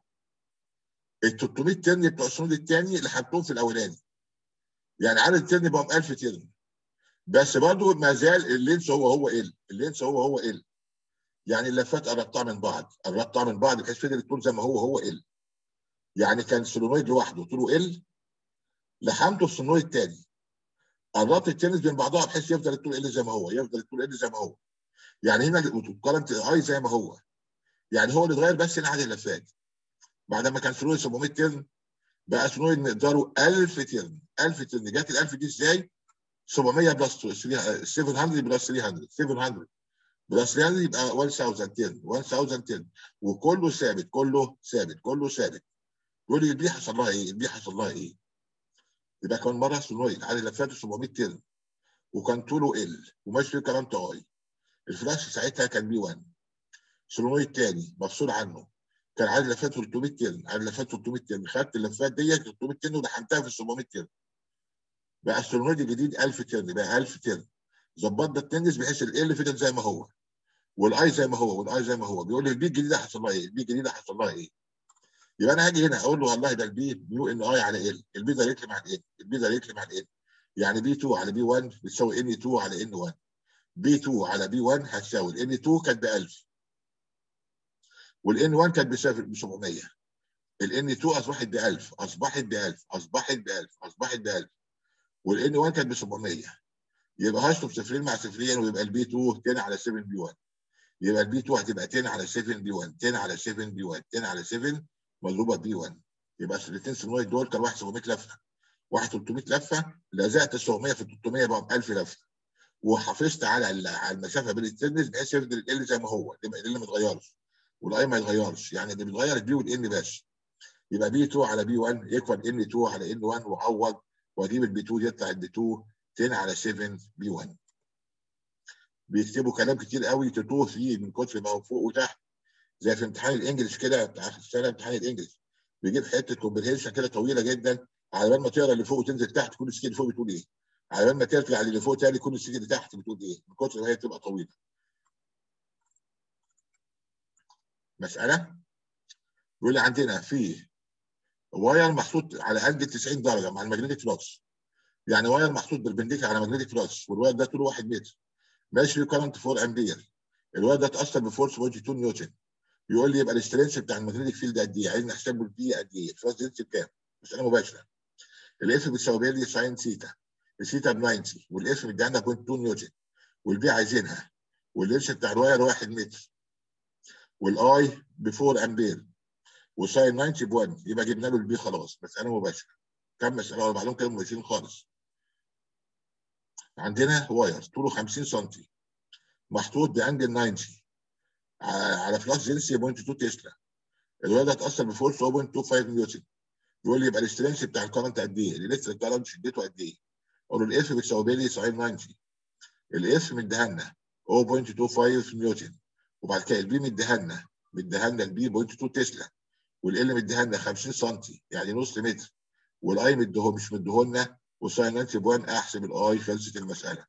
ال 300 ترن بتوع السنود الثاني اللي حطوهم في الاولاني يعني عدد الترن بقى 1000 ترن بس برضه ما زال اللينس هو هو ال اللينس هو هو ال يعني اللفات قربتها من بعض قربتها من بعض بحيث فضل الطول زي ما هو هو ال يعني كان سولونويد لوحده طوله ال لحمته في السولونويد الثاني قربت التنس بين بعضها بحيث يفضل الطول ال زي ما هو يفضل الطول ال زي ما هو يعني هنا كرنت اي زي ما هو يعني هو اللي اتغير بس هنا عدد اللفات بعد ما كان سولونويد 700 ترن بقى سولونويد مقداره 1000 ترن 1000 ترن جت ال 1000 دي ازاي؟ 700 بلس 700 بلس 300 700 بلس 300 يبقى 1000 ترن 1000 ترن وكله ثابت كله ثابت كله ثابت يقول لي البي حصل لها ايه؟ البي حصل لها ايه؟ يبقى كان مره سولويد عدد لفاته 700 ترن وكان طوله ال وماشي فيه كلام اي الفلاش ساعتها كان بي 1 سولويد تاني مفصول عنه كان عدد لفاته 300 ترن عدد لفاته 300 ترن خدت اللفات ديت 300 ترن ولحمتها في 700 ترن بقى السولنويد الجديد 1000 ترن بقى 1000 ترن ظبطنا التنس بحيث ال فضل زي ما هو والاي زي ما هو والاي زي ما هو بيقول لي البي الجديده حصل لها ايه؟ البي الجديده حصل لها ايه؟ يبقى انا هاجي هنا اقول له والله ده البي نيو ان اي على ال البي ده يكلم على ال البي ده يكلم على ال يعني بي 2 على بي 1 بتساوي ان 2 على ان 1 بي 2 على بي 1 هتساوي الان 2 كانت ب 1000 والان 1 كانت بتساوي ب 700 الان 2 اصبحت ب 1000 اصبحت ب 1000 اصبحت ب 1000 اصبحت ب 1000 والان 1 كانت ب 700 يبقى هشطب صفرين مع صفرين ويبقى البي 2 10 على 7 بي 1 يبقى البي 2 هتبقى 10 على 7 بي 1 10 على 7 بي 1 10 على 7 مضروبه بي 1 يبقى الاثنين سنويد دول كان واحد 700 لفه واحد 300 لفه لزقت ال 700 في 300 بقى 1000 لفه وحافظت على على المسافه بين التنس بحيث يفضل ال زي ما هو يبقى ال ما يتغيرش والاي ما يتغيرش يعني اللي بيتغير البي والان بس يبقى بي 2 على بي 1 يكوال ان 2 على ان 1 واعوض واجيب البي 2 يطلع البي 2 10 على 7 بي 1 بيكتبوا كلام كتير قوي تتوه فيه من كتر ما هو فوق وتحت زي في امتحان الانجليش كده بتاع اخر السنه امتحان الانجليش بيجيب حته كومبريهنشن كده طويله جدا على بال ما تقرا اللي فوق وتنزل تحت كل السكين اللي فوق بتقول ايه على بال ما ترجع اللي فوق تاني كل السكين اللي تحت بتقول ايه من كتر ما هي بتبقى طويله مساله بيقول لي عندنا في واير محطوط على انجل 90 درجه مع الماجنتيك فلوكس يعني واير محطوط بالبنديكا على ماجنتيك فلوكس والواير ده طوله 1 متر ماشي فيه كرنت 4 امبير الواير ده اتاثر بفورس 1.2 نيوتن يقول لي يبقى الاسترنس بتاع الماجنتيك فيلد قد ايه؟ عايز نحسب له البي قد ايه؟ الفاست دينسيتي بكام؟ مساله مباشره الاف بتساوي لي ساين ثيتا الثيتا ب 90 والاف مدي عندها 0.2 نيوتن والبي عايزينها واللينس بتاع الواير 1 متر والاي ب 4 امبير وساين 90 ب 1 يبقى جبنا له البي خلاص مساله مباشره كم مساله ورا بعضهم كده مباشرين خالص عندنا واير طوله 50 سم محطوط بانجل 90 على فلاش جنسي 0.2 تسلا الواير ده اتاثر بفورس 0.25 نيوتن يقول لي يبقى الاسترنس بتاع الكرنت قد ايه؟ الالكتريك كرنت شدته قد ايه؟ اقول له الاف بتساوي لي ساين 90 الاف مديها لنا 0.25 نيوتن وبعد كده البي مديها لنا مديها لنا البي 0.2 تسلا والال مديها لنا 50 سم يعني نص متر والاي مديه مش مديه لنا وساين 90 بوان احسب الاي خلصت المساله.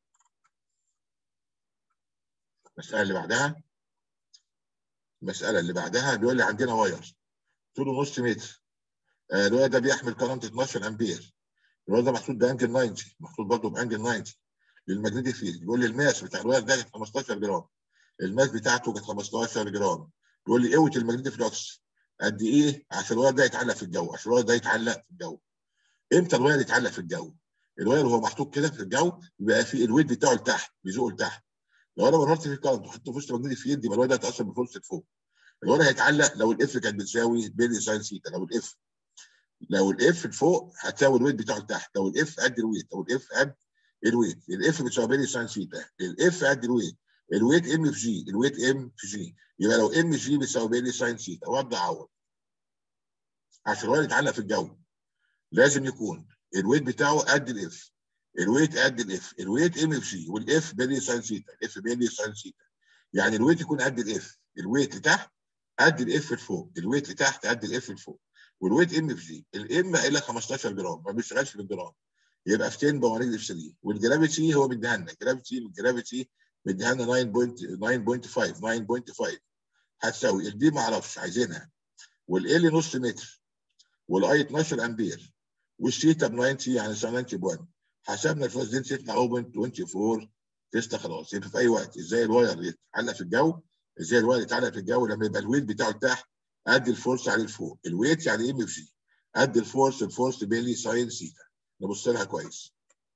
المساله اللي بعدها المساله اللي بعدها بيقول لي عندنا واير طوله نص متر آه الواير ده بيحمل كرنت 12 امبير الواير ده محطوط بانجل 90 محطوط برضه بانجل 90 للماجنتيك فيلد بيقول لي الماس بتاع الواير ده كانت 15 جرام الماس بتاعته كانت 15 جرام بيقول لي قوه الماجنتيك فلوكس قد ايه عشان الواير ده يتعلق في الجو عشان الواير ده يتعلق في الجو امتى الواير يتعلق في الجو الواير وهو محطوط كده في الجو بيبقى في الويت بتاعه لتحت بيزقه لتحت لو انا مررت في الكرنت وحطيته في وسط ماجنتيك فيلد يبقى الواير ده هيتاثر بفورس فوق الواير هيتعلق لو الاف كانت بتساوي بين ساين ثيتا لو الاف لو الاف لفوق هتساوي الويت بتاعه لتحت لو الاف قد الويت لو الاف قد الويت الاف بتساوي بين ساين ثيتا الاف قد الويت الويت ام في جي الويت ام في جي يبقى لو ام جي بتساوي بين ساين ثيتا وابدا اعوض عشان الواير يتعلق في الجو لازم يكون الويت بتاعه قد الاف الويت قد الاف الويت ام في جي والاف بين ساين ثيتا الاف بين ساين ثيتا يعني الويت يكون قد الاف الويت لتحت قد الاف لفوق الويت لتحت قد الاف لفوق والويت ام في جي الام قايل لك 15 جرام ما بيشتغلش بالجرام يبقى في 10 بواريد اف 3 والجرافيتي هو مديها لنا الجرافيتي الجرافيتي مديها لنا 9.9.5 9.5 هتساوي البي ما اعرفش عايزينها والال نص متر والاي 12 امبير والثيتا ب 90 يعني 90 بوان حسبنا الفلاش دي يطلع 0.24 تسلا خلاص يبقى في اي وقت ازاي الواير يتعلق في الجو ازاي الواير يتعلق في الجو لما يبقى الويت بتاعه تحت قد الفورس عليه لفوق الويت يعني ام في جي قد الفورس الفورس بيلي ساين ثيتا نبص لها كويس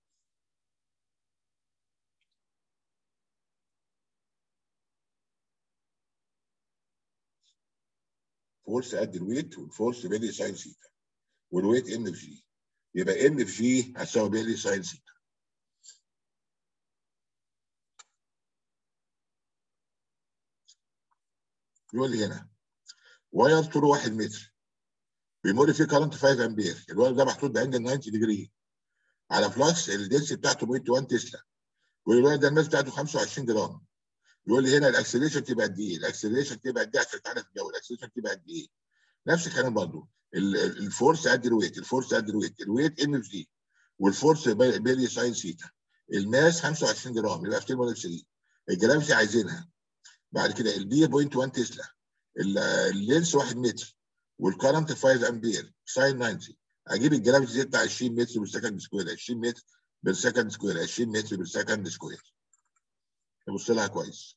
فورس قد الويت والفورس بيلي ساين ثيتا والويت ام في جي يبقى ام في جي هتساوي بيلي ساين ثيتا يقول لي هنا واير طوله 1 متر بيمر فيه كارنت 5 امبير الواير ده محطوط بانجل 90 ديجري على فلاكس الدنس بتاعته 0.1 تسلا يقول لي الواير ده الماس بتاعته 25 جرام يقول لي هنا الاكسلريشن تبقى قد ايه؟ الاكسلريشن تبقى قد ايه عشان تعرف الجو الاكسلريشن تبقى قد ايه؟ نفس الكلام برضه الفورس قد الويت الفورس قد الويت الويت ام في جي والفورس بي- بيلي ساين سيتا الماس 25 جرام يبقى 230 الجرافيتي عايزينها بعد كده البي 0.1 تسلا ال- اللينس 1 متر والكرنت 5 امبير ساين 90 اجيب الجرافيتي دي بتاع 20 متر بالسكند سكوير 20 متر بالسكند سكوير 20 متر بالسكند سكوير نبص لها كويس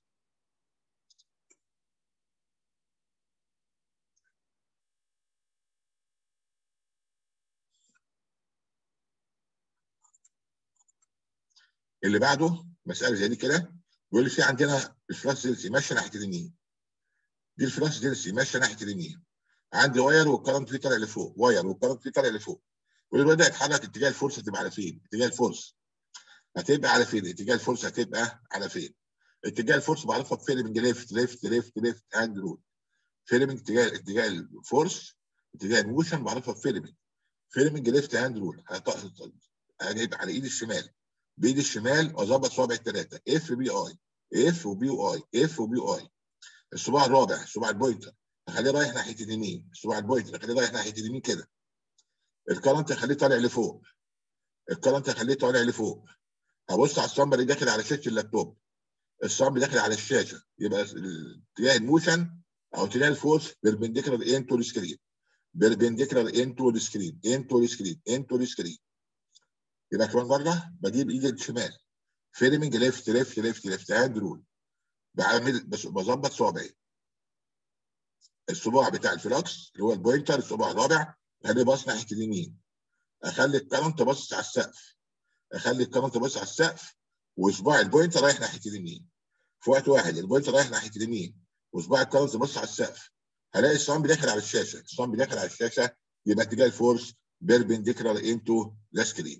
اللي بعده مساله زي دي كده بيقول لي في عندنا الفلاكس ديلسي ماشيه ناحيه اليمين دي الفلاكس ديلسي ماشيه ناحيه اليمين عندي واير والكرنت فيه طالع لفوق واير والكرنت فيه طالع لفوق واللي بدا يتحرك اتجاه الفورس هتبقى على فين؟ اتجاه الفورس هتبقى على فين؟ اتجاه الفورس هتبقى على فين؟ اتجاه الفورس بعرفها بفيلمنج ليفت ليفت ليفت ليفت هاند رول فيلمنج اتجاه اتجاه الفورس اتجاه الموشن بعرفها بفيلمنج فيلمنج ليفت هاند رول هيبقى على ايدي الشمال بايدي الشمال واظبط صوابعي الثلاثه اف بي اي اف وبي اي اف وبي اي الصباع الرابع الصباع البوينتر اخليه رايح ناحيه اليمين الصباع البوينتر اخليه رايح ناحيه اليمين كده الكرنت اخليه طالع لفوق الكرنت اخليه طالع لفوق هبص على الصمبر اللي داخل على شاشه اللابتوب الصمب داخل على الشاشه يبقى اتجاه الموشن او اتجاه الفورس بيربنديكولار انتو السكرين بيربنديكولار انتو السكرين انتو السكرين انتو السكرين يبقى كمان مره بجيب ايدي الشمال فيلمنج ليفت ليفت ليفت ليفت هاند رول بعمل بس بظبط صوابعي الصباع بتاع الفلوكس اللي هو البوينتر الصباع الرابع اخليه باص ناحيه اليمين اخلي الكرنت باصص على السقف اخلي الكرنت باصص على السقف وصباع البوينتر رايح ناحيه اليمين في وقت واحد البوينتر رايح ناحيه اليمين وصباع الكرنت باصص على السقف هلاقي الصمب داخل على الشاشه الصمب داخل على الشاشه يبقى اتجاه الفورس بيربنديكولار انتو ذا سكرين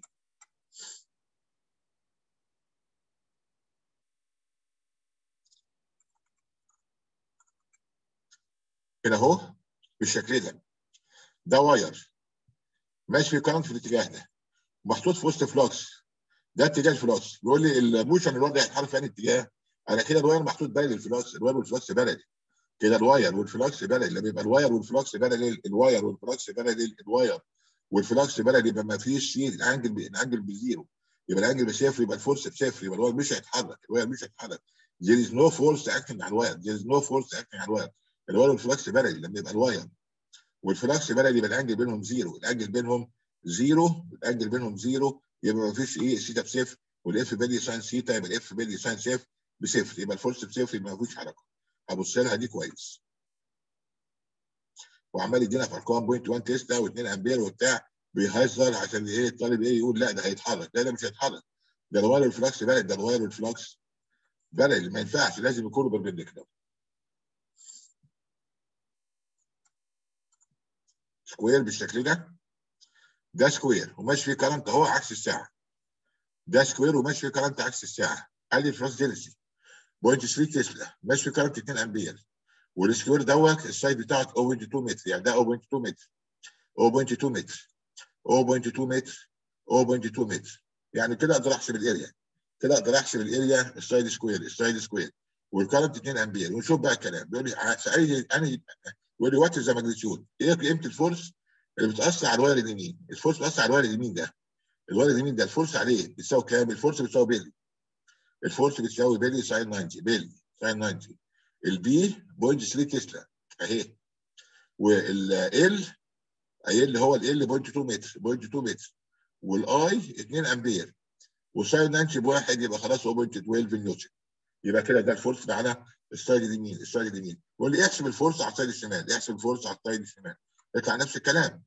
كده اهو بالشكل ده ده واير ماشي في كرنت في الاتجاه ده محطوط في وسط فلوكس ده اتجاه الفلوكس بيقول لي الموشن الواير ده هيتحرك في انهي اتجاه انا كده الواير محطوط بلدي الفلوكس الواير والفلوكس بلدي كده الواير والفلوكس بلدي لما يبقى الواير والفلوكس بلدي الواير والفلوكس بلدي الواير والفلوكس بلدي يبقى ما فيش شيء الانجل الانجل بزيرو يبقى الانجل بصفر يبقى الفورس بصفر يبقى الواير مش هيتحرك الواير مش هيتحرك there is no force acting على الواير there is no force acting على الواير الواير والفلوكس بلدي لما يبقى الواير والفلكس بلدي يبقى الانجل بينهم زيرو الانجل بينهم زيرو الانجل بينهم زيرو يبقى ما فيش ايه الثيتا بصفر والاف بادي ساين ثيتا يبقى الاف بادي ساين صفر بصفر يبقى الفورس بصفر يبقى ما فيش حركه هبص لها دي كويس وعمال يدينا في ارقام 0.1 تسلا و2 امبير وبتاع بيهزر عشان ايه الطالب ايه يقول لا ده هيتحرك لا ده مش هيتحرك ده الواير والفلكس بلد ده الواير والفلكس بلد ما ينفعش لازم يكونوا بالبندكتور سكوير بالشكل ده ده سكوير وماشي فيه كرنت اهو عكس الساعه ده سكوير وماشي فيه كرنت عكس الساعه قال لي الفلاس ديلسي 0.3 تسلا ماشي فيه كرنت 2 امبير والسكوير دوت السايد بتاعه 0.2 متر يعني ده 0.2 متر 0.2 متر 0.2 متر 0.2 متر يعني كده اقدر احسب الاريا كده اقدر احسب الاريا السايد سكوير السايد سكوير والكرنت 2 امبير ونشوف بقى الكلام بيقول لي سالني انا يقول لي وات ذا ماجنتيود ايه قيمه الفورس اللي بتاثر على الواير اليمين الفورس بتاثر على الواير اليمين ده الواير اليمين ده الفورس عليه بتساوي كام الفورس بتساوي بيلي الفورس بتساوي بيلي ساين 90 بيلي ساين 90 البي 0.3 تسلا اهي والال اي اللي هو ال 0.2 متر 0.2 متر والاي 2 امبير وساين 90 بواحد يبقى خلاص 0.12 نيوتن يبقى كده ده الفورس على السايد اليمين السايد اليمين يقول لي احسب الفورس على السايد الشمال احسب الفورس على السايد الشمال يطلع نفس الكلام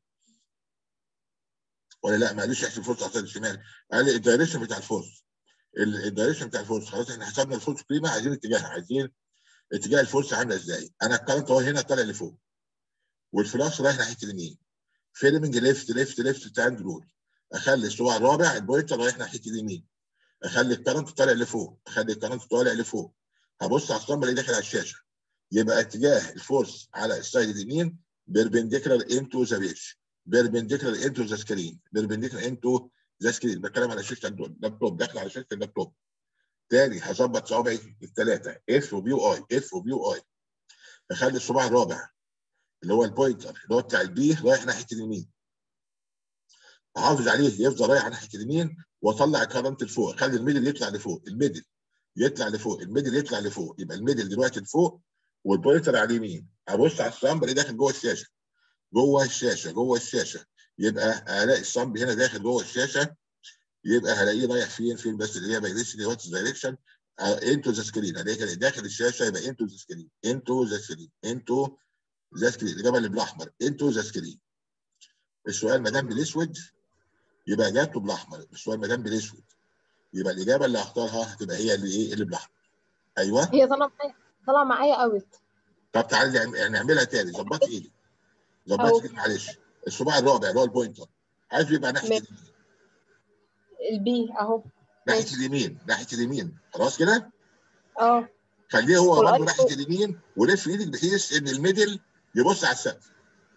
ولا لا ما قاليش احسب الفورس على السايد الشمال قال لي الدايركشن بتاع الفورس الدايركشن بتاع الفورس خلاص احنا حسبنا الفورس قيمه عايزين اتجاهها عايزين اتجاه الفورس عامله ازاي انا الكرنت هو هنا طالع لفوق والفلاكس رايح ناحيه اليمين فيلمنج ليفت ليفت ليفت ستاند رول اخلي الصباع الرابع البوينتر رايح ناحيه اليمين اخلي الكرنت طالع لفوق اخلي الكرنت طالع لفوق هبص على الصمبر اللي داخل على الشاشه يبقى اتجاه الفورس على السايد اليمين بيربنديكولار انتو ذا بيتش بيربنديكولار انتو ذا سكرين بيربنديكولار انتو ذا سكرين بتكلم على شاشه اللابتوب داخل على شاشه اللابتوب تاني هظبط صوابعي الثلاثه اف وبي واي اف وبي واي اخلي الصباع الرابع اللي هو البوينتر اللي هو بتاع البي رايح ناحيه اليمين احافظ عليه يفضل رايح ناحيه اليمين واطلع الكرنت لفوق خلي الميدل يطلع لفوق الميدل يطلع لفوق الميدل يطلع لفوق يبقى الميدل دلوقتي لفوق والبوينتر على اليمين ابص على الصامب اللي داخل جوه الشاشه جوه الشاشه جوه الشاشه يبقى الاقي الصامب هنا داخل جوه الشاشه يبقى هلاقيه رايح فين فين بس اللي هي بايديشن واتس دايركشن انتو ذا سكرين هلاقي داخل الشاشه يبقى انتو ذا سكرين انتو ذا سكرين انتو ذا سكرين الاجابه اللي بالاحمر انتو ذا سكرين السؤال ما دام بالاسود يبقى اجابته بالاحمر السؤال ما دام بالاسود يبقى الاجابه اللي هختارها هتبقى هي اللي ايه اللي بالاحمر ايوه هي طالعه معايا طالعه معايا اوت طب تعالي نعم- نعملها تاني ظبطي ايدك ظبطي أهو. ايدك معلش الصباع الرابع اللي هو البوينتر عايز يبقى ناحيه ماشي. اليمين البي اهو ناحيه ماشي. اليمين ناحيه اليمين خلاص كده اه خليه هو والأي برضه ناحيه فوق. اليمين ولف ايدك بحيث ان الميدل يبص على السقف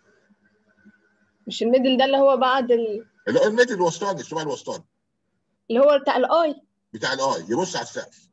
مش الميدل ده اللي هو بعد ال... اللي هو الميدل الوسطاني الصباع الوسطاني اللي هو بتاع الاي بتاع الاي يبص على السقف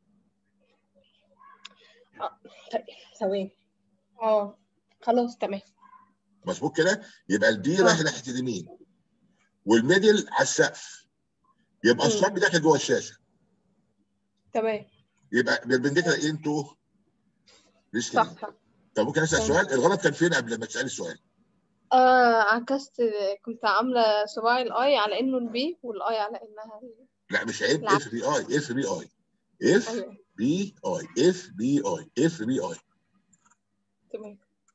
طيب ثواني اه خلاص تمام مظبوط كده يبقى البي آه. رايح ناحيه اليمين والميدل على السقف يبقى مم. الصب داخل جوه الشاشه تمام يبقى بالبنديكولا انتو ريسك صح صح طب ممكن اسال تمام. سؤال الغلط كان فين قبل ما تسالي السؤال آه عكست كنت عاملة صباعي الاي على انه البي والاي على انها ال- لا مش عيب لا. اف بي اي اف بي اي اف ايوه بي اي اف بي اي اف بي اي تمام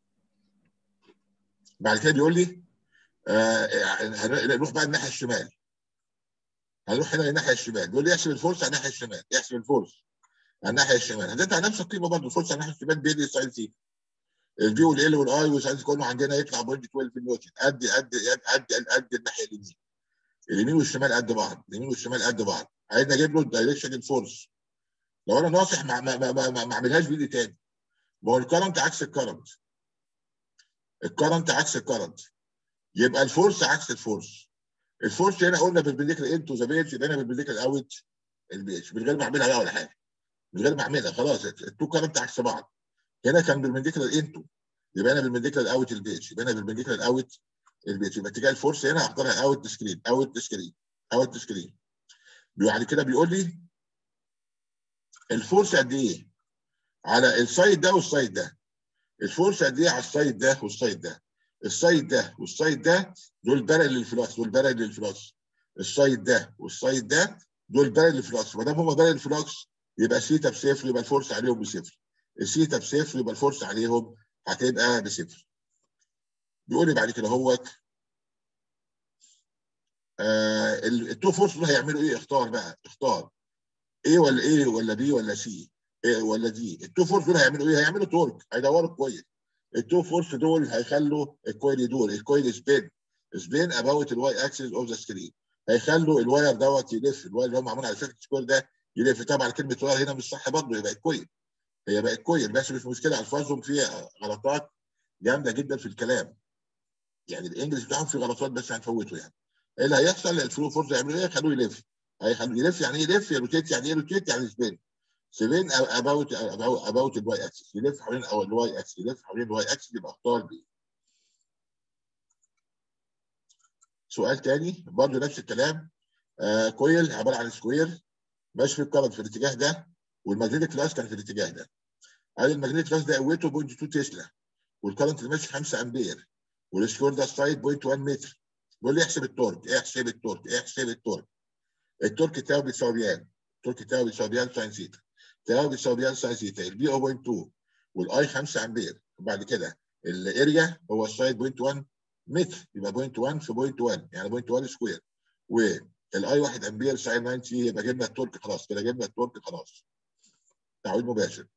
بعد كده بيقول لي آه هن- نروح بقى الناحيه الشمال هنروح هنا الناحيه الشمال بيقول لي احسب الفرصه على الناحيه الشمال احسب الفرصه على الناحيه الشمال هتدفع نفس القيمه برضه الفرصه على الناحيه الشمال بيدي ساين سي البي والال والاي والساين كله عندنا يطلع بوينت 12 نيوتن قد قد قد قد قد الناحيه اليمين اليمين والشمال قد بعض اليمين والشمال قد بعض عايزني اجيب له الدايركشن الفورس لو انا ناصح ما ما ما ما, ما, ما اعملهاش بايدي تاني ما هو الكرنت عكس الكرنت الكرنت عكس الكرنت يبقى الفورس عكس الفورس الفورس هنا قلنا بالبنديكال انتو ذا بيتش يبقى هنا بالبنديكال اوت البيتش من غير ما اعملها بقى ولا حاجه من غير ما اعملها خلاص التو كرنت عكس بعض هنا كان بالبنديكال انتو يبقى انا بالبنديكال اوت البيتش يبقى انا بالبنديكال اوت البيتش يبقى اتجاه الفورس هنا هختارها اوت سكرين اوت سكرين اوت سكرين بعد كده بيقول لي الفورس قد ايه على السايد ده والسايد ده الفورس قد ايه على السايد ده والسايد ده السايد ده والسايد ده دول بارل للفلوس دول بارل للفلوس السايد ده والسايد ده دول بارل للفلوس ما دام هم بارل للفلوس يبقى سيتا بصفر يبقى الفورس عليهم بصفر السيتا بصفر يبقى الفورس عليهم هتبقى بصفر بيقول لي بعد كده هوت آه التو فورس دول هيعملوا ايه اختار بقى اختار ايه ولا ايه ولا بي ولا سي إيه ولا دي التو فورس دول هيعملوا ايه هيعملوا تورك هيدوروا كويس التو فورس دول هيخلوا الكويل يدور الكويل سبين سبين اباوت الواي اكسس اوف ذا سكرين هيخلوا الواير دوت يلف الواير اللي هو معمول على شكل سكوير ده يلف طبعا كلمه واير هنا مش صح برضه هي بقت كويل هي بقت كويل بس مش مشكله الفاظهم فيها غلطات جامده جدا في الكلام يعني الانجليش بتاعهم فيه غلطات بس هنفوته يعني ايه اللي هيحصل الفلو فورس هيعملوا ايه يخلوه يلف هيخلوه يلف يعني ايه يلف روتيت يعني ايه روتيت يعني سبين سبين اباوت اباوت الواي اكسس يلف حوالين الواي اكسس يلف حوالين الواي اكسس يبقى اختار بي سؤال تاني برضه نفس الكلام آه كويل عباره عن سكوير ماشي في الكرنت في الاتجاه ده والماجنتيك كلاس كان في الاتجاه ده قال الماجنتيك كلاس ده قوته 0.2 تسلا والكرنت اللي ماشي 5 امبير والسكوير ده سايد 0.1 متر بيقول لي احسب التورك احسب التورك احسب التورك التورك بتاعه بيساوي بيان التورك بتاعه بيساوي بيان ساين ثيتا بتاعه بيساوي بيان ساين ثيتا البي 0.2 والاي 5 امبير وبعد كده الاريا هو السايد 0.1 متر يبقى 0.1 في 0.1 يعني 0.1 سكوير والاي 1 امبير ساين 90 يبقى جبنا التورك خلاص كده جبنا التورك خلاص تعويض مباشر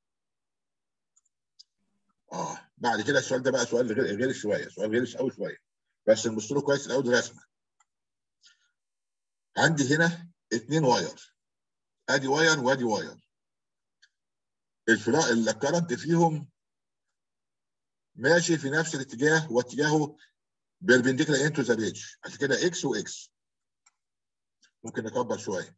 اه بعد كده السؤال ده بقى سؤال غير غير شويه سؤال غير قوي شويه بس نبص له كويس الاول رسمه عندي هنا اثنين واير ادي واير وادي واير الفلا الكرنت فيهم ماشي في نفس الاتجاه واتجاهه بيربنديكولار انتو ذا بيج عشان كده اكس واكس ممكن نكبر شويه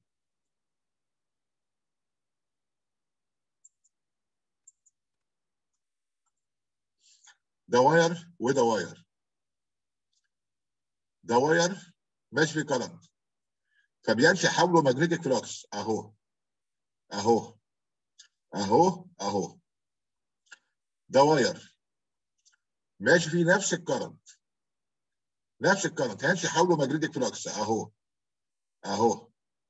ده واير وده واير ده واير ماشي في كرنت فبيمشي حوله ماجنتيك فلوكس اهو اهو اهو اهو ده واير ماشي فيه نفس الكرنت نفس الكرنت هيمشي حوله ماجنتيك فلوكس اهو اهو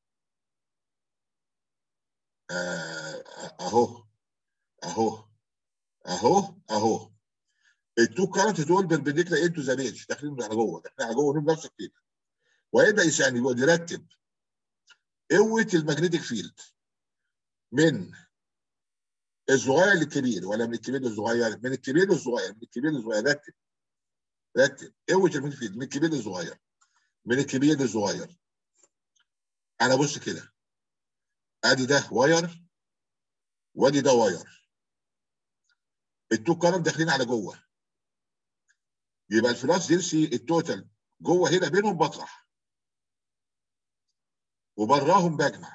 آه، اهو اهو اهو اهو التو كارنت دول بالبنديكلا انتو ذا بيج داخلين على جوه داخلين على جوه نفس الكده ويبدا يسالني يقول يرتب قوه المagnetic فيلد من الصغير للكبير ولا من الكبير للصغير؟ من الكبير للصغير من الكبير للصغير رتب رتب قوه المagnetic فيلد من الكبير للصغير من الكبير للصغير انا بص كده ادي ده واير وادي ده واير التو كارنت داخلين على جوه يبقى الفلاس دينسي التوتال جوه هنا بينهم بطرح وبراهم بجمع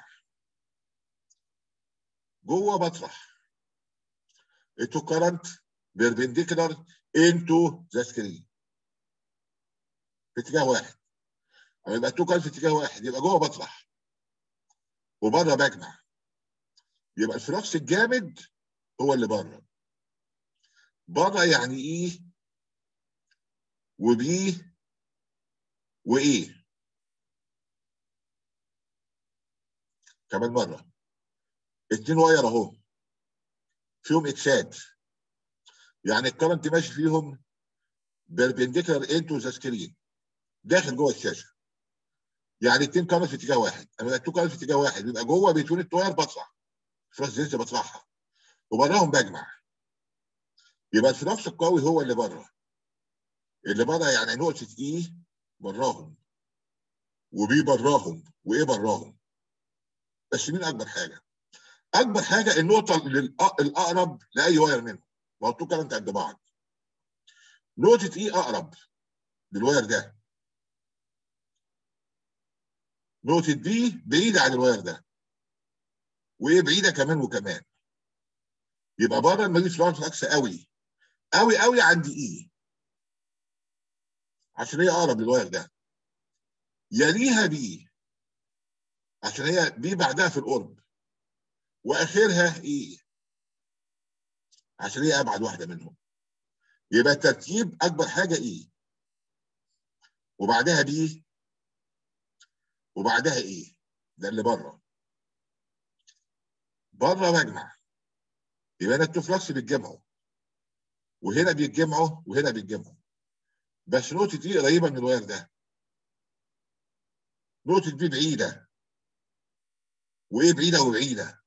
جوه بطرح التو كارنت بيربنديكولار انتو ذا سكرين في اتجاه واحد اما يبقى التو كارنت في اتجاه واحد يبقى جوه بطرح وبره بجمع يبقى الفلوكس الجامد هو اللي بره بره يعني ايه وبي وايه كمان مره اتنين واير اهو فيهم اكسات يعني الكرنت ماشي فيهم بيربنديكولار انتو ذا سكرين داخل جوه الشاشه يعني اتنين كرنت في اتجاه واحد اما التو كرنت في اتجاه واحد بيبقى جوه بيتون التوير بطرح فلوكس لسه بطرحها وبراهم بجمع يبقى الفلوكس القوي هو اللي بره اللي بره يعني نقطه اي براهم وبي براهم وايه براهم بس مين اكبر حاجه؟ اكبر حاجه النقطه للأ- الاقرب لاي واير منهم ما هو التو كرنت قد بعض نقطه اي اقرب للواير ده نقطه بي بعيده عن الواير ده وايه بعيده كمان وكمان يبقى بره المريض فلورنس اكس قوي قوي قوي عند اي عشان هي اقرب للواير ده يليها بي عشان هي بي بعدها في القرب واخرها اي عشان هي ابعد واحده منهم يبقى الترتيب اكبر حاجه اي وبعدها بي وبعدها ايه ده اللي بره بره بجمع يبقى انا التو فلكس بيتجمعوا وهنا بيتجمعوا وهنا بيتجمعوا بس نقطة دي قريبة من الواير ده نقطة دي بعيدة وايه بعيدة وبعيدة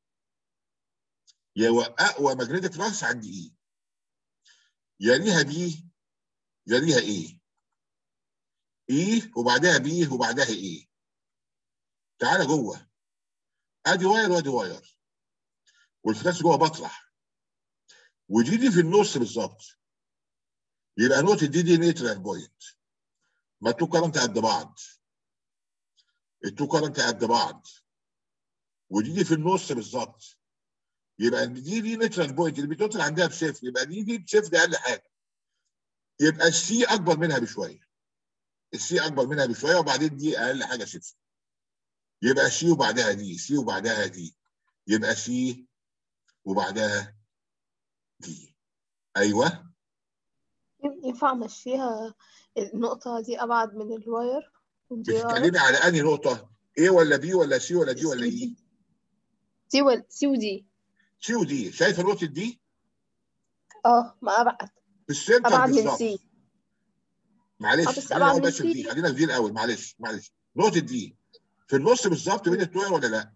يا اقوى ماجنتيك فلكس عند ايه يليها بي يليها ايه ايه وبعدها بي وبعدها ايه تعالى جوه ادي واير وادي واير والفلاش جوه بطرح ودي دي في النص بالظبط يبقى نقطه دي دي نيترال بوينت ما التو كرنت قد بعض التو كرنت قد بعض ودي دي في النص بالظبط يبقى دي دي نيترال بوينت اللي بتوصل عندها بصفر يبقى دي دي بصفر اقل حاجه يبقى السي اكبر منها بشويه السي اكبر منها بشويه وبعدين دي اقل حاجه صفر يبقى سي وبعدها دي سي وبعدها دي يبقى سي وبعدها دي ايوه ينفع امشيها النقطة دي ابعد من الواير ودي أقرب؟ بتتكلمي على انهي نقطه ايه ولا بي ولا سي ولا دي ولا ايه سي وال سي ودي سي ودي شايفه نقطه دي اه ما ابعد في السنتر ابعد من بالظبط سي معلش آه، بس خلينا أبعد نقعد من بس في دي سي. خلينا في دي الاول معلش معلش نقطه دي في النص بالظبط بين التوير ولا لا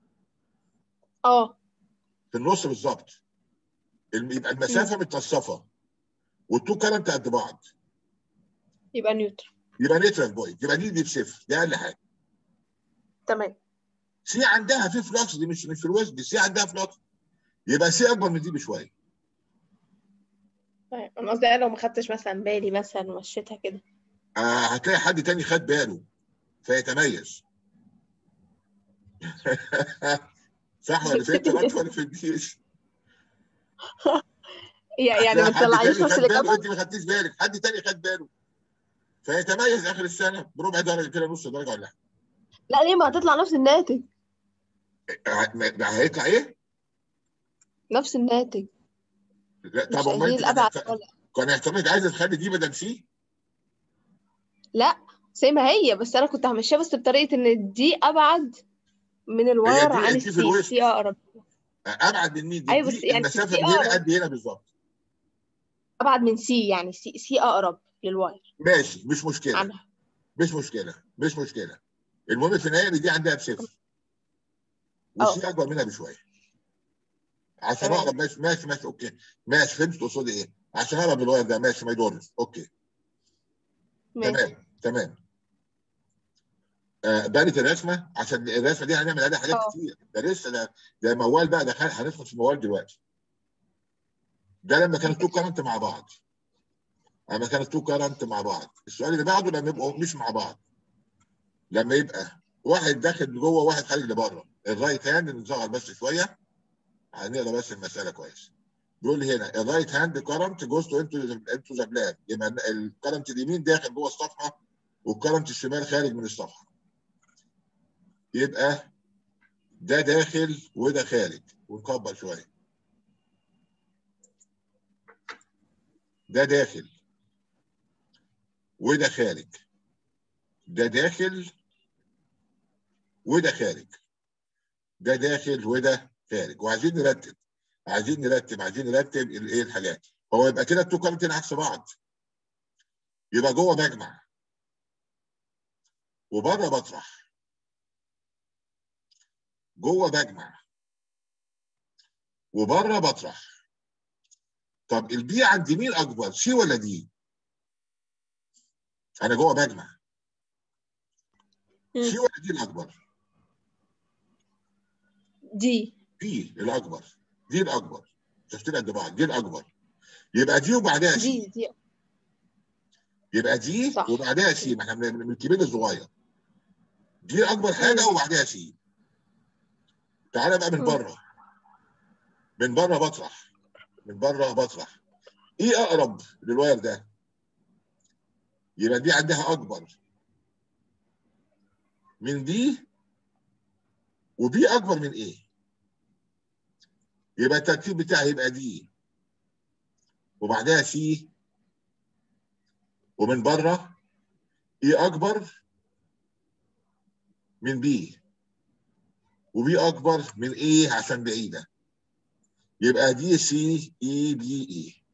اه في النص بالظبط الم- يبقى المسافه متصفه والتو كرنت قد بعض يبقى نيوترال يبقى نيترال بوينت يبقى دي دي بصفر دي اقل حاجه تمام سي عندها في فلوكس دي مش مش في الوزن دي سي عندها فلوكس يبقى سي اكبر من دي بشويه طيب انا قصدي أنا لو ما خدتش مثلا بالي مثلا ومشيتها كده آه هتلاقي حد تاني خد باله فيتميز صح ولا فهمت الأطفال ولا فهمتيش؟ يعني ما هتلاقي حد تطلعيش تاني نفس خد باله الإجابة انت ما خدتيش بالك حد تاني خد باله فيتميز اخر السنه بربع درجه كده نص درجه ولا حاجه لا ليه ما هتطلع نفس الناتج ه- هيطلع ايه؟ نفس الناتج لا مش طب امال هي انت الابعد كان- ولا كان احتمالك عايزه تخلي دي بدل سي لا زي ما هي بس انا كنت همشيها بس بطريقه ان دي ابعد من الواير دي- عن دي في السي الوسط. السي اقرب ابعد من مين دي؟ أيوة، دي بس يعني المسافه في من هنا أقرب. قد هنا بالظبط ابعد من سي يعني سي سي اقرب للواير ماشي مش مشكله عنها مش مشكله مش مشكله المهم في النهايه ان دي عندها بصفر وسي اكبر منها بشويه عشان تمام. اقرب ماشي ماشي ماشي اوكي ماشي فهمت تقصدي ايه عشان اقرب للواير ده ماشي ما يضرش اوكي ماشي تمام تمام آه بانت الرسمه عشان الرسمه دي هنعمل عليها حاجات اه. كتير ده لسه ده ده موال بقى ده خ- هندخل في موال دلوقتي ده لما كانوا تو كارنت مع بعض لما كانوا تو كارنت مع بعض السؤال اللي بعده لما يبقوا مش مع بعض لما يبقى واحد داخل جوه واحد خارج لبره الرايت هاند نصغر بس شويه هنقرا بس المساله كويس بيقول لي هنا الرايت هاند كارنت جوز تو انتو انتو ذا بلان يبقى الكارنت اليمين داخل جوه الصفحه والكارنت الشمال خارج من الصفحه يبقى ده داخل وده خارج ونكبر شويه ده داخل وده خارج ده داخل وده خارج ده داخل وده خارج وعايزين نرتب عايزين نرتب عايزين نرتب الايه الحاجات هو يبقى كده التو كارتين عكس بعض يبقى جوه بجمع وبره بطرح جوه بجمع وبره بطرح طب البي عند مين اكبر سي ولا دي انا جوه بجمع مم. سي ولا دي الاكبر دي دي الاكبر دي الاكبر شفتين قد بعض دي الاكبر يبقى دي وبعدها سي دي دي يبقى دي صح. وبعدها سي ما احنا من من الكبير للصغير دي اكبر حاجه مم. وبعدها سي تعالى بقى من مم. بره من بره بطرح من بره بطرح ايه اقرب للواير ده يبقى دي عندها اكبر من دي وبي اكبر من ايه يبقى الترتيب بتاعي يبقى دي وبعدها سي ومن بره ايه اكبر من بي وبي اكبر من ايه عشان بعيده يبقى دي سي اي بي اي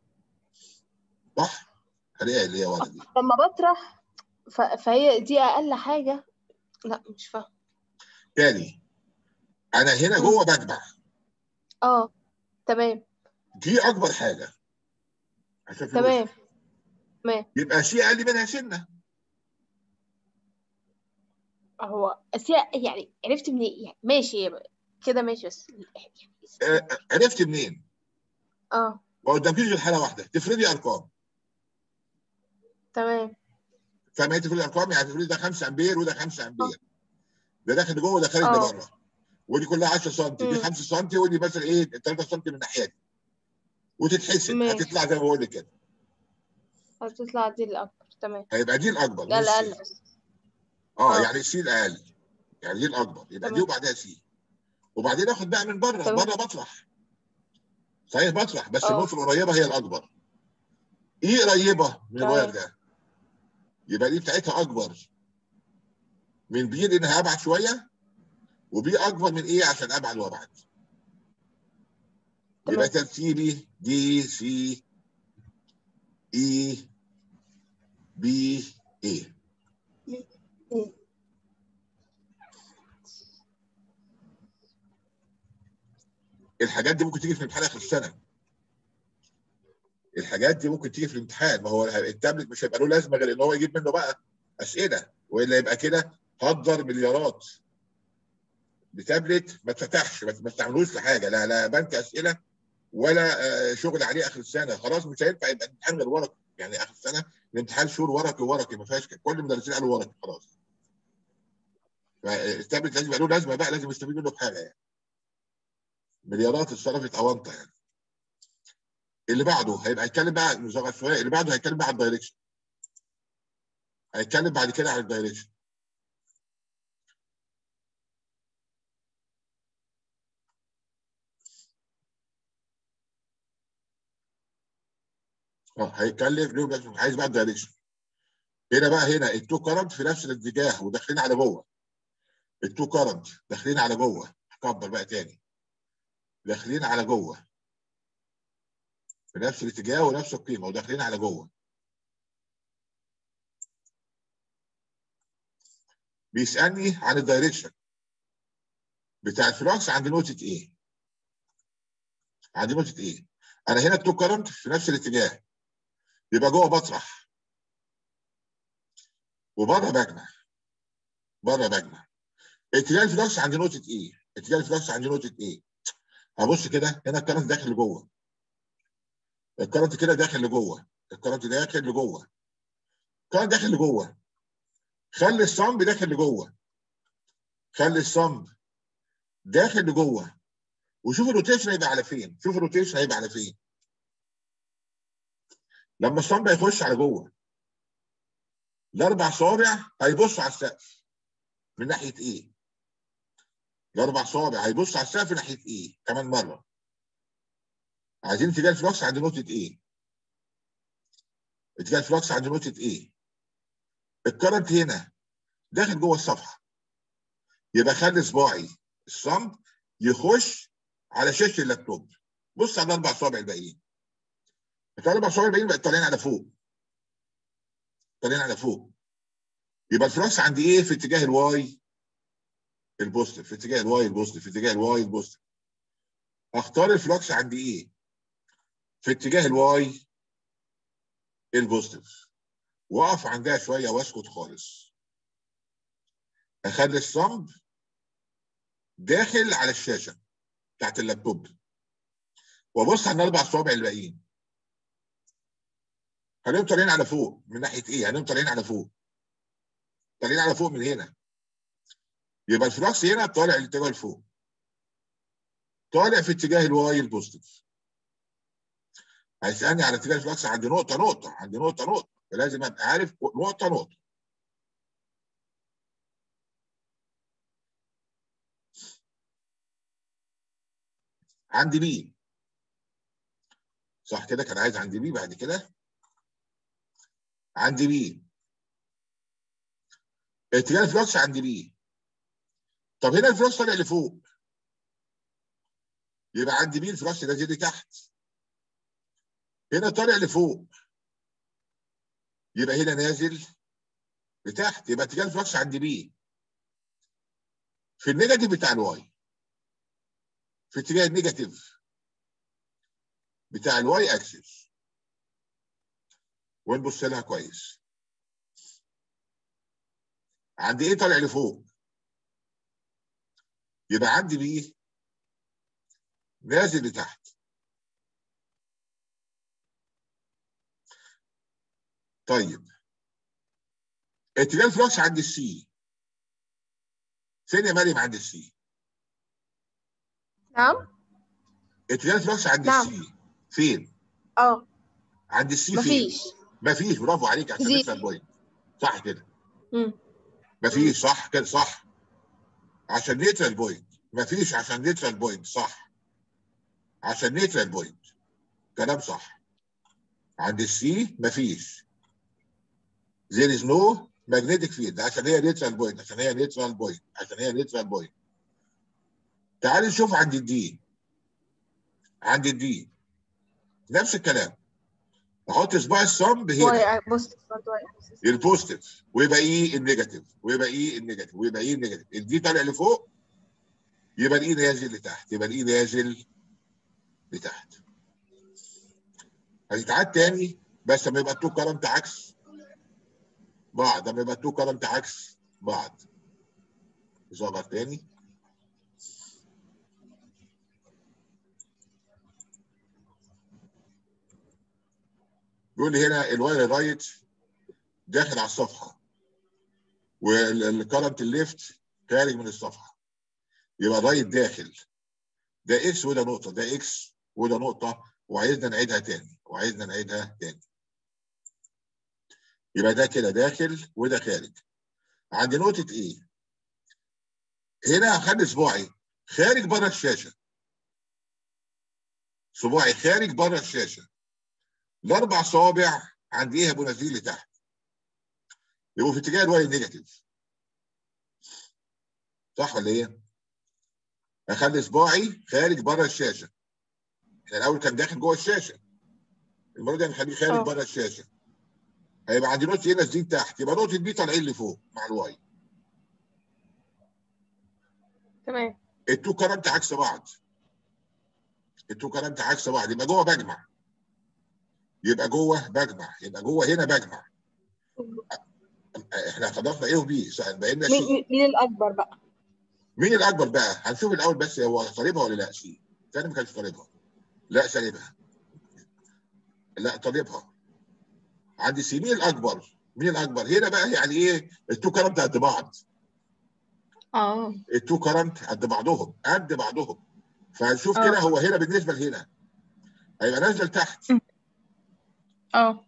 صح؟ هلاقيها اللي هي ورا دي لما بطرح ف... فهي دي اقل حاجه لا مش فاهم تاني انا هنا مم. جوه بجمع اه تمام دي اكبر حاجه عشان في الوسط. تمام تمام يبقى سي اقل منها سنه هو أسيا يعني عرفت منين يعني ماشي كده ماشي بس آه، عرفت منين؟ اه ما قدامكيش غير حاله واحده تفردي ارقام تمام فاهم انت تفردي ارقام يعني تفردي ده 5 امبير وده 5 امبير ده داخل لجوه وده خارج اه. لبره ودي كلها 10 سم دي مم. 5 سم ودي مثلا ايه 3 سم من الناحيه دي وتتحسب ماشي. هتطلع زي ما بقول لك كده هتطلع دي الأكبر تمام هيبقى دي الاكبر ده مش الأقل سي. بس اه اه. يعني سي الاقل يعني دي الاكبر يبقى دي تمام. وبعدها سي وبعدين اخد بقى من بره تمام. بره بطرح صحيح بطرح بس اه. النقطه القريبه هي الاكبر ايه قريبه من تمام. الواير ده يبقى دي بتاعتها اكبر من بي لانها ابعد شويه وبي اكبر من ايه عشان ابعد وابعد يبقى تمام. ترتيبي دي سي اي بي اي مم. الحاجات دي ممكن تيجي في الامتحان اخر السنه الحاجات دي ممكن تيجي في الامتحان ما هو التابلت مش هيبقى له لازمه غير ان هو يجيب منه بقى اسئله والا يبقى كده هدر مليارات بتابلت ما اتفتحش ما ما استعملوش في حاجه لا لا بنك اسئله ولا آه، شغل عليه اخر السنه خلاص مش هينفع يبقى الامتحان غير ورقي يعني اخر السنه الامتحان شهور ورقي ورقي ما فيهاش كل المدرسين قالوا ورقي خلاص فالتابلت لازم يبقى له لازمه بقى لازم يستفيد منه بحاجه يعني مليارات اتصرفت اونطه يعني اللي بعده هيبقى هيتكلم بقى نصغر شويه اللي بعده هيتكلم بقى على الدايركشن هيتكلم بعد كده عن الدايركشن اه هيتكلم ليه بس عايز بقى الدايركشن هنا بقى هنا التو كرنت في نفس الاتجاه وداخلين على جوه التو كرنت داخلين على جوه هكبر بقى تاني داخلين على جوه في نفس الاتجاه ونفس القيمه وداخلين على جوه بيسالني عن الدايركشن بتاع الفلوكس عند نقطه ايه عند نقطه ايه انا هنا التو كرنت في نفس الاتجاه يبقى جوه بطرح وبره بجمع بره بجمع اتجاه الفلوكس عند نقطه ايه اتجاه الفلوكس عند نقطه ايه هبص كده هنا الكرنت داخل لجوه الكرنت كده داخل لجوه الكرنت داخل لجوه الكرنت داخل لجوه خلي الصمب داخل لجوه خلي الصمب داخل لجوه وشوف الروتيشن هيبقى على فين شوف الروتيشن هيبقى على فين لما الصمب هيخش على جوه الاربع صوابع هيبصوا على السقف من ناحيه ايه الاربع صوابع هيبصوا على السقف ناحيه ايه كمان مره عايزين اتجاه الفلوكس عند نقطه ايه اتجاه الفلوكس عند نقطه ايه الكرنت هنا داخل جوه الصفحه يبقى خلي صباعي الصمب يخش على شاشه اللابتوب بص على الاربع صوابع الباقيين الاربع صوابع الباقيين بقت طالعين على فوق طالعين على فوق يبقى الفلوكس عندي ايه في اتجاه الواي البوزيتيف في اتجاه الواي البوزيتيف في اتجاه الواي البوزيتيف اختار الفلوكس عندي ايه في اتجاه الواي البوزيتيف واقف عندها شويه واسكت خالص اخلي الصمب داخل على الشاشه بتاعت اللابتوب وابص على الاربع صوابع الباقيين هنقوم طالعين على فوق من ناحيه ايه؟ هنقوم طالعين على فوق طالعين على فوق من هنا يبقى الفلوكس هنا طالع الاتجاه لفوق طالع في اتجاه الواي البوزيتيف هيسالني على اتجاه الفلوكس عند نقطه نقطه عند نقطه نقطه فلازم ابقى عارف نقطه نقطه عندي بي صح كده كان عايز عندي بي بعد كده عندي بي اتجاه الفلوكس عندي بي طب هنا الفلوكس طالع لفوق يبقى عندي بي الفلوكس نازل لتحت هنا طالع لفوق يبقى هنا نازل لتحت يبقى اتجاه الفلوكس عندي بي في النيجاتيف بتاع الواي في اتجاه النيجاتيف بتاع الواي اكسس ونبص لها كويس عندي ايه طالع لفوق يبقى عندي بي نازل لتحت طيب اتجاه الفلوكس عند السي فين يا مريم عند السي نعم اتجاه الفلوكس عند نعم. السي فين اه عند السي فين مفيش مفيش برافو عليك عشان زيرو. نكسب بوينت صح كده مم. مفيش صح كده صح عشان نيترال بوينت مفيش عشان نيترال بوينت صح عشان نيترال بوينت كلام صح عند السي مفيش there is no magnetic field عشان هي نيترال بوينت عشان هي نيترال بوينت عشان هي نيترال بوينت تعال نشوف عند الدي عند الدي نفس الكلام احط صباع الصمب هنا واي بص برضه واي أكسس. البوزيتيف ويبقى ايه النيجاتيف ويبقى ايه النيجاتيف ويبقى ايه النيجاتيف الدي طالع لفوق يبقى الاي نازل لتحت يبقى الاي نازل لتحت هتتعاد تاني بس لما يبقى التو كرنت عكس بعض لما يبقى التو كرنت عكس بعض ظهر تاني يقول لي هنا الواير الرايت داخل على الصفحه والكرنت الليفت خارج من الصفحه يبقى الرايت داخل ده اكس وده نقطه ده اكس وده نقطه وعايزنا نعيدها تاني وعايزنا نعيدها تاني يبقى ده كده داخل وده خارج عند نقطه ايه هنا هخلي صباعي خارج بره الشاشه صباعي خارج بره الشاشه الاربع صوابع عند ايه يا ابو نزيل لتحت يبقوا في اتجاه الواي نيجاتيف صح ولا ايه؟ اخلي صباعي خارج بره الشاشه احنا الاول كان داخل جوه الشاشه المره دي هنخليه خارج اه. بره الشاشه هيبقى عندي نقطه ايه نازلين تحت يبقى نقطه بي طالعين لفوق مع الواي تمام التو كرنت عكس بعض التو كرنت عكس بعض يبقى جوه بجمع يبقى جوه بجمع يبقى جوه هنا بجمع احنا خلصنا ايه وبي بقى لنا مين سي مين- مين الاكبر بقى مين الاكبر بقى؟ هنشوف الاول بس هو طالبها ولا لا سي ثاني ما كانش طالبها لا سالبها لا طالبها عندي سي مين الاكبر؟ مين الاكبر؟ هنا بقى يعني ايه التو كرنت قد بعض اه التو كرنت قد بعضهم قد بعضهم فهنشوف اه. كده هو هنا بالنسبه لهنا هيبقى نازل لتحت اه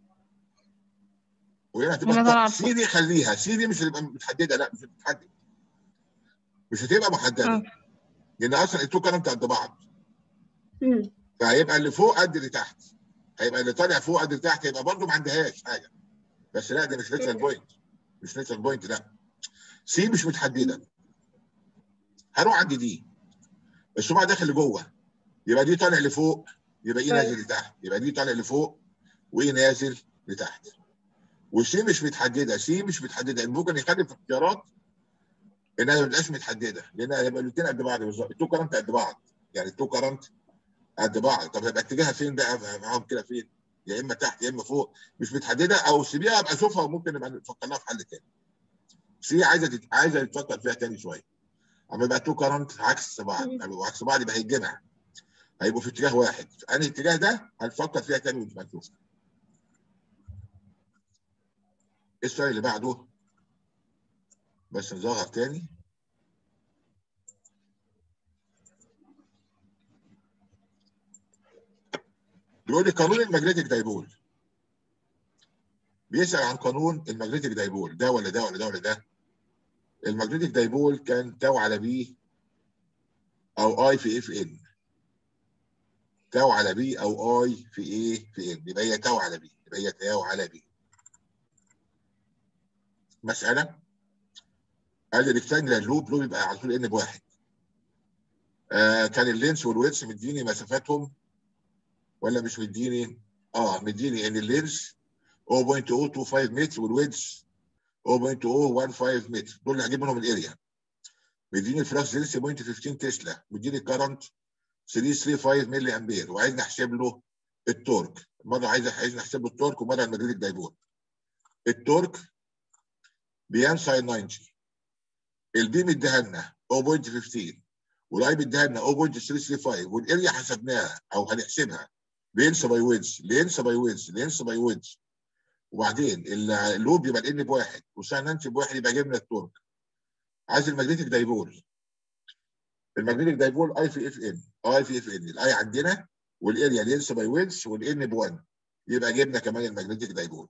وهنا هتبقى هنا طالعة سي دي خليها سي دي مش هتبقى متحدده لا مش هتتحدد مش هتبقى محدده اه. لان اصلا التو كرنت قد بعض مم. فهيبقى اللي فوق قد اللي تحت هيبقى اللي طالع فوق قد اللي تحت هيبقى برضه ما عندهاش حاجه بس لا ده مش نيتشرال بوينت مش نيتشرال بوينت لا سي مش متحدده هروح عند دي السمعه داخل لجوه يبقى دي طالع لفوق يبقى ايه طيب. نازل لتحت يبقى دي طالع لفوق وايه نازل لتحت وسي مش متحدده سي مش متحدده يعني ممكن يخلي في اختيارات انها ما تبقاش متحدده لان هيبقى الاثنين قد بعض بالظبط التو كرنت قد بعض يعني التو كرنت قد بعض طب هيبقى اتجاهها فين بقى معاهم كده فين يا اما تحت يا اما فوق مش متحدده او سيبيها ابقى اشوفها وممكن نبقى نفكر لها في حل تاني سي عايزه تت... عايزه تفكر فيها تاني شويه اما يبقى تو كرنت عكس بعض مم. يبقوا عكس بعض يبقى هيتجمع هيبقوا في اتجاه واحد انهي اتجاه ده هنفكر فيها تاني ونبقى نشوف السؤال اللي بعده بس نظهر تاني بيقول لي قانون الماجنتيك دايبول بيسأل عن قانون الماجنتيك دايبول ده ولا ده ولا ده ولا ده الماجنتيك دايبول كان تاو على بي او اي في اف ان تاو على بي او اي في ايه في ان يبقى هي تاو على بي يبقى هي تاو على بي مسألة قال لي ريكتانجلر لوب لوب يبقى على طول ان بواحد آه كان اللينس والويتس مديني مسافاتهم ولا مش مديني؟ اه مديني ان اللينس 0.025 متر والويدز 0.015 متر دول اللي هجيب منهم الاريا مديني الفلاكس دينسي 0.15 تسلا مديني الكرنت 335 ملي امبير وعايزني احسب له التورك مره عايز عايزني احسب له التورك ومره الماجنتيك دايبول التورك بيان ساين 90 البي مديها لنا 0.15 والاي مديها لنا 0.335 والاريا حسبناها او هنحسبها لينس باي ويدز لينس باي ويدز لينس باي ويدز وبعدين اللوب يبقى الان بواحد وساين 90 بواحد يبقى جبنا التورك عايز الماجنتيك دايبول الماجنتيك دايبول اي في اف ان اي في اف ان الاي عندنا والاريا لينس باي ويدز والان ب 1 يبقى جبنا كمان الماجنتيك دايبول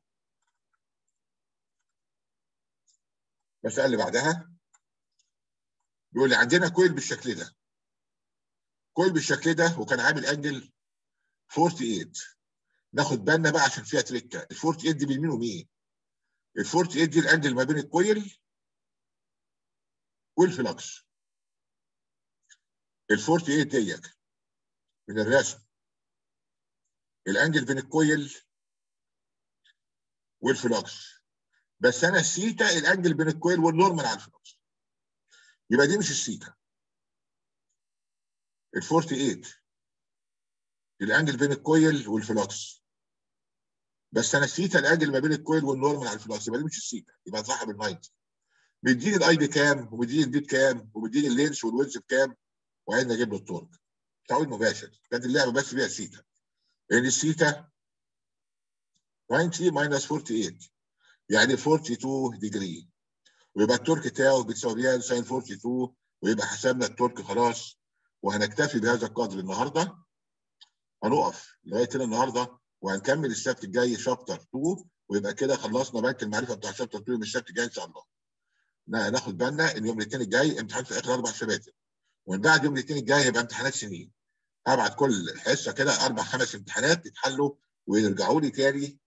المسألة اللي بعدها بيقول لي عندنا كويل بالشكل ده كويل بالشكل ده وكان عامل انجل 48 ناخد بالنا بقى عشان فيها تريكه ال 48 دي بين ومين؟ ال 48 دي الانجل ما بين الكويل والفلكس ال 48 ديت من الرسم الانجل بين الكويل والفلكس بس انا السيتا الانجل بين الكويل والنورمال على الفلكس يبقى دي مش السيتا ال 48 الانجل بين الكويل والفلكس بس انا السيتا الانجل ما بين الكويل والنورمال على الفلكس يبقى دي مش السيتا يبقى صاحب ال 90 مديني الاي بكام ومديني البي بكام ومديني اللينس والويدز بكام وعايزني اجيب له التورك تعويض مباشر كانت اللعبه بس فيها السيتا لان السيتا 90 ماينس 48 يعني 42 ديجري ويبقى التورك بتاعه بتساوي بيان ساين 42 ويبقى حسبنا التورك خلاص وهنكتفي بهذا القدر النهارده هنقف لغايه هنا النهارده وهنكمل السبت الجاي شابتر 2 ويبقى كده خلصنا بنك المعرفه بتاع شابتر 2 من السبت الجاي ان شاء الله نا- ناخد بالنا ان يوم الاثنين الجاي امتحان في اخر اربع شباتر ومن بعد يوم الاثنين الجاي هيبقى امتحانات سنين هبعت كل حصه كده اربع خمس امتحانات يتحلوا ويرجعوا لي تاني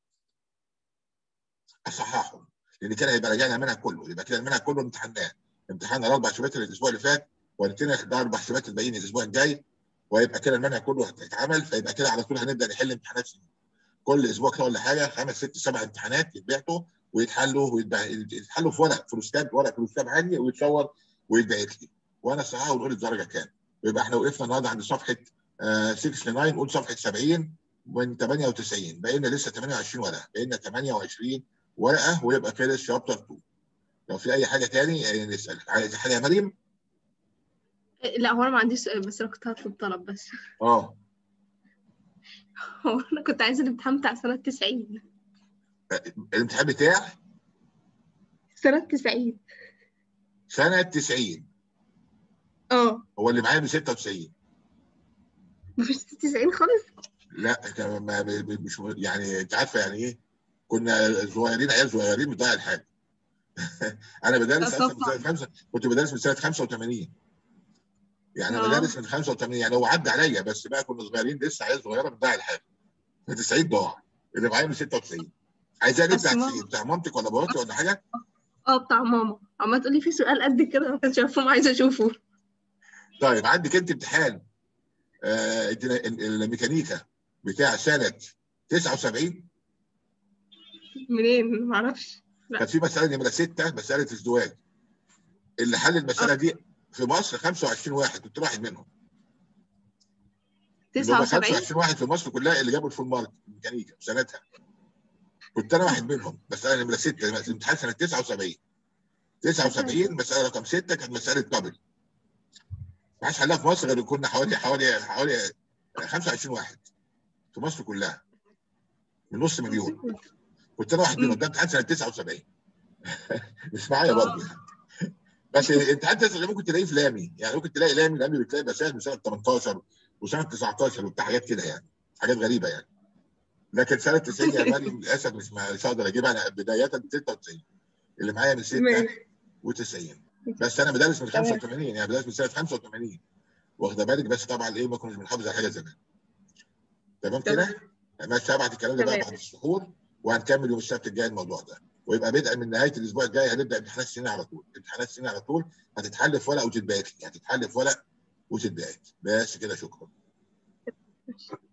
اصححهم لان كده هيبقى راجعنا المنهج كله يبقى كده المنهج كله امتحناه امتحان الاربع شباتر الاسبوع اللي فات وهنبتدي ناخد اربع شباتر الباقيين الاسبوع الجاي ويبقى كده المنهج كله هيتعمل فيبقى كده على طول هنبدا نحل امتحانات سنين كل اسبوع كده ولا حاجه خمس ست سبع امتحانات يتبعتوا ويتحلوا ويتبع- يتحلوا في ورق فلوسكاب ورق فلوسكاب عادي ويتصور ويتبعت لي وانا الصراحه ونقول الدرجه كام يبقى احنا وقفنا النهارده عند صفحه آه 6 ل 9 نقول صفحه 70 من 98 بقينا لسه 28 ورقه بقينا 28 ورقه ويبقى كده شابتر 2 لو في اي حاجه تاني آه، نسال عايز حاجه يا مريم؟ لا هو انا ما عنديش سؤال بس انا كنت هطلب طلب بس اه هو انا كنت عايزه الامتحان بتاع سنه 90 الامتحان بتاع سنه 90 سنه 90 اه هو اللي معايا ب 96 مفيش 90 خالص لا كان ما ب- ب- مش يعني انت عارفه يعني ايه كنا صغيرين عيال صغيرين بتضيع الحاجه انا بدرس طبعاً. اصلا من سنه خمسه كنت بدرس من سنه 85 يعني انا آه. بدرس من 85 يعني هو عدى عليا بس بقى كنا صغيرين لسه عيال صغيره بتضيع الحاجه ف 90 ضاع اللي معايا من 96 عايزاه ليه بتاع بس ما- بتاع مامتك ولا باباكي ولا حاجه اه بتاع ماما عماله تقول لي في سؤال قد كده ما كانش مفهوم عايزه اشوفه طيب عندك انت امتحان آه الدنا- ال- الميكانيكا بتاع سنه 79 منين معرفش لا. كان في مساله نمره 6 مساله ازدواج اللي حل المساله دي في مصر 25 واحد كنت واحد منهم اللي هم 79 25 واحد في مصر كلها اللي جابوا الفول مارك في الميكانيكا في سنتها كنت انا واحد منهم مساله نمره 6 امتحان سنه 79 79 مساله رقم 6 كانت مساله دبل ما حدش حلها في مصر غير كنا حوالي حوالي حوالي 25 واحد في مصر كلها من نص مليون كنت انا واحد منهم ده امتحان سنه 79 مش معايا برضه يعني بس امتحان 79 ممكن تلاقيه في لامي يعني ممكن تلاقي لامي لامي بتلاقي مسائل من سنه 18 وسنه 19 وبتاع حاجات كده يعني حاجات غريبه يعني لكن سنه 90 يا مريم للاسف مش مش هقدر اجيبها انا بدايه من 96 اللي معايا من 6 ماشي. و90 بس انا بدرس من تمام. 85 يعني بدرس من سنه 85 واخده بالك بس طبعا ايه ما كناش بنحافظ على حاجه زمان تمام كده؟ ماشي هبعت الكلام ده بقى تمام. بعد السحور وهنكمل يوم السبت الجاي الموضوع ده ويبقى بدءا من نهايه الاسبوع الجاي هنبدا امتحانات السنين على طول امتحانات السنين على طول هتتحل في ورق وتتبعت لي هتتحل في ورق وتتبعت بس كده شكرا